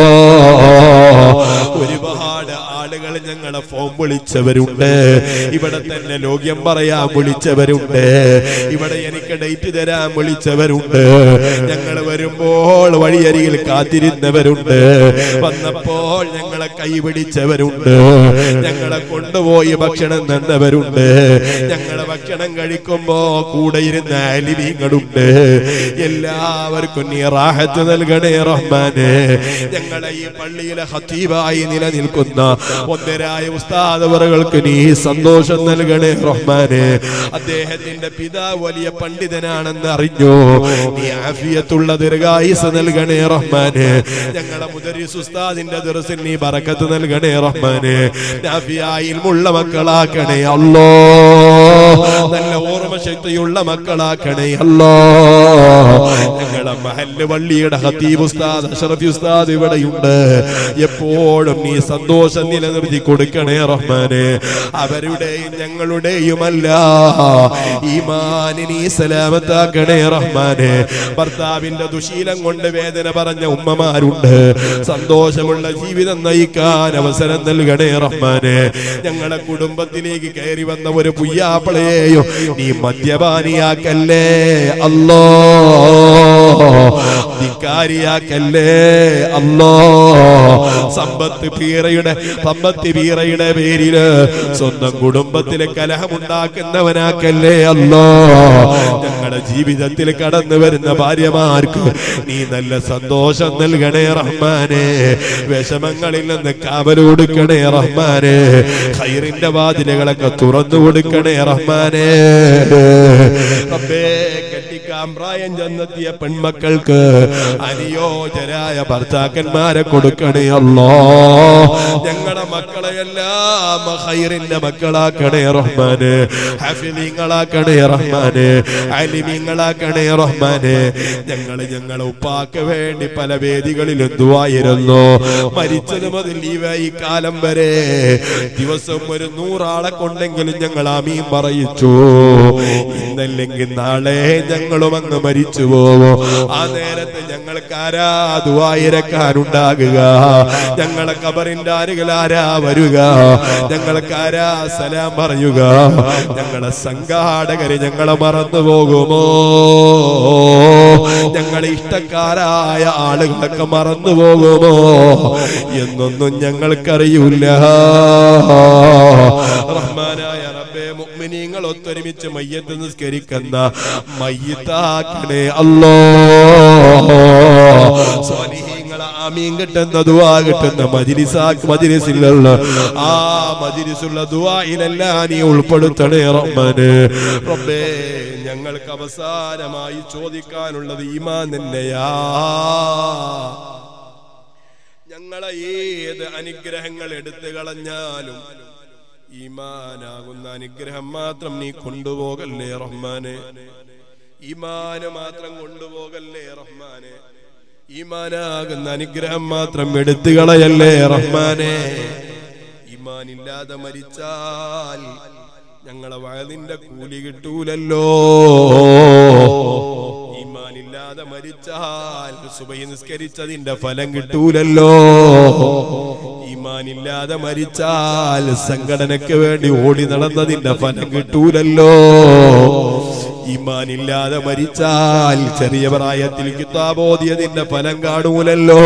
Speaker 2: ഒരുപാട് ആളുകൾ ഞങ്ങളെ ഫോം വിളിച്ചവരുണ്ട് ഇവിടെ തന്നെ ലോക്യം പറയാൻ വിളിച്ചവരുണ്ട് ഇവിടെ എനിക്ക് ഡേറ്റ് തരാൻ വിളിച്ചവരുണ്ട് ഞങ്ങൾ വരുമ്പോൾ വഴിയരികിൽ കാത്തിരുന്നവരുണ്ട് വന്നപ്പോൾ ഞങ്ങളെ കൈപിടിച്ചവരുണ്ട് ഞങ്ങളെ കൊണ്ടുപോയി ഭക്ഷണം തന്നവരുണ്ട് ഞങ്ങളെ ഭക്ഷണം കഴിക്കുമ്പോ കൂടെ ഇരുന്ന അലിമീങ്ങളുണ്ട് എല്ലാവർക്കും നീ റാഹത്ത് നൽകണേ റഹ്മാനെ ഞങ്ങളെ ഈ പള്ളിയിലെ ഹത്തീബായി നിലനിൽക്കുന്ന ഒന്നരായ ഉസ്താദവറുകൾക്ക് നീ സന്തോഷം നൽകണേ റഹ്മാനെ അദ്ദേഹത്തിന്റെ പിതാവ് വലിയ പണ്ഡിതനാണെന്ന് അറിഞ്ഞു നീ ആഫിയത്തുള്ള ദീർഘായുസ് നൽകണേ റഹ്മാനെ ഞങ്ങളെ മുദരിസ് ഉസ്താദിന്റെ ദിവസം നീ ബറക്കത്ത് നൽകണേ റഹ്മാനെ നാഫിയായിൽമുള്ള മക്കളാക്കണേ അല്ലോ നല്ല ഓർമ്മ ശക്തിയുള്ള മക്കളാക്കണേ അല്ലോ ഞങ്ങളെ മഹല്ല് പള്ളിയുടെ ഹത്തീബ് ഉസ്താദ് അഷറഫി ഉസ്താദ് ഇവിടെയുണ്ട് എപ്പോഴും നീ സന്തോഷം നിലനിർത്തി കൊടുക്കണേ റഹ്മാനെ അവരുടെയും ഞങ്ങളുടെയുമല്ല ഈമാനി നീ സലാമത്താക്കണേ റഹ്മാനെ ഭർത്താവിന്റെ ദുശീലം കൊണ്ട് വേദന പറഞ്ഞ ഉമ്മമാരുണ്ട് സന്തോഷമുള്ള ജീവിതം നയിക്കാൻ അവസരം നൽകണേ റഹ്മാനെ ഞങ്ങളെ കുടുംബത്തിലേക്ക് കയറി വന്ന ഒരു പുയ്യാപ്പളയെയോ നീ മദ്യപാനിയാക്കല്ലേ അല്ലോ ധിക്കാരിയാക്കല്ലേ അല്ലോ സമ്പത്ത് പീറയുടെ സമ്പത്ത് പീറയുടെ പേരില് സ്വന്തം കുടുംബത്തിലെ കലഹമുണ്ടാക്കുന്നവനാക്കല്ലേ അല്ലോ ഞങ്ങളുടെ ജീവിതത്തിൽ കടന്നു വരുന്ന ഭാര്യമാർക്ക് നീ നല്ല സന്തോഷം നൽകണേ റഹ്മാനെ വിഷമങ്ങളിൽ നിന്ന് കാവൽ കൊടുക്കണേ റഹ്മാനെ ഖൈറിന്റെ വാതിലുകളൊക്കെ തുറന്നു കൊടുക്കണേ റഹ്മാനെ റബ്ബേ കെട്ടിക്കാൻ പ്രായം ചെന്നെത്തിയ പെൺമക്കൾക്ക് അനുയോജരായ ഭർത്താക്കന്മാരെ കൊടുക്കണേ അല്ലോ ഞങ്ങളുടെ മക്കളെ എല്ലാം ഖൈറിന്റെ മക്കളാക്കണേ റഹ്മാന് ഹഫിലിങ്ങളാക്കണേ റഹ്മാന് അലിമിങ്ങളാക്കണേ റഹ്മാന് ഞങ്ങൾ ഞങ്ങളെ ഉപ്പാക്ക് വേണ്ടി പല വേദികളിലും ദുവായിരുന്നു മരിച്ചത് മുതൽ ഈ വ- ഈ കാലം വരെ ദിവസം ഒരു നൂറാളെ കൊണ്ടെങ്കിലും ഞങ്ങൾ ആമീൻ പറയിച്ചു ഇന്നല്ലെങ്കിൽ നാളെ ഞങ്ങളും അങ്ങ് മരിച്ചു പോവോ ആ നേരത്തെ ഞങ്ങൾക്ക് ആരാ ദുവായിരക്കാരുണ്ടാകുക ഞങ്ങളെ കബറിന്റെ അരുകിൽ ആരാ വരുക ഞങ്ങൾക്ക് ആരാ സലാം പറയുക ഞങ്ങളെ സംഘാടകര് ഞങ്ങളെ മറന്നു പോകുമോ ഞങ്ങളെ ഇഷ്ടക്കാരായ ആളുകളൊക്കെ മറന്നു പോകുമോ എന്നൊന്നും ഞങ്ങൾക്കറിയില്ല റഹ്മാനായ റബ്ബേ മുഅ്മിനീങ്ങൾ ഒത്തൊരുമിച്ച് മയ്യത്ത് നിസ്കരിക്കുന്ന മയ്യത്താക്കണേ അല്ലോ സ്വാലിഹീങ്ങളെ ആമീൻ കിട്ടുന്ന ദുആ കിട്ടുന്ന മജ്ലിസാക്ക് മജ്ലിസിലുള്ള ആ മജ്ലിസുള്ള ദുആയിലെല്ലാം നീ ഉൾപ്പെടുത്തണേ റഹ്മാനെ റബ്ബേ ഞങ്ങൾക്ക് അവസാനമായി ചോദിക്കാനുള്ളത് ഈമാൻ തന്നെയാ ഞങ്ങളെ ഏത് അനുഗ്രഹങ്ങൾ എടുത്തു കളഞ്ഞാലും
Speaker 1: ഈമാനാകുന്ന അനുഗ്രഹം മാത്രം നീ കൊണ്ടുപോകല്ലേ റഹ്മാനെ ഈമാന് മാത്രം കൊണ്ടുപോകല്ലേ റഹ്മാനെ ഈമാനാകുന്ന അനുഗ്രഹം മാത്രം എടുത്തു കളയല്ലേ റഹ്മാനെ ഈമാനില്ലാതെ മരിച്ചാൽ ഞങ്ങളെ വയതിന്റെ കൂലി കിട്ടൂലല്ലോ ഈമാനില്ലാതെ മരിച്ചാൽ സുബഹി നിസ്കരിച്ചതിന്റെ ഫലം കിട്ടൂലല്ലോ ഈമാനില്ലാതെ മരിച്ചാൽ സംഘടനയ്ക്ക് വേണ്ടി ഓടി നടന്നതിന്റെ ഫലം കിട്ടൂലല്ലോ ഈമാനില്ലാതെ മരിച്ചാൽ ചെറിയ പ്രായത്തിൽ കിതാബോധിയതിന്റെ ഫലം കാണൂലല്ലോ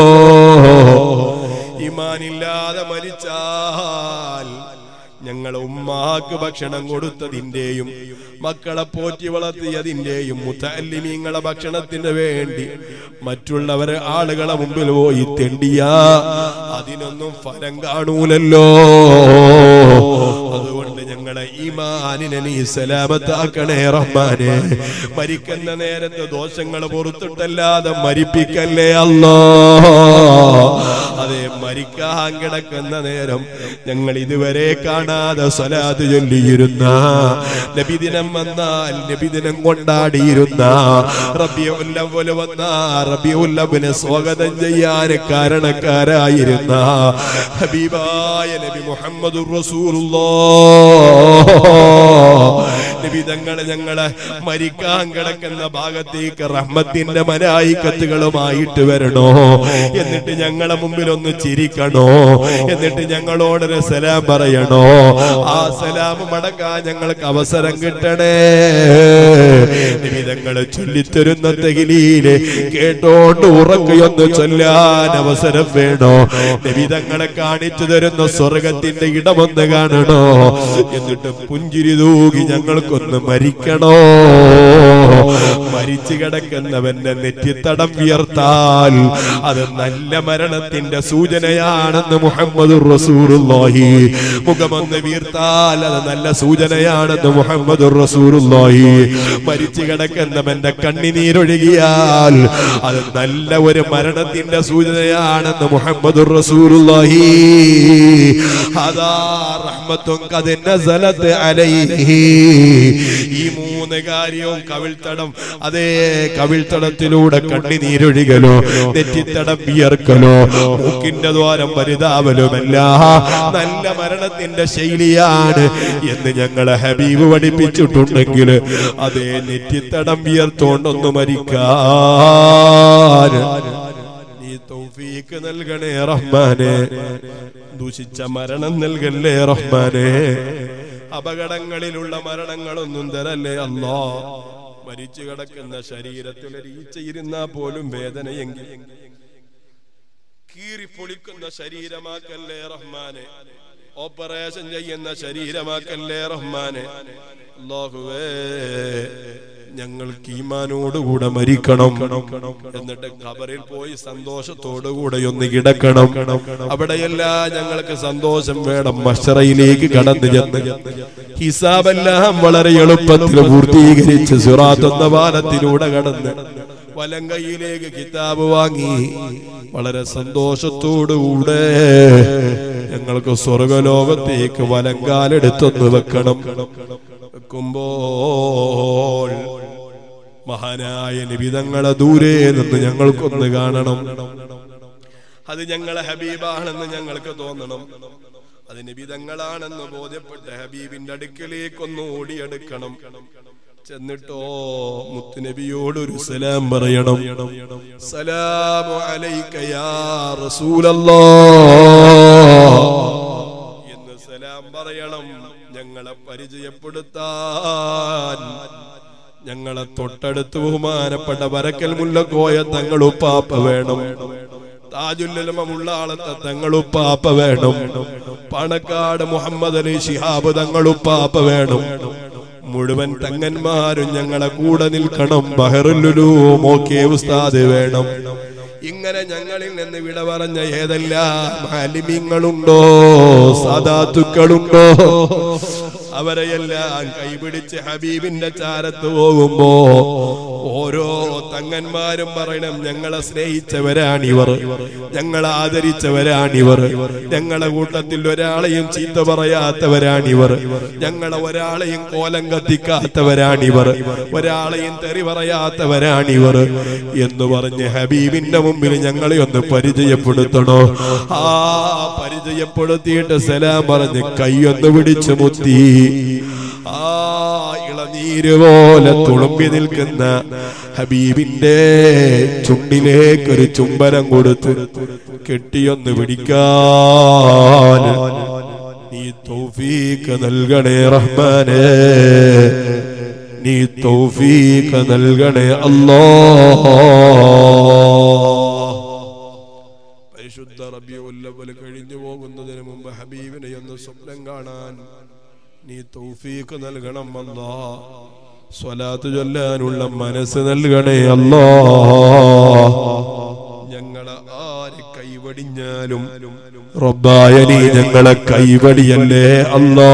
Speaker 1: ഈമാനില്ലാതെ മരിച്ചാൽ ഞങ്ങളെ ഉമ്മാക്ക് ഭക്ഷണം കൊടുത്തതിന്റെയും മക്കളെ പോറ്റി വളർത്തിയതിന്റെയും മുത്തല്ലിമീങ്ങളെ ഭക്ഷണത്തിന് വേണ്ടി മറ്റുള്ളവരെ ആളുകളെ മുമ്പിൽ പോയി തെണ്ടിയ അതിനൊന്നും ഫലം കാണൂലല്ലോ അതുകൊണ്ട് ഞങ്ങളെ ഈമാനിനെ നീ സലാമത്താക്കണേ റഹ്മാനെ മരിക്കുന്ന നേരത്ത് ദോഷങ്ങൾ പുറത്തിട്ടല്ലാതെ മരിപ്പിക്കല്ലേ അല്ലോ അതെ മരിക്കാൻ കിടക്കുന്ന നേരം ഞങ്ങൾ ഇതുവരെ കാണാതെ സ്വലാത്ത് ചൊല്ലിയിരുന്ന നബിദിനം വന്നാൽ നബിദിനം കൊണ്ടാടിയിരുന്ന റബിയുല്ലവല് വന്ന റബിയുല്ലബിനെ സ്വാഗതം ചെയ്യാൻ കാരണക്കാരായിരുന്ന ഹബീബായ നബി മുഹമ്മദ് നബി തങ്ങളെ ഞങ്ങളെ മരിക്കാൻ കിടക്കുന്ന ഭാഗത്തേക്ക് റഹ്മത്തിന്റെ മനായിക്കത്തുകളുമായിട്ട് വരണോ എന്നിട്ട് ഞങ്ങളെ മുമ്പിൽ ഒന്ന് ചിരിക്കണോ എന്നിട്ട് ഞങ്ങളോടൊരു സലാം പറയണോ ആ സലാം മടക്കാൻ ഞങ്ങൾക്ക് അവസരം കിട്ടണേ നിമിതങ്ങളെ ചൊല്ലിത്തരുന്ന തെകിലീല് കേട്ടോണ്ട് ഉറക്കുകയൊന്ന് ചൊല്ലാൻ അവസരം വേണോ നിമിതങ്ങളെ കാണിച്ചു തരുന്ന സ്വർഗത്തിന്റെ ഇടമൊന്ന് കാണണോ എന്നിട്ട് പുഞ്ചിരി തൂകി ഞങ്ങൾക്കൊന്ന് മരിക്കണോ മരിച്ചു കിടക്കുന്നവന്റെ നെറ്റിത്തടം വിയർത്താൽ അത് നല്ല മരണത്തിന്റെ സൂചനയാണെന്ന് മുഹമ്മദ് റസൂറുല്ലാഹി മുഖമൊന്ന് വീർത്താൽ അത് നല്ല സൂചനയാണെന്ന് മുഹമ്മദ് റസൂറുല്ലാഹി മരിച്ചു കിടക്കുന്നവന്റെ കണ്ണിനീരൊഴുകിയാൽ അത് നല്ല ഒരു മരണത്തിന്റെ സൂചനയാണെന്ന് മുഹമ്മദ് റസൂറുല്ലാഹി അതാ റഹ്മത്തും കത് നസലത്ത് അലൈഹി ഈ മൂന്ന് കാര്യവും കവിൾത്തടം അതേ കവിൾത്തടത്തിലൂടെ കണ്ണിനീരൊഴുകലോ നെറ്റിത്തടം വിയർക്കലോ മൂക്കിന്റെ ദ്വാരം വലുതാവലുമല്ല നല്ല മരണത്തിന്റെ ശൈലിയാണ് എന്ന് ഞങ്ങളെ ഹബീബ് പഠിപ്പിച്ചിട്ടുണ്ടെങ്കിൽ അതേ നെറ്റിത്തടം വിയർത്തോണ്ടൊന്ന് മരിക്കാൻ നീ തൗഫീക്ക് നൽകണേ റഹ്മാനെ ദൂഷിച്ച മരണം നൽകല്ലേ റഹ്മാനെ അപകടങ്ങളിലുള്ള മരണങ്ങളൊന്നും തരല്ലേ അല്ലോ മരിച്ചു കിടക്കുന്ന ശരീരത്തിൽ ഈച്ചയിരുന്നാ പോലും വേദനയെങ്കിൽ കീറിപ്പൊളിക്കുന്ന ശരീരമാക്കല്ലേ റഹ്മാനെ ഓപ്പറേഷൻ ചെയ്യുന്ന ശരീരമാക്കല്ലേ റഹ്മാനെ അല്ലാഹുവേ ഞങ്ങൾക്ക് ഈമാനോടുകൂടെ മരിക്കണം എന്നിട്ട് ഖബറിൽ പോയി സന്തോഷത്തോടുകൂടെ ഒന്ന് കിടക്കണം അവിടെയെല്ലാം ഞങ്ങൾക്ക് സന്തോഷം വേണം മഷറയിലേക്ക് കടന്നു ചെന്ന് ഹിസാബെല്ലാം വളരെ എളുപ്പത്തിൽ പൂർത്തീകരിച്ച് സിറാത്ത് എന്ന പാലത്തിലൂടെ കടന്ന് വലങ്കയിലേക്ക് കിതാബ് വാങ്ങി വളരെ സന്തോഷത്തോടുകൂടെ ഞങ്ങൾക്ക് സ്വർഗലോകത്തേക്ക് വലങ്കാലെടുത്തൊന്ന് വെക്കണം വെക്കുമ്പോൾ മഹാനായ നിബിതങ്ങളെ ദൂരെ നിന്ന് ഞങ്ങൾക്കൊന്ന് കാണണം അത് ഞങ്ങളെ ഹബീബാണെന്ന് ഞങ്ങൾക്ക് തോന്നണം അത് നിബിതങ്ങളാണെന്ന് ബോധ്യപ്പെട്ട ഹബീബിന്റെ അടുക്കലേക്കൊന്ന് ഓടിയെടുക്കണം ചെന്നിട്ടോ മുത്തുനബിയോട് ഒരു സലാം പറയണം സലാമു അലൈക യാ റസൂലല്ലാഹ് എന്ന് സലാം പറയണം ഞങ്ങളെ പരിചയപ്പെടുത്താൻ ഞങ്ങളെ തൊട്ടടുത്ത് ബഹുമാനപ്പെട്ട വരക്കൽ മുല്ലക്കോയ തങ്ങളുപ്പാപ്പ വേണം താജുല്ലമമുള്ള ആളത്തെ തങ്ങളുപ്പാപ്പ വേണം പണക്കാട് മുഹമ്മദ് അലി ശിഹാബ് തങ്ങളുപ്പാപ്പ വേണം മുഴുവൻ തങ്ങന്മാരും ഞങ്ങളെ കൂടെ നിൽക്കണം ബഹറുലുലു മോക്കെ ഉസ്താദ് വേണം ഇങ്ങനെ ഞങ്ങളിൽ നിന്ന് വിട പറഞ്ഞ ഏതെല്ലാം മാലിമ്യങ്ങളുണ്ടോ സാധാത്തുക്കളുണ്ടോ
Speaker 2: അവരെയെല്ലാം കൈപിടിച്ച് ഹബീബിന്റെ ചാരത്ത് പോകുമ്പോ ഓരോ തങ്ങന്മാരും പറയണം ഞങ്ങളെ സ്നേഹിച്ചവരാണിവർ ഞങ്ങളെ ആദരിച്ചവരാണിവർ ഞങ്ങളെ കൂട്ടത്തിൽ ഒരാളെയും ചീത്ത പറയാത്തവരാണിവർ ഞങ്ങളെ ഒരാളെയും കോലം കത്തിക്കാത്തവരാണിവർ ഒരാളെയും തെറി പറയാത്തവരാണിവർ എന്ന് പറഞ്ഞ് ഹബീബിന്റെ മുമ്പിൽ ഞങ്ങളെ ഒന്ന് പരിചയപ്പെടുത്തണോ ആ പരിചയപ്പെടുത്തിയിട്ട് സലാം പറഞ്ഞ് കൈയൊന്ന് പിടിച്ചു മുത്തി ആ ഇളനീര് പോലെ തുളുമ്പി നിൽക്കുന്ന ഹബീബിന്റെ ചുണ്ടിലേക്കൊരു ചുംബനം കൊടുത്ത് കെട്ടിയൊന്ന് പിടിക്കാൻ നീ തൗഫീക്ക് നൽകണേ റഹ്മാനേ നീ തൗഫീക്ക് നൽകണേ അല്ലാ പരിശുദ്ധ റബിയുല്ലവൽ കഴിഞ്ഞു പോകുന്നതിന് മുമ്പ് ഹബീബിനെ ഒന്ന് സ്വപ്നം കാണാൻ നീ തൗഫീക്ക് നൽകണം അല്ലാ സ്വലാത്ത് ചൊല്ലാനുള്ള മനസ്സ് നൽകണേ അല്ലാ ഞങ്ങളെ ആര് കൈവടിഞ്ഞാലും റബ്ബായ നീ ഞങ്ങളെ കൈവടിയല്ലേ അല്ലാ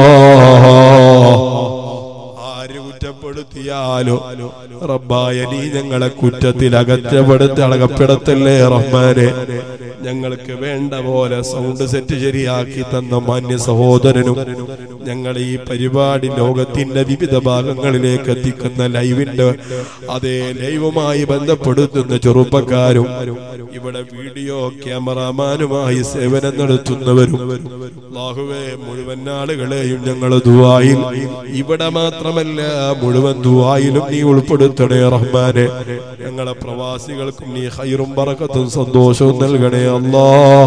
Speaker 2: ആര് കുറ്റപ്പെടുത്തിയാലോ റബ്ബായ നീ ഞങ്ങളെ കുറ്റത്തിൽ അകറ്റപ്പെടുത്തി അളകപ്പെടുത്തല്ലേ റഹ്മാനെ ഞങ്ങൾക്ക് വേണ്ട പോലെ സൗണ്ട് സെറ്റ് ശരിയാക്കി തന്ന മാന്യ സഹോദരനും ഞങ്ങൾ ഈ പരിപാടി ലോകത്തിന്റെ വിവിധ ഭാഗങ്ങളിലേക്ക് എത്തിക്കുന്ന ലൈവിന്റെ അതേ ലൈവുമായി ബന്ധപ്പെടുത്തുന്ന ചെറുപ്പക്കാരും ഇവിടെ വീഡിയോ ക്യാമറാമാനുമായി സേവനം നടത്തുന്നവരും അല്ലാഹുവേ മുഴുവൻ ആളുകളെയും ഞങ്ങൾ ദുവായിൽ ഇവിടെ മാത്രമല്ല മുഴുവൻ ദുവായിലും നീ ഉൾപ്പെടുത്തണേ റഹ്മാനെ ഞങ്ങളെ പ്രവാസികൾക്കും നീ ഹൈറും പറക്കത്തും സന്തോഷവും നൽകണേ അല്ലാ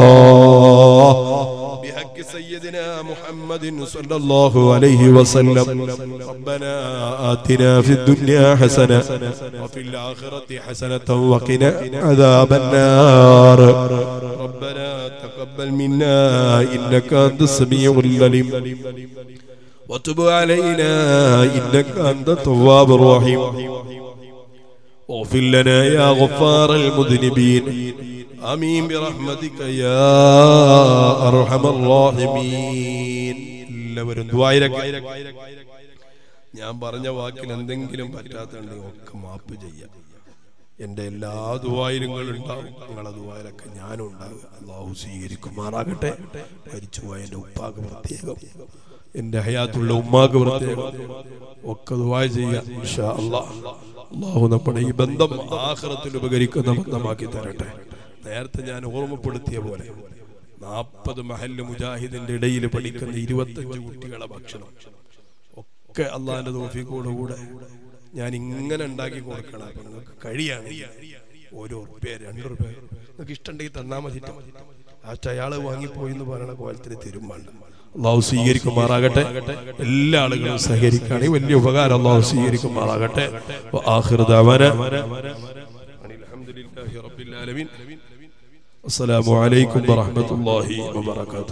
Speaker 2: بحق سيدنا محمد صلى الله عليه وسلم ربنا آتنا في الدنيا حسنة وفي الآخرة حسنة وقنا عذاب النار ربنا تقبل منا إنك أنت السميع العليم وتب علينا إنك أنت التواب الرحيم واغفر لنا يا غفار المذنبين آمين برحمتك يا أرحم الراحمين എല്ലാവരും ദ്വായിരൊക്കെ ഞാൻ പറഞ്ഞ വാക്കിൽ എന്തെങ്കിലും പറ്റാത്തുണ്ടെങ്കിൽ ഒക്കെ മാപ്പ് ചെയ്യാം എന്റെ എല്ലാ ദുവായിരങ്ങളും ഉണ്ടാവും നിങ്ങളെ ദുവായിലൊക്കെ ഞാനും ഉണ്ടാകുക അള്ളാഹു സ്വീകരിക്കുമാറാകട്ടെ മരിച്ചുപോയ എന്റെ ഉപ്പാക്ക് പ്രത്യേകം എന്റെ ഹയാത്തുള്ള ഉമ്മാക്ക് പ്രത്യേകം ഒക്കെ ദുവായ ചെയ്യാം ഇൻഷാ അല്ലാഹ് അള്ളാഹു നമ്മുടെ ഈ ബന്ധം ആഹ്റത്തിൽ ഉപകരിക്കുന്ന ബന്ധമാക്കി തരട്ടെ നേരത്തെ ഞാൻ ഓർമ്മപ്പെടുത്തിയ പോലെ നാൽപ്പത് മഹല്ല് മുജാഹിദിന്റെ ഇടയിൽ പഠിക്കുന്ന ഇരുപത്തഞ്ച് കുട്ടികളെ ഭക്ഷണം ഒക്കെ അള്ളാഹിന്റെ തോഫിക്കോടുകൂടെ ഞാൻ ഇങ്ങനെ ഉണ്ടാക്കി കൊടുക്കണം അപ്പൊ നിങ്ങൾക്ക് കഴിയാണ് ഓരോ ഉറുപ്പ്യ രണ്ട് ഉറുപ്പ്യ നിങ്ങൾക്ക് ഇഷ്ടമുണ്ടെങ്കിൽ തന്നാ മതി ലാസ്റ്റ് അയാള് വാങ്ങിപ്പോയി എന്ന് പറയണ കോലത്തിന് തരുമ്പാണ്ട് അള്ളാഹു സ്വീകരിക്കുമാറാകട്ടെ എല്ലാ ആളുകളും സഹകരിക്കുകയാണെങ്കിൽ വലിയ ഉപകാരം അള്ളാഹു സ്വീകരിക്കുമാറാകട്ടെ ആഖിർ ദഅവാന അൽഹംദുലില്ലാഹി റബ്ബിൽ ആലമീൻ അസ്സലാമു അലൈക്കും വറഹ്മത്തുള്ളാഹി വബറകാതുഹു